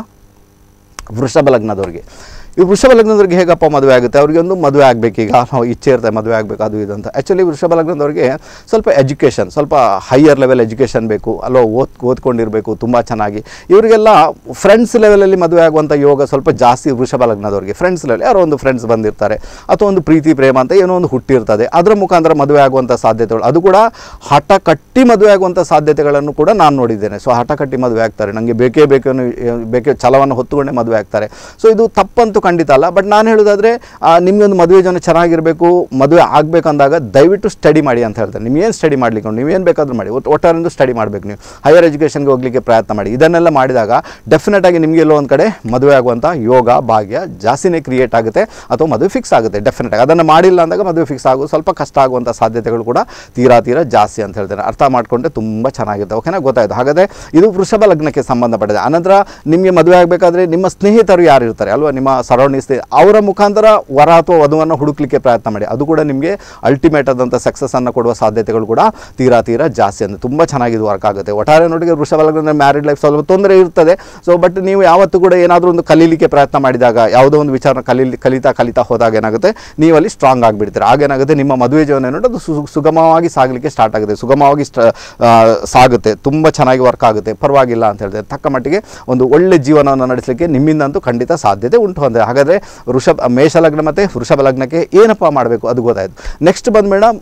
A: ವೃಷಭ ಲಗ್ನದವ್ರಿಗೆ ಈ ವೃಷಭ ಲಗ್ನದವ್ರಿಗೆ ಹೇಗಪ್ಪ ಮದುವೆ ಆಗುತ್ತೆ ಅವ್ರಿಗೆ ಒಂದು ಮದುವೆ ಆಗಬೇಕೀಗ ನಾವು ಇಚ್ಛೆ ಇರ್ತದೆ ಮದುವೆ ಆಗಬೇಕು ಅದು ಇದು ಅಂತ ಆ್ಯಕ್ಚುಲಿ ವೃಷಭ ಲಗ್ನದವ್ರಿಗೆ ಸ್ವಲ್ಪ ಎಜುಕೇಷನ್ ಸ್ವಲ್ಪ ಹೈಯರ್ ಲೆವೆಲ್ ಎಜುಕೇಷನ್ ಬೇಕು ಅಲ್ಲೋ ಓದ್ ಓದ್ಕೊಂಡಿರಬೇಕು ತುಂಬ ಚೆನ್ನಾಗಿ ಇವರಿಗೆಲ್ಲ ಫ್ರೆಂಡ್ಸ್ ಲೆವೆಲಲ್ಲಿ ಮದುವೆ ಆಗುವಂಥ ಯೋಗ ಸ್ವಲ್ಪ ಜಾಸ್ತಿ ವೃಷಭ ಲಗ್ನದವ್ರಿಗೆ ಫ್ರೆಂಡ್ಸ್ ಲೆವೆಲ್ ಯಾರೋ ಒಂದು ಫ್ರೆಂಡ್ಸ್ ಬಂದಿರ್ತಾರೆ ಅಥವಾ ಒಂದು ಪ್ರೀತಿ ಪ್ರೇಮ ಅಂತ ಏನೋ ಒಂದು ಹುಟ್ಟಿರ್ತದೆ ಅದರ ಮುಖಾಂತರ ಮದುವೆ ಆಗುವಂಥ ಸಾಧ್ಯತೆಗಳು ಅದು ಕೂಡ ಹಠ ಕಟ್ಟಿ ಮದುವೆ ಆಗುವಂಥ ಸಾಧ್ಯತೆಗಳನ್ನು ಕೂಡ ನಾನು ನೋಡಿದ್ದೇನೆ ಸೊ ಹಠ ಕಟ್ಟಿ ಮದುವೆ ಆಗ್ತಾರೆ ನನಗೆ ಬೇಕೇ ಬೇಕು ಅನ್ನೋ ಬೇಕೇ ಛಲವನ್ನು ಹೊತ್ತುಕೊಂಡೇ ಮದುವೆ ಆಗ್ತಾರೆ ಸೊ ಇದು ತಪ್ಪಂತೂ ಖಂಡಿತ ಅಲ್ಲ ಬಟ್ ನಾನು ಹೇಳೋದಾದರೆ ನಿಮಗೊಂದು ಮದುವೆ ಜನ ಚೆನ್ನಾಗಿರಬೇಕು ಮದುವೆ ಆಗಬೇಕಂದಾಗ ದಯವಿಟ್ಟು ಸ್ಟಡಿ ಮಾಡಿ ಅಂತ ಹೇಳ್ತಾರೆ ನಿಮ್ಗೇನು ಸ್ಟಡಿ ಮಾಡಲಿಕ್ಕೆ ನೀವೇನು ಬೇಕಾದರೂ ಮಾಡಿ ಒಟ್ಟು ಒಟ್ಟಾರೆಂದು ಸ್ಟಡಿ ಮಾಡಬೇಕು ನೀವು ಹೈಯರ್ ಎಜುಕೇಷನ್ಗೆ ಹೋಗಲಿಕ್ಕೆ ಪ್ರಯತ್ನ ಮಾಡಿ ಇದನ್ನೆಲ್ಲ ಮಾಡಿದಾಗ ಡೆಫಿನೆಟ್ ಆಗಿ ನಿಮಗೆ ಎಲ್ಲೋ ಒಂದು ಕಡೆ ಮದುವೆ ಆಗುವಂಥ ಯೋಗ ಭಾಗ್ಯ ಜಾಸ್ತಿನೇ ಕ್ರಿಯೇಟ್ ಆಗುತ್ತೆ ಅಥವಾ ಮದುವೆ ಫಿಕ್ಸ್ ಆಗುತ್ತೆ ಡೆಫಿನೆಟ್ ಆಗಿ ಅದನ್ನು ಮಾಡಿಲ್ಲ ಅಂದಾಗ ಮದುವೆ ಫಿಕ್ಸ್ ಆಗೋದು ಸ್ವಲ್ಪ ಕಷ್ಟ ಆಗುವಂಥ ಸಾಧ್ಯತೆಗಳು ಕೂಡ ತೀರಾ ತೀರಾ ಜಾಸ್ತಿ ಅಂತ ಹೇಳ್ತೇನೆ ಅರ್ಥ ಮಾಡಿಕೊಂಡ್ರೆ ತುಂಬ ಚೆನ್ನಾಗಿರುತ್ತೆ ಓಕೆನಾ ಗೊತ್ತಾಯ್ತು ಹಾಗಾದರೆ ಇದು ವೃಷಭ ಲಗ್ನಕ್ಕೆ ಸಂಬಂಧಪಟ್ಟಿದೆ ಅನಂತರ ನಿಮಗೆ ಮದುವೆ ಆಗಬೇಕಾದ್ರೆ ನಿಮ್ಮ ಸ್ನೇಹಿತರು ಯಾರು ಇರ್ತಾರೆ ಅಲ್ವಾ ನಿಮ್ಮ ಸರೌಂಡಿಂಗ್ಸ್ ಅವರ ಮುಖಾಂತರ ವರ ಅಥವಾ ವಧುವನ್ನು ಹುಡುಕ್ಲಿಕ್ಕೆ ಪ್ರಯತ್ನ ಮಾಡಿ ಅದು ಕೂಡ ನಿಮಗೆ ಅಲ್ಟಿಮೇಟ್ ಆದಂಥ ಸಕ್ಸಸ್ಸನ್ನು ಕೊಡುವ ಸಾಧ್ಯತೆಗಳು ಕೂಡ ತೀರಾ ತೀರಾ ಜಾಸ್ತಿ ಅಂದರೆ ತುಂಬ ಚೆನ್ನಾಗಿ ಇದು ವರ್ಕ್ ಆಗುತ್ತೆ ಒಟ್ಟಾರೆ ನೋಡಿಗೆ ವೃಷಭ ಲಗ್ನ ಮ್ಯಾರಿಡ್ ಲೈಫ್ ಸ್ವಲ್ಪ ತೊಂದರೆ ಇರ್ತದೆ ಸೊ ಬಟ್ ನೀವು ಯಾವತ್ತೂ ಕೂಡ ಏನಾದರೂ ಒಂದು ಕಲೀಲಿಕ್ಕೆ ಪ್ರಯತ್ನ ಮಾಡಿದಾಗ ಯಾವುದೋ ಒಂದು ವಿಚಾರನ ಕಲೀಲಿ ಕಲಿತಾ ಕಲಿತಾ ಹೋದಾಗ ಏನಾಗುತ್ತೆ ನೀವು ಅಲ್ಲಿ ಸ್ಟ್ರಾಂಗ್ ಆಗಿಬಿಡ್ತೀರ ಆಗೇನಾಗುತ್ತೆ ನಿಮ್ಮ ಮದುವೆ ಜೀವನ ಏನೋ ಅದು ಸು- ಸುಗಮವಾಗಿ ಸಾಗಲಿಕ್ಕೆ ಸ್ಟಾರ್ಟ್ ಆಗುತ್ತೆ ಸುಗಮವಾಗಿ ಸ್ಟ ಆ, ಸಾಗುತ್ತೆ ತುಂಬ ಚೆನ್ನಾಗಿ ವರ್ಕ್ ಆಗುತ್ತೆ ಪರವಾಗಿಲ್ಲ ಅಂತ ಹೇಳ್ತಾರೆ ತಕ್ಕ ಮಟ್ಟಿಗೆ ಒಂದು ಒಳ್ಳೆ ಜೀವನವನ್ನು ನಡೆಸಲಿಕ್ಕೆ ನಿಮ್ಮಿಂದಂತೂ ಖಂಡಿತ ಸಾಧ್ಯತೆ ಉಂಟು ಅಂದರೆ ಹಾಗಾದರೆ ವೃಷಭ ಮೇಷ ಲಗ್ನ ಮತ್ತು ವೃಷಭ ಲಗ್ನಕ್ಕೆ ಏನಪ್ಪ ಮಾಡಬೇಕು ಅದು ಗೊತ್ತಾಯಿತು ನೆಕ್ಸ್ಟ್ ಬಂದ್ಬೇಡ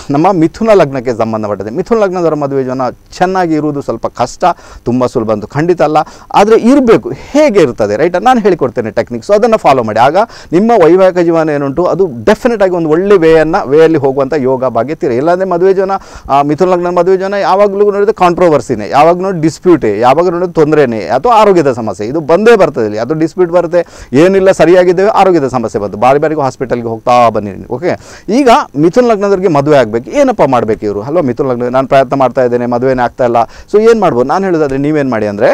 A: ನಮ್ಮ ಮಿಥುನ ಲಗ್ನಕ್ಕೆ ಸಂಬಂಧಪಟ್ಟಿದೆ ಮಿಥುನ ಲಗ್ನದವರ ಮದುವೆ ಜೀವನ ಚೆನ್ನಾಗಿ ಇರುವುದು ಸ್ವಲ್ಪ ಕಷ್ಟ ತುಂಬ ಸುಲಭ ಅಂತೂ ಖಂಡಿತ ಅಲ್ಲ ಆದರೆ ಇರಬೇಕು ಹೇಗೆ ಇರ್ತದೆ ರೈಟ್ ನಾನು ಹೇಳಿಕೊಡ್ತೇನೆ ಟೆಕ್ನಿಕ್ಸ್ ಅದನ್ನು ಫಾಲೋ ಮಾಡಿ ಆಗ ನಿಮ್ಮ ವೈವಾಹಿಕ ಜೀವನ ಏನುಂಟು ಅದು ಡೆಫಿನೆಟ್ ಆಗಿ ಒಂದು ಒಳ್ಳೆ ವೇಯನ್ನು ವೇಯಲ್ಲಿ ಹೋಗುವಂಥ ಯೋಗ ಭಾಗ್ಯ ತೀರ ಇಲ್ಲಾಂದರೆ ಮದುವೆ ಜೀವನ ಆ, ಮಿಥುನ ಲಗ್ನ ಮದುವೆ ಜೀವನ ಯಾವಾಗಲೂ ನೋಡಿದ್ರೆ ಕಾಂಟ್ರವರ್ಸಿನೇ ಯಾವಾಗ ನೋಡಿ ಡಿಸ್ಪ್ಯೂಟೇ ಯಾವಾಗ ನೋಡಿದ್ರೆ ತೊಂದರೆನೇ ಅಥವಾ ಆರೋಗ್ಯದ ಸಮಸ್ಯೆ ಇದು ಬಂದೇ ಬರ್ತದೆ ಇಲ್ಲಿ ಅದು ಡಿಸ್ಪ್ಯೂಟ್ ಬರುತ್ತೆ ಏನಿಲ್ಲ ಸರಿಯಾಗಿದ್ದೇವೆ ಆರೋಗ್ಯದ ಸಮಸ್ಯೆ ಬಂತು ಬಾರಿ ಬಾರಿಗೆ ಹಾಸ್ಪಿಟಲ್ಗೆ ಹೋಗ್ತಾ ಬನ್ನಿ ಓಕೆ ಈಗ ಮಿಥುನ ಲಗ್ನದವ್ರಿಗೆ ಮದುವೆ ಆಗಬೇಕು ಏನಪ್ಪ ಮಾಡಬೇಕು ಇವರು ಅಲ್ವಾ ಮಿಥುನ ಲಗ್ನ ನಾನು ಪ್ರಯತ್ನ ಮಾಡ್ತಾ ಇದ್ದೇನೆ ಮದುವೆನೇ ಆಗ್ತಾ ಇಲ್ಲ ಸೊ ಏನು ಮಾಡ್ಬೋದು ನಾನು ಹೇಳೋದಾದ್ರೆ ನೀವೇನು ಮಾಡಿ ಅಂದರೆ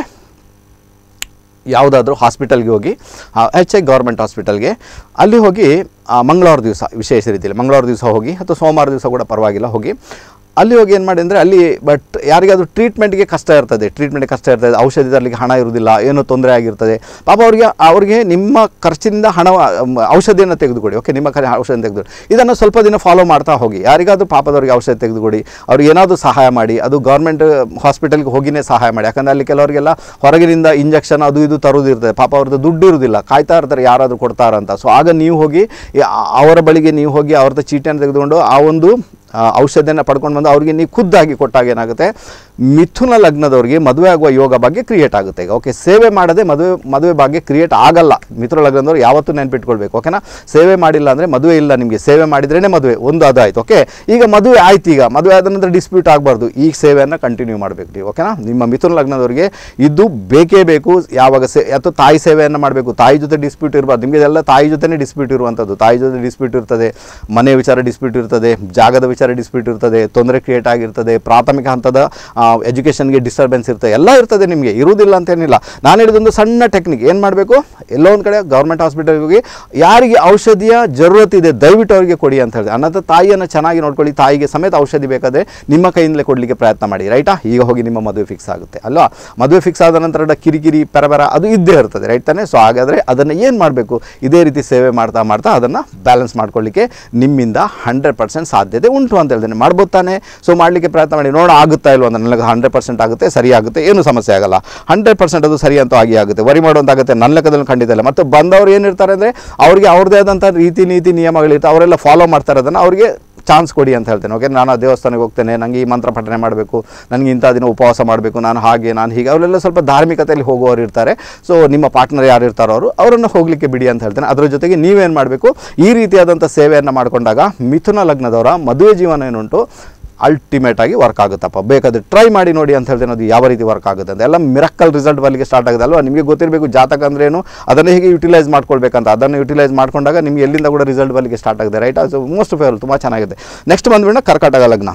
A: ಯಾವುದಾದ್ರೂ ಹಾಸ್ಪಿಟಲ್ಗೆ ಹೋಗಿ ಎಚ್ ಐ ಗೌರ್ಮೆಂಟ್ ಹಾಸ್ಪಿಟಲ್ಗೆ ಅಲ್ಲಿ ಹೋಗಿ ಆ, ಮಂಗಳವಾರ ದಿವಸ ವಿಶೇಷ ರೀತಿಯಲ್ಲಿ ಮಂಗಳವಾರ ದಿವಸ ಹೋಗಿ ಅಥವಾ ಸೋಮವಾರ ದಿವಸ ಕೂಡ ಪರವಾಗಿಲ್ಲ ಹೋಗಿ ಅಲ್ಲಿ ಹೋಗಿ ಏನು ಮಾಡಿ ಅಂದರೆ ಅಲ್ಲಿ ಬಟ್ ಯಾರಿಗಾದ್ರೂ ಟ್ರೀಟ್ಮೆಂಟ್ಗೆ ಕಷ್ಟ ಇರ್ತದೆ ಟ್ರೀಟ್ಮೆಂಟ್ಗೆ ಕಷ್ಟ ಇರ್ತದೆ ಔಷಧಿ ತರಲಿಕ್ಕೆ ಹಣ ಇರುವುದಿಲ್ಲ ಏನೋ ತೊಂದರೆ ಆಗಿರ್ತದೆ ಪಾಪ ಅವರಿಗೆ ಅವ್ರಿಗೆ ನಿಮ್ಮ ಖರ್ಚಿನಿಂದ ಹಣ ಔಷಧಿಯನ್ನು ತೆಗೆದುಕೊಡಿ ಓಕೆ ನಿಮ್ಮ ಕರೆ ಔಷಧಿ ತೆಗೆದು ಇದನ್ನು ಸ್ವಲ್ಪ ದಿನ ಫಾಲೋ ಮಾಡ್ತಾ ಹೋಗಿ ಯಾರಿಗಾದ್ರೂ ಪಾಪದವರಿಗೆ ಔಷಧಿ ತೆಗೆದುಕೊಡಿ ಅವ್ರಿಗೆ ಏನಾದರೂ ಸಹಾಯ ಮಾಡಿ ಅದು ಗೌರ್ಮೆಂಟ್ ಹಾಸ್ಪಿಟಲ್ಗೆ ಹೋಗಿನೇ ಸಹಾಯ ಮಾಡಿ ಯಾಕಂದರೆ ಅಲ್ಲಿ ಕೆಲವರಿಗೆಲ್ಲ ಹೊರಗಿನಿಂದ ಇಂಜೆಕ್ಷನ್ ಅದು ಇದು ತರೋದು ಇರ್ತದೆ ಪಾಪ ಅವ್ರದ್ದು ದುಡ್ಡು ಇರುವುದಿಲ್ಲ ಕಾಯ್ತಾ ಇರ್ತಾರೆ ಯಾರಾದರೂ ಕೊಡ್ತಾರಂತ ಸೊ ಆಗ ನೀವು ಹೋಗಿ ಈ ಆ- ಅವರ ಬಳಿಗೆ ನೀವು ಹೋಗಿ ಅವ್ರದ್ದು ಚೀಟಿಯನ್ನು ತೆಗೆದುಕೊಂಡು ಆ ಒಂದು ಆ, ಔಷಧಿಯನ್ನು ಪಡ್ಕೊಂಡು ಬಂದು ಅವ್ರಿಗೆ ನೀವು ಖುದ್ದಾಗಿ ಕೊಟ್ಟಾಗ ಏನಾಗುತ್ತೆ ಮಿಥುನ ಲಗ್ನದವ್ರಿಗೆ ಮದುವೆ ಆಗುವ ಯೋಗ ಬಗ್ಗೆ ಕ್ರಿಯೇಟ್ ಆಗುತ್ತೆ ಈಗ ಓಕೆ ಸೇವೆ ಮಾಡದೆ ಮದುವೆ ಮದುವೆ ಬಗ್ಗೆ ಕ್ರಿಯೇಟ್ ಆಗಲ್ಲ ಮಿಥುನ ಲಗ್ನದವ್ರು ಯಾವತ್ತೂ ನೆನ್ಪಿಟ್ಕೊಳ್ಬೇಕು ಓಕೆನಾ ಸೇವೆ ಮಾಡಿಲ್ಲ ಅಂದರೆ ಮದುವೆ ಇಲ್ಲ ನಿಮಗೆ ಸೇವೆ ಮಾಡಿದ್ರೇ ಮದುವೆ ಒಂದು ಅದು ಆಯ್ತು ಓಕೆ ಈಗ ಮದುವೆ ಆಯ್ತು ಈಗ ಮದುವೆ ಆದ ನಂತರ ಡಿಸ್ಪ್ಯೂಟ್ ಆಗಬಾರ್ದು ಈ ಸೇವೆಯನ್ನು ಕಂಟಿನ್ಯೂ ಮಾಡಬೇಕು ನೀವು ಓಕೆನಾ ನಿಮ್ಮ ಮಿಥುನ ಲಗ್ನದವ್ರಿಗೆ ಇದು ಬೇಕೇ ಬೇಕು ಯಾವಾಗ ಸೇ ಅಥವಾ ತಾಯಿ ಸೇವೆಯನ್ನು ಮಾಡಬೇಕು ತಾಯಿ ಜೊತೆ ಡಿಸ್ಪ್ಯೂಟ್ ಇರಬಾರ್ದು ನಿಮಗೆ ಎಲ್ಲ ತಾಯಿ ಜೊತೆನೇ ಡಿಸ್ಪ್ಯೂಟ್ ಇರುವಂಥದ್ದು ತಾಯಿ ಜೊತೆ ಡಿಸ್ಪ್ಯೂಟ್ ಇರ್ತದೆ ಮನೆ ವಿಚಾರ ಡಿಸ್ಪ್ಯೂಟ್ ಇರ್ತದೆ ಜಾಗದ ವಿಚಾರ ಡಿಸ್ಪ್ಯೂಟ್ ಇರ್ತದೆ ತೊಂದರೆ ಕ್ರಿಯೇಟ್ ಆಗಿರ್ತದೆ ಪ್ರಾಥಮಿಕ ಹಂತದ ಎಜುಕೇಷನ್ಗೆ ಡಿಸ್ಟರ್ಬೆನ್ಸ್ ಇರ್ತದೆ ಎಲ್ಲ ಇರ್ತದೆ ನಿಮಗೆ ಇರುವುದಿಲ್ಲ ಅಂತೇನಿಲ್ಲ ನಾನು ಹೇಳಿದೊಂದು ಸಣ್ಣ ಟೆಕ್ನಿಕ್ ಏನು ಮಾಡಬೇಕು ಎಲ್ಲೋ ಒಂದು ಕಡೆ ಗೌರ್ಮೆಂಟ್ ಹಾಸ್ಪಿಟಲ್ಗೆ ಹೋಗಿ ಯಾರಿಗೆ ಔಷಧಿಯ ಜरूरत ಇದೆ ದಯವಿಟ್ಟು ಅವರಿಗೆ ಕೊಡಿ ಅಂತ ಹೇಳಿದೆ ಅನ್ನದ ತಾಯಿಯನ್ನು ಚೆನ್ನಾಗಿ ನೋಡ್ಕೊಳ್ಳಿ ತಾಯಿಗೆ ಸಮೇತ ಔಷಧಿ ಬೇಕಾದರೆ ನಿಮ್ಮ ಕೈಯಿಂದಲೇ ಕೊಡಲಿಕ್ಕೆ ಪ್ರಯತ್ನ ಮಾಡಿ ರೈಟಾ ಈಗ ಹೋಗಿ ನಿಮ್ಮ ಮದುವೆ ಫಿಕ್ಸ್ ಆಗುತ್ತೆ ಅಲ್ವಾ ಮದುವೆ ಫಿಕ್ಸ್ ಆದ ನಂತರ ಕಿರಿಕಿರಿ ಪರಬರ ಅದು ಇದ್ದೇ ಇರ್ತದೆ ರೈಟ್ ತಾನೇ ಸೊ ಹಾಗಾದರೆ ಅದನ್ನು ಏನು ಮಾಡಬೇಕು ಇದೇ ರೀತಿ ಸೇವೆ ಮಾಡ್ತಾ ಮಾಡ್ತಾ ಅದನ್ನು ಬ್ಯಾಲೆನ್ಸ್ ಮಾಡ್ಕೊಳ್ಳಿಕ್ಕೆ ನಿಮ್ಮಿಂದ ಹಂಡ್ರೆಡ್ ಪರ್ಸೆಂಟ್ ಸಾಧ್ಯತೆ ಉಂಟು ಅಂತ ಹೇಳ್ತೇನೆ ಮಾಡ್ಬೋದು ತಾನೇ ಸೊ ಮಾಡಲಿಕ್ಕೆ ಪ್ರಯತ್ನ ಮಾಡಿ ನೋಡ ಆಗುತ್ತಾ ಇಲ್ವ ಅಂತ ನನಗೆ ಹಂಡ್ರೆಡ್ ಪರ್ಸೆಂಟ್ ಆಗುತ್ತೆ ಸರಿ ಆಗುತ್ತೆ ಏನು ಸಮಸ್ಯೆ ಆಗಲ್ಲ ಹಂಡ್ರೆಡ್ ಪರ್ಸೆಂಟ್ ಅದು ಸರಿ ಅಂತೂ ಆಗಿ ಆಗುತ್ತೆ ವರಿ ಮಾಡುವಂತಾಗುತ್ತೆ ನನ್ನ ಲೆಕ್ಕದಲ್ಲಿ ಖಂಡಿತ ಇಲ್ಲ ಮತ್ತು ಬಂದವರು ಏನಿರ್ತಾರೆ ಅಂದರೆ ಅವರಿಗೆ ಅವ್ರದ್ದೇ ಆದಂಥ ರೀತಿ ನೀತಿ ನಿಯಮಗಳಿರ್ತವೆ ಅವರೆಲ್ಲ ಫಾಲೋ ಮಾಡ್ತಾರೆ ಅದನ್ನು ಅವರಿಗೆ ಚಾನ್ಸ್ ಕೊಡಿ ಅಂತ ಹೇಳ್ತೇನೆ ಓಕೆ ನಾನು ಆ ದೇವಸ್ಥಾನಕ್ಕೆ ಹೋಗ್ತೇನೆ ನನಗೆ ಈ ಮಂತ್ರ ಪಠನೆ ಮಾಡಬೇಕು ನನಗೆ ಇಂಥ ದಿನ ಉಪವಾಸ ಮಾಡಬೇಕು ನಾನು ಹಾಗೆ ನಾನು ಹೀಗೆ ಅವರೆಲ್ಲ ಸ್ವಲ್ಪ ಧಾರ್ಮಿಕತೆಯಲ್ಲಿ ಹೋಗುವವರು ಇರ್ತಾರೆ ಸೊ ನಿಮ್ಮ ಪಾರ್ಟ್ನರ್ ಯಾರು ಇರ್ತಾರೋ ಅವರು ಅವರನ್ನು ಹೋಗಲಿಕ್ಕೆ ಬಿಡಿ ಅಂತ ಹೇಳ್ತೇನೆ ಅದರ ಜೊತೆಗೆ ನೀವೇನು ಮಾಡಬೇಕು ಈ ರೀತಿಯಾದಂಥ ಸೇವೆಯನ್ನು ಮಾಡಿಕೊಂಡಾಗ ಮಿಥುನ ಲಗ್ನದವರ ಮದುವೆ ಜೀವನ ಏನುಂಟು ಅಲ್ಟಿಮೇಟ್ ಆಗಿ ವರ್ಕ್ ಆಗುತ್ತಪ್ಪ ಬೇಕಾದ್ರೆ ಟ್ರೈ ಮಾಡಿ ನೋಡಿ ಅಂತ ಹೇಳ್ತೇನೆ ಅದು ಯಾವ ರೀತಿ ವರ್ಕ್ ಆಗುತ್ತೆ ಅಂತ ಎಲ್ಲ ಮಿರಕ್ಕಲ್ ರಿಸಲ್ಟ್ ಬರಲಿಕ್ಕೆ ಸ್ಟಾರ್ಟ್ ಆಗುತ್ತೆ ಅಲ್ವಾ ನಿಮಗೆ ಗೊತ್ತಿರಬೇಕು ಜಾತಕ ಅಂದ್ರೆ ಏನು ಅದನ್ನು ಹೇಗೆ ಯುಟಿಲೈಸ್ ಮಾಡ್ಕೊಳ್ಬೇಕಂತ ಅದನ್ನು ಯುಟಿಲೈಸ್ ಮಾಡ್ಕೊಂಡಾಗ ನಿಮ್ಗೆ ಎಲ್ಲಿಂದ ಕೂಡ ರಿಸಲ್ಟ್ ಬರಲಿಕ್ಕೆ ಸ್ಟಾರ್ಟ್ ಆಗುತ್ತೆ ರೈಟ್ ಅದು ಮೋಸ್ಟ್ ಫೇವರ್ ತುಂಬ ಚೆನ್ನಾಗಿದೆ ನೆಕ್ಸ್ಟ್ ಬಂದ್ಬಿಟ್ಟು ಕರ್ಕಾಟಕ ಲಗ್ನ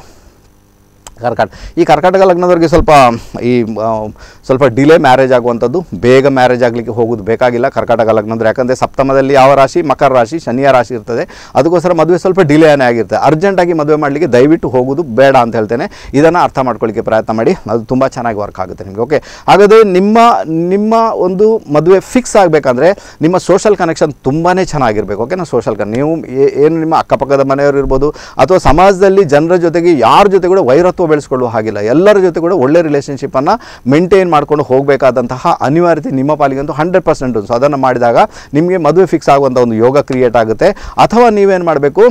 A: ಕರ್ಕಾಟ ಈ ಕರ್ಕಾಟಕ ಲಗ್ನದವ್ರಿಗೆ ಸ್ವಲ್ಪ ಈ ಆ, ಸ್ವಲ್ಪ ಡಿಲೇ ಮ್ಯಾರೇಜ್ ಆಗುವಂಥದ್ದು ಬೇಗ ಮ್ಯಾರೇಜ್ ಆಗಲಿಕ್ಕೆ ಹೋಗೋದು ಬೇಕಾಗಿಲ್ಲ ಕರ್ಕಾಟಕ ಲಗ್ನದ್ರೆ ಯಾಕಂದರೆ ಸಪ್ತಮದಲ್ಲಿ ಯಾವ ರಾಶಿ ಮಕರ ರಾಶಿ ಶನಿಯ ರಾಶಿ ಇರ್ತದೆ ಅದಕ್ಕೋಸ್ಕರ ಮದುವೆ ಸ್ವಲ್ಪ ಡಿಲೇನೇ ಆಗಿರುತ್ತೆ ಅರ್ಜೆಂಟಾಗಿ ಮದುವೆ ಮಾಡಲಿಕ್ಕೆ ದಯವಿಟ್ಟು ಹೋಗೋದು ಬೇಡ ಅಂತ ಹೇಳ್ತೇನೆ ಇದನ್ನು ಅರ್ಥ ಮಾಡ್ಕೊಳ್ಳಿಕ್ಕೆ ಪ್ರಯತ್ನ ಮಾಡಿ ಅದು ತುಂಬ ಚೆನ್ನಾಗಿ ವರ್ಕ್ ಆಗುತ್ತೆ ನಿಮಗೆ ಓಕೆ ಹಾಗಾದರೆ ನಿಮ್ಮ ನಿಮ್ಮ ಒಂದು ಮದುವೆ ಫಿಕ್ಸ್ ಆಗಬೇಕಂದ್ರೆ ನಿಮ್ಮ ಸೋಷಲ್ ಕನೆಕ್ಷನ್ ತುಂಬಾ ಚೆನ್ನಾಗಿರ್ಬೇಕು ಓಕೆನಾ ಸೋಷಲ್ ಕನ್ ನೀವು ಏ- ಏನು ನಿಮ್ಮ ಅಕ್ಕಪಕ್ಕದ ಮನೆಯವರು ಇರ್ಬೋದು ಅಥವಾ ಸಮಾಜದಲ್ಲಿ ಜನರ ಜೊತೆಗೆ ಯಾರ ಜೊತೆ ಕೂಡ ವೈರತ್ವ ಬೆಳೆಸ್ಕೊಳ್ಳುವ ಹಾಗಿಲ್ಲ ಎಲ್ಲರ ಜೊತೆ ಕೂಡ ಒಳ್ಳೆ ರಿಲೇಷನ್ಶಿಪ್ಪನ್ನು ಮೇಂಟೈನ್ ಮಾಡ್ಕೊಂಡು ಹೋಗಬೇಕಾದಂತಹ ಅನಿವಾರ್ಯತೆ ನಿಮ್ಮ ಪಾಲಿಗಂತೂ ಹಂಡ್ರೆಡ್ ಪರ್ಸೆಂಟ್ ಸೊ ಅದನ್ನು ಮಾಡಿದಾಗ ನಿಮಗೆ ಮದುವೆ ಫಿಕ್ಸ್ ಆಗುವಂಥ ಒಂದು ಯೋಗ ಕ್ರಿಯೇಟ್ ಆಗುತ್ತೆ ಅಥವಾ ನೀವೇನು ಮಾಡಬೇಕು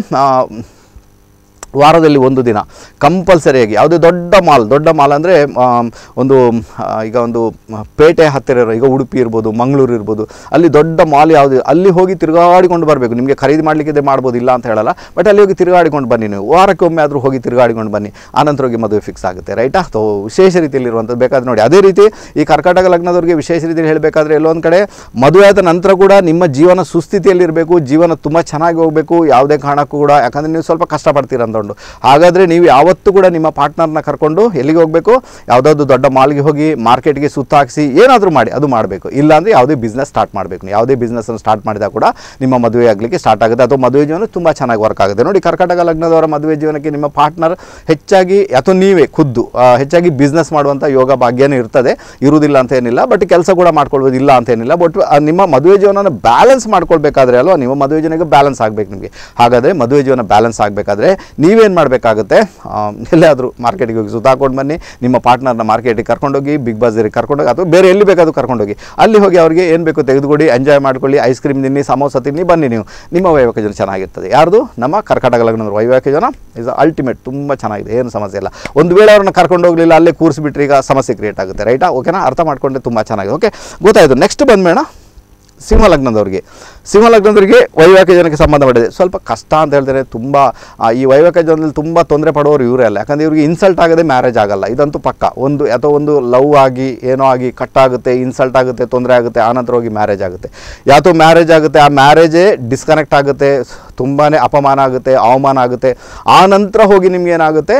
A: ವಾರದಲ್ಲಿ ಒಂದು ದಿನ ಕಂಪಲ್ಸರಿಯಾಗಿ ಯಾವುದೇ ದೊಡ್ಡ ಮಾಲ್ ದೊಡ್ಡ ಮಾಲ್ ಅಂದರೆ ಒಂದು ಆ, ಈಗ ಒಂದು ಪೇಟೆ ಹತ್ತಿರ ಇರೋ ಈಗ ಉಡುಪಿ ಇರ್ಬೋದು ಮಂಗಳೂರು ಇರ್ಬೋದು ಅಲ್ಲಿ ದೊಡ್ಡ ಮಾಲ್ ಯಾವುದು ಅಲ್ಲಿ ಹೋಗಿ ತಿರುಗಾಡಿಕೊಂಡು ಬರಬೇಕು ನಿಮಗೆ ಖರೀದಿ ಮಾಡಲಿಕ್ಕೆ ಮಾಡ್ಬೋದು ಇಲ್ಲ ಅಂತ ಹೇಳಲ್ಲ ಬಟ್ ಅಲ್ಲಿ ಹೋಗಿ ತಿರುಗಾಡಿಕೊಂಡು ಬನ್ನಿ ನೀವು ವಾರಕ್ಕೆ ಒಮ್ಮೆ ಆದರೂ ಹೋಗಿ ತಿರುಗಾಡಿಕೊಂಡು ಬನ್ನಿ ಆನಂತರ ಹೋಗಿ ಮದುವೆ ಫಿಕ್ಸ್ ಆಗುತ್ತೆ ರೈಟಾ ಸೊ ವಿಶೇಷ ರೀತಿಯಲ್ಲಿ ಇರುವಂಥದ್ದು ಬೇಕಾದ್ರೆ ನೋಡಿ ಅದೇ ರೀತಿ ಈ ಕರ್ಕಾಟಕ ಲಗ್ನದವ್ರಿಗೆ ವಿಶೇಷ ರೀತಿಯಲ್ಲಿ ಹೇಳಬೇಕಾದ್ರೆ ಎಲ್ಲೊಂದು ಕಡೆ ಮದುವೆ ಆದ ನಂತರ ಕೂಡ ನಿಮ್ಮ ಜೀವನ ಸುಸ್ಥಿತಿಯಲ್ಲಿ ಇರಬೇಕು ಜೀವನ ತುಂಬ ಚೆನ್ನಾಗಿ ಹೋಗಬೇಕು ಯಾವುದೇ ಕಾರಣಕ್ಕೂ ಕೂಡ ಯಾಕಂದರೆ ನೀವು ಸ್ವಲ್ಪ ಕಷ್ಟಪಡ್ತೀರ ಅಂದ್ಕೊಂಡು ಹಾಗಾದರೆ ನೀವು ಯಾವತ್ತೂ ಕೂಡ ನಿಮ್ಮ ಪಾರ್ಟ್ನರ್ನ ಕರ್ಕೊಂಡು ಎಲ್ಲಿಗೆ ಹೋಗಬೇಕು ಯಾವುದಾದ್ರು ದೊಡ್ಡ ಮಾಲ್ಗೆ ಹೋಗಿ ಮಾರ್ಕೆಟ್ಗೆ ಸುತ್ತಾಕಿಸಿ ಏನಾದರೂ ಮಾಡಿ ಅದು ಮಾಡಬೇಕು ಇಲ್ಲಾಂದರೆ ಯಾವುದೇ ಬಿಸ್ನೆಸ್ ಸ್ಟಾರ್ಟ್ ಮಾಡಬೇಕು ನೀವು ಯಾವುದೇ ಬಿಸ್ನೆಸ್ಸನ್ನು ಸ್ಟಾರ್ಟ್ ಮಾಡಿದಾಗ ಕೂಡ ನಿಮ್ಮ ಮದುವೆ ಆಗಲಿಕ್ಕೆ ಸ್ಟಾರ್ಟ್ ಆಗುತ್ತೆ ಅಥವಾ ಮದುವೆ ಜೀವನ ತುಂಬ ಚೆನ್ನಾಗಿ ವರ್ಕ್ ಆಗುತ್ತೆ ನೋಡಿ ಕರ್ಕಾಟಕ ಲಗ್ನದವರ ಮದುವೆ ಜೀವನಕ್ಕೆ ನಿಮ್ಮ ಪಾರ್ಟ್ನರ್ ಹೆಚ್ಚಾಗಿ ಅಥವಾ ನೀವೇ ಖುದ್ದು ಆ, ಹೆಚ್ಚಾಗಿ ಬಿಸ್ನೆಸ್ ಮಾಡುವಂಥ ಯೋಗ ಭಾಗ್ಯನೇ ಇರ್ತದೆ ಇರುವುದಿಲ್ಲ ಅಂತ ಏನಿಲ್ಲ ಬಟ್ ಕೆಲಸ ಕೂಡ ಮಾಡ್ಕೊಳ್ಬೋದು ಇಲ್ಲ ಅಂತ ಏನಿಲ್ಲ ಬಟ್ ನಿಮ್ಮ ಮದುವೆ ಜೀವನನ ಬ್ಯಾಲೆನ್ಸ್ ಮಾಡ್ಕೊಳ್ಬೇಕಾದ್ರೆ ಅಲ್ವಾ ನಿಮ್ಮ ಮದುವೆ ಜೀವನಕ್ಕೆ ಬ್ಯಾಲೆನ್ಸ್ ಆಗಬೇಕು ನಿಮಗೆ ಹಾಗಾದರೆ ಮದುವೆ ಜೀವನ ಬ್ಯಾಲೆನ್ಸ್ ಆಗಬೇಕಾದ್ರೆ ನೀವು ನೀವೇನು ಮಾಡಬೇಕಾಗುತ್ತೆ ಎಲ್ಲಾದರೂ ಮಾರ್ಕೆಟಿಗೆ ಹೋಗಿ ಸುತ್ತಾಕೊಂಡು ಬನ್ನಿ ನಿಮ್ಮ ಪಾರ್ಟ್ನರ್ನ ಮಾರ್ಕೆಟಿಗೆ ಕರ್ಕೊಂಡೋಗಿ ಬಿಗ್ ಬಜಾರಿಗೆ ಕರ್ಕೊಂಡೋಗಿ ಅಥವಾ ಬೇರೆ ಎಲ್ಲಿ ಬೇಕಾದರೂ ಕರ್ಕೊಂಡೋಗಿ ಅಲ್ಲಿ ಹೋಗಿ ಅವರಿಗೆ ಏನು ಬೇಕು ತೆಗೆದುಕೊಡಿ ಎಂಜಾಯ್ ಮಾಡ್ಕೊಳ್ಳಿ ಐಸ್ ಕ್ರೀಮ್ ತಿನ್ನಿ ಸಮೋಸ ತಿನ್ನಿ ಬನ್ನಿ ನೀವು ನಿಮ್ಮ ವೈವಾಹಿಕ ಜನ ಚೆನ್ನಾಗಿರ್ತದೆ ಯಾರ್ದು ನಮ್ಮ ಕರ್ಕಾಟಕ ಲಗ್ನದ ವೈವಾಹಿಕ ಜನ ಇಸ್ ಅಲ್ಟಿಮೇಟ್ ತುಂಬ ಚೆನ್ನಾಗಿದೆ ಏನು ಸಮಸ್ಯೆ ಇಲ್ಲ ಒಂದು ವೇಳೆ ಅವ್ರನ್ನ ಕರ್ಕೊಂಡು ಹೋಗಲಿಲ್ಲ ಅಲ್ಲೇ ಕೂರಿಸ್ಬಿಟ್ರೆ ಈಗ ಸಮಸ್ಯೆ ಕ್ರಿಯೇಟ್ ಆಗುತ್ತೆ ರೈಟಾ ಓಕೆನಾ ಅರ್ಥ ಮಾಡ್ಕೊಂಡ್ರೆ ತುಂಬ ಚೆನ್ನಾಗಿದೆ ಓಕೆ ಗೊತ್ತಾಯಿತು ನೆಕ್ಸ್ಟ್ ಬಂದ್ಬೇಡ ಸಿಂಹ ಲಗ್ನದವ್ರಿಗೆ ಸಿಂಹ ಲಗ್ನದವರಿಗೆ ವೈವಾಹಿಕ ಜನಕ್ಕೆ ಸಂಬಂಧಪಟ್ಟಿದೆ ಸ್ವಲ್ಪ ಕಷ್ಟ ಅಂತ ಹೇಳ್ತಾರೆ ತುಂಬ ಆ, ಈ ವೈವಾಹಿಕ ಜನದಲ್ಲಿ ತುಂಬ ತೊಂದರೆ ಪಡುವವರು ಇವರೇ ಅಲ್ಲ ಯಾಕಂದರೆ ಇವ್ರಿಗೆ ಇನ್ಸಲ್ಟ್ ಆಗದೆ ಮ್ಯಾರೇಜ್ ಆಗಲ್ಲ ಇದಂತೂ ಪಕ್ಕ ಒಂದು ಅಥವಾ ಒಂದು ಲವ್ ಆಗಿ ಏನೋ ಆಗಿ ಕಟ್ ಆಗುತ್ತೆ ಇನ್ಸಲ್ಟ್ ಆಗುತ್ತೆ ತೊಂದರೆ ಆಗುತ್ತೆ ಆನಂತರ ಹೋಗಿ ಮ್ಯಾರೇಜ್ ಆಗುತ್ತೆ ಯಾತೋ ಮ್ಯಾರೇಜ್ ಆಗುತ್ತೆ ಆ ಮ್ಯಾರೇಜೇ ಡಿಸ್ಕನೆಕ್ಟ್ ಆಗುತ್ತೆ ತುಂಬಾ ಅಪಮಾನ ಆಗುತ್ತೆ ಅವಮಾನ ಆಗುತ್ತೆ ಆ ನಂತರ ಹೋಗಿ ನಿಮ್ಗೆ ಏನಾಗುತ್ತೆ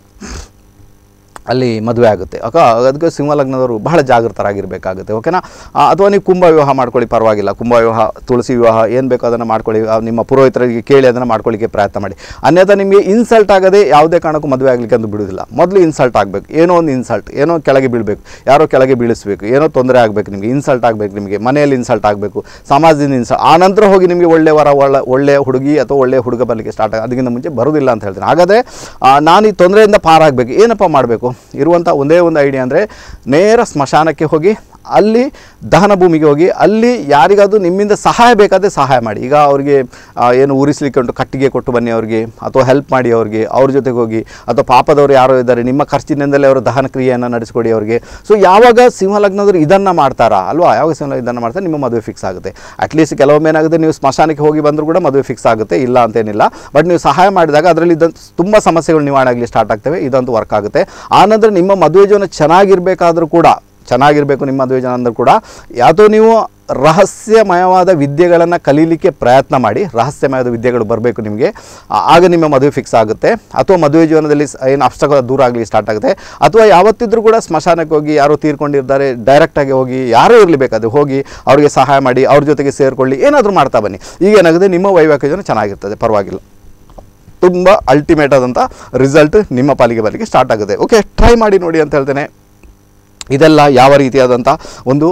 A: ಅಲ್ಲಿ ಮದುವೆ ಆಗುತ್ತೆ ಅಕ್ಕ ಅದಕ್ಕೆ ಸಿಂಹ ಲಗ್ನದವರು ಬಹಳ ಜಾಗೃತರಾಗಿರಬೇಕಾಗುತ್ತೆ ಓಕೆನಾ ಆ, ಅಥವಾ ನೀವು ಕುಂಭ ವಿವಾಹ ಮಾಡ್ಕೊಳ್ಳಿ ಪರವಾಗಿಲ್ಲ ಕುಂಭ ವಿವಾಹ ತುಳಸಿ ವಿವಾಹ ಏನು ಬೇಕೋ ಅದನ್ನು ಮಾಡ್ಕೊಳ್ಳಿ ಆ, ನಿಮ್ಮ ಪುರೋಹಿತರಿಗೆ ಕೇಳಿ ಅದನ್ನು ಮಾಡ್ಕೊಳ್ಳಿಕ್ಕೆ ಪ್ರಯತ್ನ ಮಾಡಿ ಅನ್ಯथा ನಿಮಗೆ ಇನ್ಸಲ್ಟ್ ಆಗದೆ ಯಾವುದೇ ಕಾರಣಕ್ಕೂ ಮದುವೆ ಆಗಲಿಕ್ಕೆ ಅಂತ ಬಿಡುವುದಿಲ್ಲ ಮೊದಲು ಇನ್ಸಲ್ಟ್ ಆಗಬೇಕು ಏನೋ ಒಂದು ಇನ್ಸಲ್ಟ್ ಏನೋ ಕೆಳಗೆ ಬೀಳಬೇಕು ಯಾರೋ ಕೆಳಗೆ ಬೀಳಿಸ್ಬೇಕು ಏನೋ ತೊಂದರೆ ಆಗಬೇಕು ನಿಮಗೆ ಇನ್ಸಲ್ಟ್ ಆಗಬೇಕು ನಿಮಗೆ ಮನೆಯಲ್ಲಿ ಇನ್ಸಲ್ಟ್ ಆಗಬೇಕು ಸಮಾಜದಿಂದ ಇನ್ಸಲ್ಟ್ ಆ ನಂತರ ಹೋಗಿ ನಿಮಗೆ ಒಳ್ಳೆ ವರ ಒಳ್ಳೆ ಒಳ್ಳೆ ಹುಡುಗಿ ಅಥವಾ ಒಳ್ಳೆ ಹುಡುಗ ಬರಲಿಕ್ಕೆ ಸ್ಟಾರ್ಟ್ ಆಗ ಅದಕ್ಕಿಂತ ಮುಂಚೆ ಬರೋದಿಲ್ಲ ಅಂತ ಹೇಳ್ತೀನಿ ಹಾಗಾದರೆ ಆ, ನಾನು ಈ ತೊಂದರೆಯಿಂದ ಪಾರಾಗಬೇಕು ಏನಪ್ಪ ಮಾಡಬೇಕು ಇರುವಂಥ ಒಂದೇ ಒಂದು ಐಡಿಯಾ ಅಂದರೆ ನೇರ ಸ್ಮಶಾನಕ್ಕೆ ಹೋಗಿ ಅಲ್ಲಿ ದಹನ ಭೂಮಿಗೆ ಹೋಗಿ ಅಲ್ಲಿ ಯಾರಿಗಾದ್ರೂ ನಿಮ್ಮಿಂದ ಸಹಾಯ ಬೇಕಾದರೆ ಸಹಾಯ ಮಾಡಿ ಈಗ ಅವರಿಗೆ ಆ, ಏನು ಉರಿಸ್ಲಿಕ್ಕೆ ಉಂಟು ಕಟ್ಟಿಗೆ ಕೊಟ್ಟು ಬನ್ನಿ ಅವ್ರಿಗೆ ಅಥವಾ ಹೆಲ್ಪ್ ಮಾಡಿ ಅವ್ರಿಗೆ ಅವ್ರ ಜೊತೆಗೆ ಹೋಗಿ ಅಥವಾ ಪಾಪದವರು ಯಾರೋ ಇದ್ದಾರೆ ನಿಮ್ಮ ಖರ್ಚಿನಿಂದಲೇ ಅವರು ದಹನ ಕ್ರಿಯೆಯನ್ನು ನಡೆಸ್ಕೊಡಿ ಅವ್ರಿಗೆ ಸೊ ಯಾವಾಗ ಸಿಂಹ ಲಗ್ನದವರು ಇದನ್ನು ಮಾಡ್ತಾರಾ ಅಲ್ವಾ ಯಾವಾಗ ಸಿಂಹ ಇದನ್ನು ಮಾಡ್ತಾರೆ ನಿಮ್ಮ ಮದುವೆ ಫಿಕ್ಸ್ ಆಗುತ್ತೆ ಅಟ್ಲೀಸ್ಟ್ ಕೆಲವೊಮ್ಮೆ ಏನಾಗುತ್ತೆ ನೀವು ಸ್ಮಶಾನಕ್ಕೆ ಹೋಗಿ ಬಂದರೂ ಕೂಡ ಮದುವೆ ಫಿಕ್ಸ್ ಆಗುತ್ತೆ ಇಲ್ಲ ಅಂತೇನಿಲ್ಲ ಬಟ್ ನೀವು ಸಹಾಯ ಮಾಡಿದಾಗ ಅದರಲ್ಲಿ ಇದ್ದ ತುಂಬ ಸಮಸ್ಯೆಗಳು ನಿವಾರಣೆ ಆಗಲಿ ಸ್ಟಾರ್ಟ್ ಆಗ್ತವೆ ಇದಂತೂ ವರ್ಕ್ ಆಗುತ್ತೆ ಆನಂತರ ನಿಮ್ಮ ಮದುವೆ ಜೀವನ ಚೆನ್ನಾಗಿರಬೇಕಾದ್ರೂ ಕೂಡ ಚೆನ್ನಾಗಿರಬೇಕು ನಿಮ್ಮ ಮದುವೆ ಜನ ಅಂದರೂ ಕೂಡ ಯಾತೋ ನೀವು ರಹಸ್ಯಮಯವಾದ ವಿದ್ಯೆಗಳನ್ನು ಕಲೀಲಿಕ್ಕೆ ಪ್ರಯತ್ನ ಮಾಡಿ ರಹಸ್ಯಮಯವಾದ ವಿದ್ಯೆಗಳು ಬರಬೇಕು ನಿಮಗೆ ಆ- ಆಗ ನಿಮ್ಮ ಮದುವೆ ಫಿಕ್ಸ್ ಆಗುತ್ತೆ ಅಥವಾ ಮದುವೆ ಜೀವನದಲ್ಲಿ ಸ- ಏನು ಅಷ್ಟಗಳ ದೂರ ಆಗಲಿ ಸ್ಟಾರ್ಟ್ ಆಗುತ್ತೆ ಅಥವಾ ಯಾವತ್ತಿದ್ರೂ ಕೂಡ ಸ್ಮಶಾನಕ್ಕೆ ಹೋಗಿ ಯಾರೋ ತೀರ್ಕೊಂಡಿರ್ತಾರೆ ಡೈರೆಕ್ಟಾಗಿ ಹೋಗಿ ಯಾರೋ ಇರಲಿ ಬೇಕಾದ್ರೆ ಹೋಗಿ ಅವರಿಗೆ ಸಹಾಯ ಮಾಡಿ ಅವ್ರ ಜೊತೆಗೆ ಸೇರಿಕೊಳ್ಳಿ ಏನಾದರೂ ಮಾಡ್ತಾ ಬನ್ನಿ ಈಗ ಏನಾಗುತ್ತೆ ನಿಮ್ಮ ವೈವಾಹಿಕ ಜೀವನ ಚೆನ್ನಾಗಿರ್ತದೆ ಪರವಾಗಿಲ್ಲ ತುಂಬ ಅಲ್ಟಿಮೇಟ್ ಆದಂಥ ರಿಸಲ್ಟ್ ನಿಮ್ಮ ಪಾಲಿಗೆ ಬರಲಿಕ್ಕೆ ಸ್ಟಾರ್ಟ್ ಆಗುತ್ತೆ ಓಕೆ ಟ್ರೈ ಮಾಡಿ ನೋಡಿ ಅಂತ ಹೇಳ್ತೇನೆ ಇದೆಲ್ಲ ಯಾವ ರೀತಿಯಾದಂಥ ಒಂದು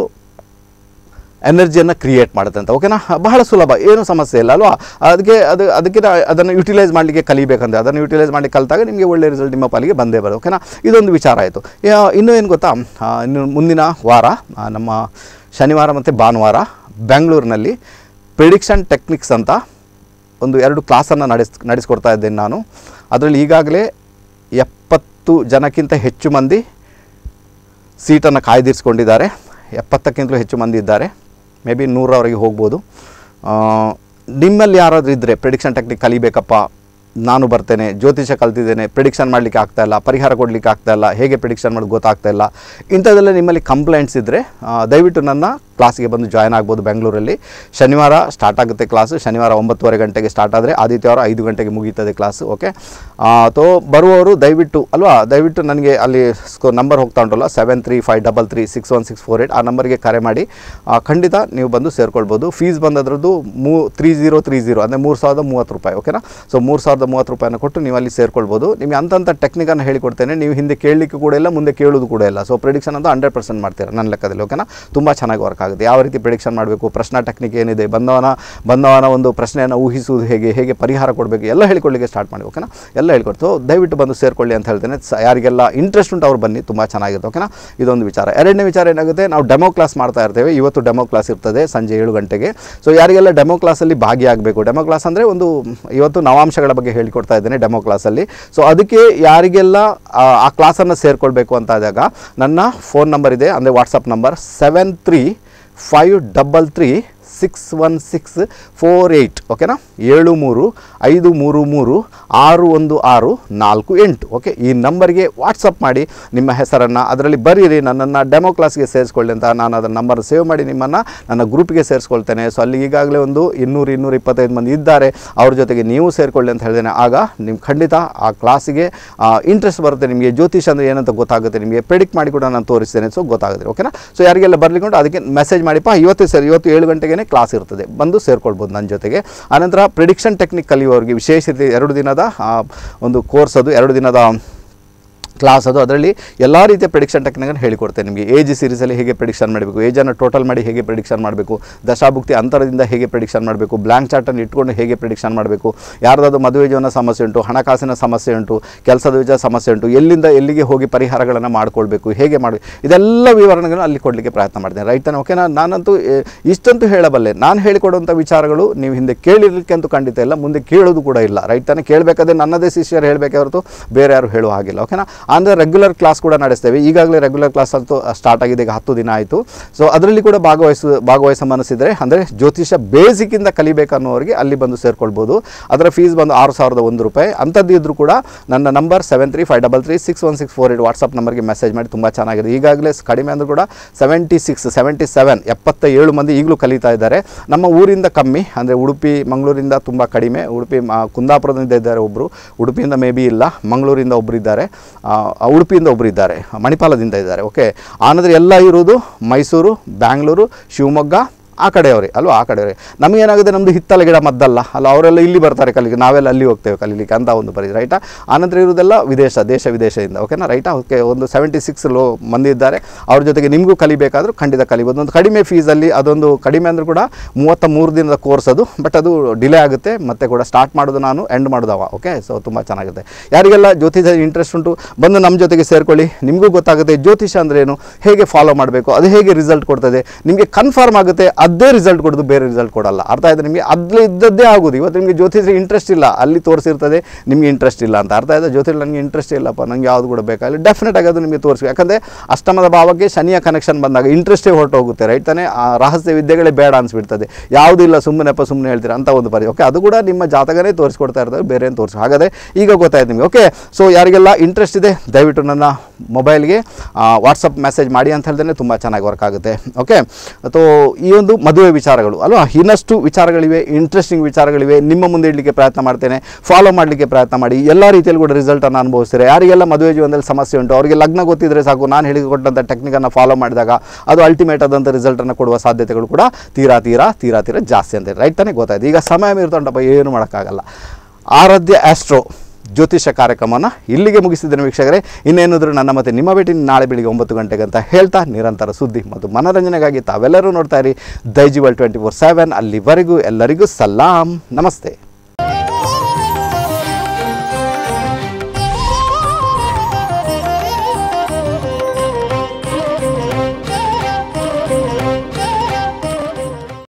A: ಎನರ್ಜಿಯನ್ನು ಕ್ರಿಯೇಟ್ ಮಾಡುತ್ತೆ ಅಂತ ಓಕೆನಾ ಬಹಳ ಸುಲಭ ಏನು ಸಮಸ್ಯೆ ಇಲ್ಲ ಅಲ್ವಾ ಅದಕ್ಕೆ ಅದು ಅದಕ್ಕೆ ನಾ- ಅದನ್ನು ಯುಟಿಲೈಸ್ ಮಾಡಲಿಕ್ಕೆ ಕಲಿಬೇಕಂದ್ರೆ ಅದನ್ನು ಯುಟಿಲೈಸ್ ಮಾಡಿ ಕಲಿತಾಗ ನಿಮಗೆ ಒಳ್ಳೆ ರಿಸಲ್ಟ್ ನಿಮ್ಮ ಪಾಲಿಗೆ ಬಂದೇ ಬರೋದು ಓಕೆನಾ ಇದೊಂದು ವಿಚಾರ ಆಯಿತು ಇನ್ನೂ ಏನು ಗೊತ್ತಾ ಆ, ಇನ್ನು ಮುಂದಿನ ವಾರ ಆ, ನಮ್ಮ ಶನಿವಾರ ಮತ್ತು ಭಾನುವಾರ ಬೆಂಗಳೂರಿನಲ್ಲಿ ಪ್ರಿಡಿಕ್ಷನ್ ಟೆಕ್ನಿಕ್ಸ್ ಅಂತ ಒಂದು ಎರಡು ಕ್ಲಾಸನ್ನು ನಡೆಸ್ ನಡೆಸ್ಕೊಡ್ತಾ ಇದ್ದೇನೆ ನಾನು ಅದರಲ್ಲಿ ಈಗಾಗಲೇ ಎಪ್ಪತ್ತು ಜನಕ್ಕಿಂತ ಹೆಚ್ಚು ಮಂದಿ ಸೀಟನ್ನು ಕಾಯ್ದಿರಿಸ್ಕೊಂಡಿದ್ದಾರೆ ಎಪ್ಪತ್ತಕ್ಕಿಂತಲೂ ಹೆಚ್ಚು ಮಂದಿ ಇದ್ದಾರೆ ಮೇ ಬಿ ನೂರವರೆಗೆ ಹೋಗ್ಬೋದು ಆ, ನಿಮ್ಮಲ್ಲಿ ಯಾರಾದರೂ ಇದ್ದರೆ ಪ್ರಿಡಿಕ್ಷನ್ ಟೆಕ್ನಿಕ್ ಕಲಿಬೇಕಪ್ಪ ನಾನು ಬರ್ತೇನೆ ಜ್ಯೋತಿಷ ಕಲ್ತಿದ್ದೇನೆ ಪ್ರಿಡಿಕ್ಷನ್ ಮಾಡಲಿಕ್ಕೆ ಆಗ್ತಾ ಇಲ್ಲ ಪರಿಹಾರ ಕೊಡಲಿಕ್ಕೆ ಆಗ್ತಾ ಇಲ್ಲ ಹೇಗೆ ಪ್ರಿಡಿಕ್ಷನ್ ಮಾಡೋದು ಗೊತ್ತಾಗ್ತಾ ಇಲ್ಲ ಇಂಥದ್ದೆಲ್ಲ ನಿಮ್ಮಲ್ಲಿ ಕಂಪ್ಲೇಂಟ್ಸ್ ಇದ್ದರೆ ದಯವಿಟ್ಟು ನನ್ನ ಕ್ಲಾಸಿಗೆ ಬಂದು ಜಾಯ್ನ್ ಆಗ್ಬೋದು ಬೆಂಗಳೂರಲ್ಲಿ ಶನಿವಾರ ಸ್ಟಾರ್ಟ್ ಆಗುತ್ತೆ ಕ್ಲಾಸು ಶನಿವಾರ ಒಂಬತ್ತುವರೆ ಗಂಟೆಗೆ ಸ್ಟಾರ್ಟ್ ಆದರೆ ಆದಿತ್ಯವಾರ ಐದು ಗಂಟೆಗೆ ಮುಗೀತದೆ ಕ್ಲಾಸು ಓಕೆ ತೋ ಬರುವವರು ದಯವಿಟ್ಟು ಅಲ್ವಾ ದಯವಿಟ್ಟು ನನಗೆ ಅಲ್ಲಿ ಸ್ಕೋ ನಂಬರ್ ಹೋಗ್ತಾ ಉಂಟಲ್ಲ seven three five double three six one six four eight ಆ ನಂಬರ್ಗೆ ಕರೆ ಮಾಡಿ ಆ, ಖಂಡಿತ ನೀವು ಬಂದು ಸೇರ್ಕೊಳ್ಬೋದು ಫೀಸ್ ಬಂದದ್ರದ್ದು ಮೂ ತ್ರೀ ಜೀರೋ ತ್ರೀ ಜೀರೋ ಅಂದರೆ ಮೂರು ಸಾವಿರದ ಮೂವತ್ತು ರೂಪಾಯಿ ಓಕೆನಾ ಸೊ ಮೂರು ಸಾವಿರದ ಮೂವತ್ತು ರೂಪಾಯಿನ ಕೊಟ್ಟು ನೀವು ಅಲ್ಲಿ ಸೇರ್ಕೊಳ್ಬೋದು ನಿಮಗೆ ಅಂತಂಥ ಟೆಕ್ನಿಕನ್ನು ಹೇಳಿಕೊಡ್ತೇನೆ ನೀವು ಹಿಂದೆ ಕೇಳಲಿಕ್ಕೆ ಕೂಡ ಇಲ್ಲ ಮುಂದೆ ಕೇಳೋದು ಕೂಡ ಇಲ್ಲ ಸೊ ಪ್ರಿಡಿಕ್ಷನ್ ಅಂತ ಹಂಡ್ರೆಡ್ ಪರ್ಸೆಂಟ್ ಮಾಡ್ತೀರಾ ನನ್ನ ಲೆಕ್ಕದಲ್ಲಿ ಓಕೆನಾ ತುಂಬ ಚೆನ್ನಾಗಿ ವರ್ಕ್ ಆಗುತ್ತೆ ಯಾವ ರೀತಿ ಪ್ರಿಡಿಕ್ಷನ್ ಮಾಡಬೇಕು ಪ್ರಶ್ನಾ ಟೆಕ್ನಿಕ್ ಏನಿದೆ ಬಂದವನ ಬಂದವನ ಒಂದು ಪ್ರಶ್ನೆಯನ್ನು ಊಹಿಸುವುದು ಹೇಗೆ ಹೇಗೆ ಪರಿಹಾರ ಕೊಡಬೇಕು ಎಲ್ಲ ಹೇಳಿಕೊಳ್ಳಿಕ್ಕೆ ಸ್ಟಾರ್ಟ್ ಮಾಡಿ ಓಕೆನಾ ಎಲ್ಲ ಹೇಳ್ಕೊಡ್ತು ದಯವಿಟ್ಟು ಬಂದು ಸೇರ್ಕೊಳ್ಳಿ ಅಂತ ಹೇಳ್ತೇನೆ ಸ- ಯಾರಿಗೆಲ್ಲ ಇಂಟ್ರೆಸ್ಟ್ ಉಂಟು ಅವ್ರು ಬನ್ನಿ ತುಂಬ ಚೆನ್ನಾಗಿರುತ್ತೆ ಓಕೆನಾ ಇದೊಂದು ವಿಚಾರ ಎರಡನೇ ವಿಚಾರ ಏನಾಗುತ್ತೆ ನಾವು ಡೆಮೋ ಕ್ಲಾಸ್ ಮಾಡ್ತಾ ಇರ್ತೇವೆ ಇವತ್ತು ಡೆಮೋ ಕ್ಲಾಸ್ ಇರ್ತದೆ ಸಂಜೆ ಏಳು ಗಂಟೆಗೆ ಸೊ ಯಾರಿಗೆಲ್ಲ ಡೆಮೋ ಕ್ಲಾಸಲ್ಲಿ ಭಾಗಿಯಾಗಬೇಕು ಡೆಮೋ ಕ್ಲಾಸ್ ಅಂದರೆ ಒಂದು ಇವತ್ತು ನವಾಂಶಗಳ ಬಗ್ಗೆ ಹೇಳಿಕೊಡ್ತಾ ಇದ್ದೇನೆ ಡೆಮೋ ಕ್ಲಾಸಲ್ಲಿ ಸೊ ಅದಕ್ಕೆ ಯಾರಿಗೆಲ್ಲ ಆ, ಆ ಕ್ಲಾಸನ್ನು ಸೇರಿಕೊಳ್ಬೇಕು ಅಂತ ಆದಾಗ ನನ್ನ ಫೋನ್ ನಂಬರ್ ಇದೆ ಅಂದರೆ WhatsApp number seven three five double three six one six four eight ಓಕೆನಾ ಏಳು ಮೂರು ಐದು ಮೂರು ಮೂರು ಆರು ಒಂದು ಆರು ನಾಲ್ಕು ಎಂಟು ಓಕೆ ಈ ನಂಬರ್ಗೆ ವಾಟ್ಸಪ್ ಮಾಡಿ ನಿಮ್ಮ ಹೆಸರನ್ನು ಅದರಲ್ಲಿ ಬರೀರಿ ನನ್ನನ್ನು ಡೆಮೋ ಕ್ಲಾಸ್ಗೆ ಸೇರಿಸ್ಕೊಳ್ಳಿ ಅಂತ ನಾನು ಅದರ ನಂಬರ್ ಸೇವ್ ಮಾಡಿ ನಿಮ್ಮನ್ನು ನನ್ನ ಗ್ರೂಪ್ಗೆ ಸೇರಿಸ್ಕೊಳ್ತೇನೆ ಸೊ ಅಲ್ಲಿ ಈಗಾಗಲೇ ಒಂದು ಇನ್ನೂರು ಇನ್ನೂರ ಇಪ್ಪತ್ತೈದು ಮಂದಿ ಇದ್ದಾರೆ ಅವ್ರ ಜೊತೆಗೆ ನೀವು ಸೇರಿಕೊಳ್ಳಿ ಅಂತ ಹೇಳಿದ್ದೇನೆ ಆಗ ನಿಮ್ಮ ಖಂಡಿತ ಆ ಕ್ಲಾಸಿಗೆ ಇಂಟ್ರೆಸ್ಟ್ ಬರುತ್ತೆ ನಿಮಗೆ ಜ್ಯೋತಿಷ್ ಅಂದರೆ ಏನಂತ ಗೊತ್ತಾಗುತ್ತೆ ನಿಮಗೆ ಪ್ರೆಡಿಕ್ಟ್ ಮಾಡಿ ಕೂಡ ನಾನು ತೋರಿಸ್ತೇನೆ ಸೊ ಗೊತ್ತಾಗುತ್ತೆ ಓಕೆನಾ ಸೊ ಯಾರಿಗೆಲ್ಲ ಬರ್ಲಿಕ್ಕೆ ಅದಕ್ಕೆ ಮೆಸೇಜ್ ಮಾಡಿಪ್ಪ ಇವತ್ತು ಸರ್ ಇವತ್ತು ಏಳು ಗಂಟೆಗೆ ಕ್ಲಾಸ್ ಇರ್ತದೆ ಬಂದು ಸೇರ್ಕೊಳ್ಬೋದು ನನ್ನ ಜೊತೆಗೆ ಆನಂತರ ಪ್ರಿಡಿಕ್ಷನ್ ಟೆಕ್ನಿಕ್ ಕಲಿಯುವವರಿಗೆ ವಿಶೇಷ ರೀತಿ ಎರಡು ದಿನದ ಆ, ಒಂದು ಕೋರ್ಸ್ ಅದು ಎರಡು ದಿನದ ಕ್ಲಾಸ್ ಅದು ಅದರಲ್ಲಿ ಎಲ್ಲ ರೀತಿಯ ಪ್ರಿಡಿಕ್ಷನ್ ಟೆಕ್ನಿಕನ್ನು ಹೇಳಿಕೊಡ್ತೇನೆ ನಿಮಗೆ ಏಜ್ ಸೀರೀಸಲ್ಲಿ ಹೇಗೆ ಪ್ರಿಡಿಕ್ಷನ್ ಮಾಡಬೇಕು ಏಜನ್ನು ಟೋಟಲ್ ಮಾಡಿ ಹೇಗೆ ಪ್ರಿಡಿಕ್ಷನ್ ಮಾಡಬೇಕು ದಶಾಭುಕ್ತಿ ಅಂತರದಿಂದ ಹೇಗೆ ಪ್ರಿಡಿಕ್ಷನ್ ಮಾಡಬೇಕು ಬ್ಲ್ಯಾಂಕ್ ಚಾರ್ಟನ್ನು ಇಟ್ಕೊಂಡು ಹೇಗೆ ಪ್ರಿಡಿಕ್ಷನ್ ಮಾಡಬೇಕು ಯಾರ್ದಾದ್ರು ಮದುವೆ ಜೀವನ ಸಮಸ್ಯೆ ಉಂಟು ಹಣಕಾಸಿನ ಸಮಸ್ಯೆ ಉಂಟು ಕೆಲಸದ ವಿಚಾರ ಸಮಸ್ಯೆ ಉಂಟು ಎಲ್ಲಿಂದ ಎಲ್ಲಿಗೆ ಹೋಗಿ ಪರಿಹಾರಗಳನ್ನು ಮಾಡ್ಕೊಳ್ಬೇಕು ಹೇಗೆ ಮಾಡಿ ಇದೆಲ್ಲ ವಿವರಣೆಗಳನ್ನು ಅಲ್ಲಿ ಕೊಡಲಿಕ್ಕೆ ಪ್ರಯತ್ನ ಮಾಡ್ತೇನೆ ರೈಟ್ ತಾನೆ ಓಕೆನಾ ನಾನಂತೂ ಏ, ಇಷ್ಟಂತೂ ಹೇಳಬಲ್ಲೆ ನಾನು ಹೇಳಿಕೊಡುವಂಥ ವಿಚಾರಗಳು ನೀವು ಹಿಂದೆ ಕೇಳಿರ್ಲಿಕ್ಕೆ ಅಂತೂ ಖಂಡಿತ ಇಲ್ಲ ಮುಂದೆ ಕೇಳೋದು ಕೂಡ ಇಲ್ಲ ರೈಟ್ ತಾನೆ ಕೇಳಬೇಕಾದ್ರೆ ನನ್ನದೇ ಶಿಷ್ಯರು ಹೇಳಬೇಕೆ ಹೊರತು ಬೇರೆ ಯಾರು ಹೇಳುವ ಹಾಗಿಲ್ಲ ಓಕೆನಾ ಅಂದರೆ ರೆಗ್ಯುಲರ್ ಕ್ಲಾಸ್ ಕೂಡ ನಡೆಸ್ತೇವೆ ಈಗಾಗಲೇ ರೆಗ್ಯುಲರ್ ಕ್ಲಾಸ್ ಅಂತೂ ಸ್ಟಾರ್ಟ್ ಆಗಿದೆ ಈಗ ಹತ್ತು ದಿನ ಆಯಿತು ಸೊ ಅದರಲ್ಲಿ ಕೂಡ ಭಾಗವಹಿಸ ಭಾಗವಹಿಸ ಮನಸ್ಸಿದ್ರೆ ಅಂದರೆ ಜ್ಯೋತಿಷ ಬೇಸಿಕ್ಕಿಂದ ಕಲಿಬೇಕನ್ನೋರಿಗೆ ಅಲ್ಲಿ ಬಂದು ಸೇರ್ಕೊಳ್ಬೋದು ಅದರ ಫೀಸ್ ಬಂದು ಆರು ಸಾವಿರದ ಒಂದು ರೂಪಾಯಿ ಅಂಥದ್ದು ಇದ್ದರೂ ಕೂಡ ನನ್ನ number seven three five double three six one six four eight WhatsApp ನಂಬರ್ಗೆ ಮೆಸೇಜ್ ಮಾಡಿ ತುಂಬ ಚೆನ್ನಾಗಿದೆ ಈಗಾಗಲೇ ಸ್- ಕಡಿಮೆ ಅಂದರೂ ಕೂಡ ಸೆವೆಂಟಿ ಸಿಕ್ಸ್ ಸೆವೆಂಟಿ ಸೆವೆನ್ ಎಪ್ಪತ್ತ ಏಳು ಮಂದಿ ಈಗಲೂ ಕಲಿತಾ ಇದ್ದಾರೆ ನಮ್ಮ ಊರಿಂದ ಕಮ್ಮಿ ಅಂದರೆ ಉಡುಪಿ ಮಂಗಳೂರಿಂದ ತುಂಬ ಕಡಿಮೆ ಉಡುಪಿ ಮ- ಕುಂದಾಪುರದಿಂದ ಇದ್ದಾರೆ ಒಬ್ಬರು ಉಡುಪಿಯಿಂದ ಮೇ ಬಿ ಇಲ್ಲ ಮಂಗಳೂರಿಂದ ಒಬ್ಬರು ಇದ್ದಾರೆ ಆ, ಉಡುಪಿಯಿಂದ ಒಬ್ಬರು ಇದ್ದಾರೆ ಮಣಿಪಾಲದಿಂದ ಇದ್ದಾರೆ ಓಕೆ ಆನಂತರ ಎಲ್ಲ ಇರುವುದು ಮೈಸೂರು ಬ್ಯಾಂಗ್ಳೂರು ಶಿವಮೊಗ್ಗ ಆ ಕಡೆಯವರೇ ಅಲ್ವಾ ಆ ಕಡೆಯವರೇ ನಮಗೇನಾಗುತ್ತೆ ನಮ್ಮದು ಹಿತ್ತಲ ಗಿಡ ಮದ್ದಲ್ಲ ಅಲ್ಲ ಅವರೆಲ್ಲ ಇಲ್ಲಿ ಬರ್ತಾರೆ ಕಲಿಗೆ ನಾವೆಲ್ಲ ಅಲ್ಲಿ ಹೋಗ್ತೇವೆ ಕಲೀಲಿಕ್ಕೆ ಅಂತ ಒಂದು ಪರಿ ರೈಟಾ ಆನಂತರ ಇರುವುದೆಲ್ಲ ವಿದೇಶ ದೇಶ ವಿದೇಶದಿಂದ ಓಕೆನಾ ರೈಟಾ ಓಕೆ ಒಂದು ಸೆವೆಂಟಿ ಸಿಕ್ಸ್ ಲೋ ಮಂದಿ ಇದ್ದಾರೆ ಅವ್ರ ಜೊತೆಗೆ ನಿಮಗೂ ಕಲಿಬೇಕಾದ್ರೂ ಖಂಡಿತ ಕಲಿಬೋದು ಒಂದು ಕಡಿಮೆ ಫೀಸಲ್ಲಿ ಅದೊಂದು ಕಡಿಮೆ ಅಂದರೂ ಕೂಡ ಮೂವತ್ತ ಮೂರು ದಿನದ ಕೋರ್ಸ್ ಅದು ಬಟ್ ಅದು ಡಿಲೇ ಆಗುತ್ತೆ ಮತ್ತೆ ಕೂಡ ಸ್ಟಾರ್ಟ್ ಮಾಡೋದು ನಾನು ಎಂಡ್ ಮಾಡೋದವ ಓಕೆ ಸೊ ತುಂಬ ಚೆನ್ನಾಗುತ್ತೆ ಯಾರಿಗೆಲ್ಲ ಜ್ಯೋತಿಷ ಇಂಟ್ರೆಸ್ಟ್ ಉಂಟು ಬಂದು ನಮ್ಮ ಜೊತೆಗೆ ಸೇರ್ಕೊಳ್ಳಿ ನಿಮಗೂ ಗೊತ್ತಾಗುತ್ತೆ ಜ್ಯೋತಿಷ ಅಂದ್ರೆ ಏನು ಹೇಗೆ ಫಾಲೋ ಮಾಡಬೇಕು ಅದು ಹೇಗೆ ರಿಸಲ್ಟ್ ಕೊಡ್ತದೆ ನಿಮಗೆ ಕನ್ಫರ್ಮ್ ಆಗುತ್ತೆ ಅದೇ ರಿಸಲ್ಟ್ ಕೊಡೋದು ಬೇರೆ ರಿಸಲ್ಟ್ ಕೊಡಲ್ಲ ಅರ್ಥ ಆಯ್ತು ನಿಮಗೆ ಅದ್ರಲ್ಲಿ ಇದ್ದದ್ದೇ ಆಗೋದು ಇವತ್ತು ನಿಮಗೆ ಜ್ಯೋತಿಷ ಇಂಟ್ರೆಸ್ಟ್ ಇಲ್ಲ ಅಲ್ಲಿ ತೋರಿಸಿರ್ತದೆ ನಿಮಗೆ ಇಂಟ್ರೆಸ್ಟ್ ಇಲ್ಲ ಅಂತ ಅರ್ಥ ಆಯ್ತು ಜ್ಯೋತಿಷ ನನಗೆ ಇಂಟ್ರೆಸ್ಟ್ ಇಲ್ಲಪ್ಪ ನನಗೆ ಯಾವುದು ಕೂಡ ಬೇಕಾಗಿಲ್ಲ ಡೆಫಿನೆಟ್ ಆಗಿ ಅದು ನಿಮಗೆ ತೋರಿಸಿ ಯಾಕಂದರೆ ಅಷ್ಟಮದ ಭಾವಕ್ಕೆ ಶನಿಯ ಕನೆಕ್ಷನ್ ಬಂದಾಗ ಇಂಟ್ರೆಸ್ಟೇ ಹೊರಟೋಗುತ್ತೆ ರೈಟ್ ತಾನೇ ಆ ರಹಸ್ಯ ವಿದ್ಯೆಗಳೇ ಬೇಡ ಅನಿಸ್ಬಿಡ್ತದೆ ಯಾವುದಿಲ್ಲ ಸುಮ್ಮನೆಪ್ಪ ಸುಮ್ಮನೆ ಹೇಳ್ತೀರಾ ಅಂತ ಒಂದು ಪರಿ ಓಕೆ ಅದು ಕೂಡ ನಿಮ್ಮ ಜಾತಕನೇ ತೋರಿಸ್ಕೊಡ್ತಾ ಇರ್ತದೆ ಬೇರೆ ಏನು ತೋರಿಸಿ ಹಾಗಾದರೆ ಈಗ ಗೊತ್ತಾಯ್ತು ನಿಮಗೆ ಓಕೆ ಸೊ ಯಾರಿಗೆಲ್ಲ ಇಂಟ್ರೆಸ್ಟ್ ಇದೆ ದಯವಿಟ್ಟು ನನ್ನ ಮೊಬೈಲ್ಗೆ ವಾಟ್ಸಪ್ ಮೆಸೇಜ್ ಮಾಡಿ ಅಂತ ಹೇಳ್ದೇ ತುಂಬ ಚೆನ್ನಾಗಿ ವರ್ಕ್ ಆಗುತ್ತೆ ಓಕೆ ಅಥವಾ ಈ ಒಂದು ಮದುವೆ ವಿಚಾರಗಳು ಅಲ್ವಾ ಇನ್ನಷ್ಟು ವಿಚಾರಗಳಿವೆ ಇಂಟ್ರೆಸ್ಟಿಂಗ್ ವಿಚಾರಗಳಿವೆ ನಿಮ್ಮ ಮುಂದೆ ಇಡಲಿಕ್ಕೆ ಪ್ರಯತ್ನ ಮಾಡ್ತೇನೆ ಫಾಲೋ ಮಾಡಲಿಕ್ಕೆ ಪ್ರಯತ್ನ ಮಾಡಿ ಎಲ್ಲ ರೀತಿಯಲ್ಲಿ ಕೂಡ ರಿಸಲ್ಟನ್ನು ಅನುಭವಿಸ್ತಾರೆ ಯಾರಿಗೆಲ್ಲ ಮದುವೆ ಜೀವನದಲ್ಲಿ ಸಮಸ್ಯೆ ಉಂಟು ಅವರಿಗೆ ಲಗ್ನ ಗೊತ್ತಿದ್ರೆ ಸಾಕು ನಾನು ಹೇಳಿಕೊಟ್ಟಂಥ ಟೆಕ್ನಿಕನ್ನು ಫಾಲೋ ಮಾಡಿದಾಗ ಅದು ಅಲ್ಟಿಮೇಟ್ ಆದಂಥ ರಿಸಲ್ಟನ್ನು ಕೊಡುವ ಸಾಧ್ಯತೆಗಳು ಕೂಡ ತೀರಾ ತೀರಾ ತೀರಾ ತೀರಾ ಜಾಸ್ತಿ ಅಂತ ರೈಟ್ ತಾನೇ ಗೊತ್ತಾಯ್ತು ಈಗ ಸಮಯ ಮೀರ್ತೊಂಡಪ್ಪ ಏನು ಮಾಡೋಕ್ಕಾಗಲ್ಲ ಆರಾಧ್ಯ ಆಸ್ಟ್ರೋ ಜ್ಯೋತಿಷ ಕಾರ್ಯಕ್ರಮನ ಇಲ್ಲಿಗೆ ಮುಗಿಸಿದ್ದೇನೆ ವೀಕ್ಷಕರೇ ಇನ್ನೇನಿದ್ರು ನನ್ನ ಮತ್ತೆ ನಿಮ್ಮ ಭೇಟಿ ನಾಳೆ ಬೆಳಿಗ್ಗೆ ಒಂಬತ್ತು ಗಂಟೆಗೆ ಅಂತ ಹೇಳ್ತಾ ನಿರಂತರ ಸುದ್ದಿ ಮತ್ತು ಮನೋರಂಜನೆಗಾಗಿ ತಾವೆಲ್ಲರೂ ನೋಡ್ತಾ ಇರಿ ದೈಜಿವಲ್ ಟ್ವೆಂಟಿ ಫೋರ್ ಸೆವೆನ್ ಅಲ್ಲಿವರೆಗೂ ಎಲ್ಲರಿಗೂ ಸಲಾಂ ನಮಸ್ತೆ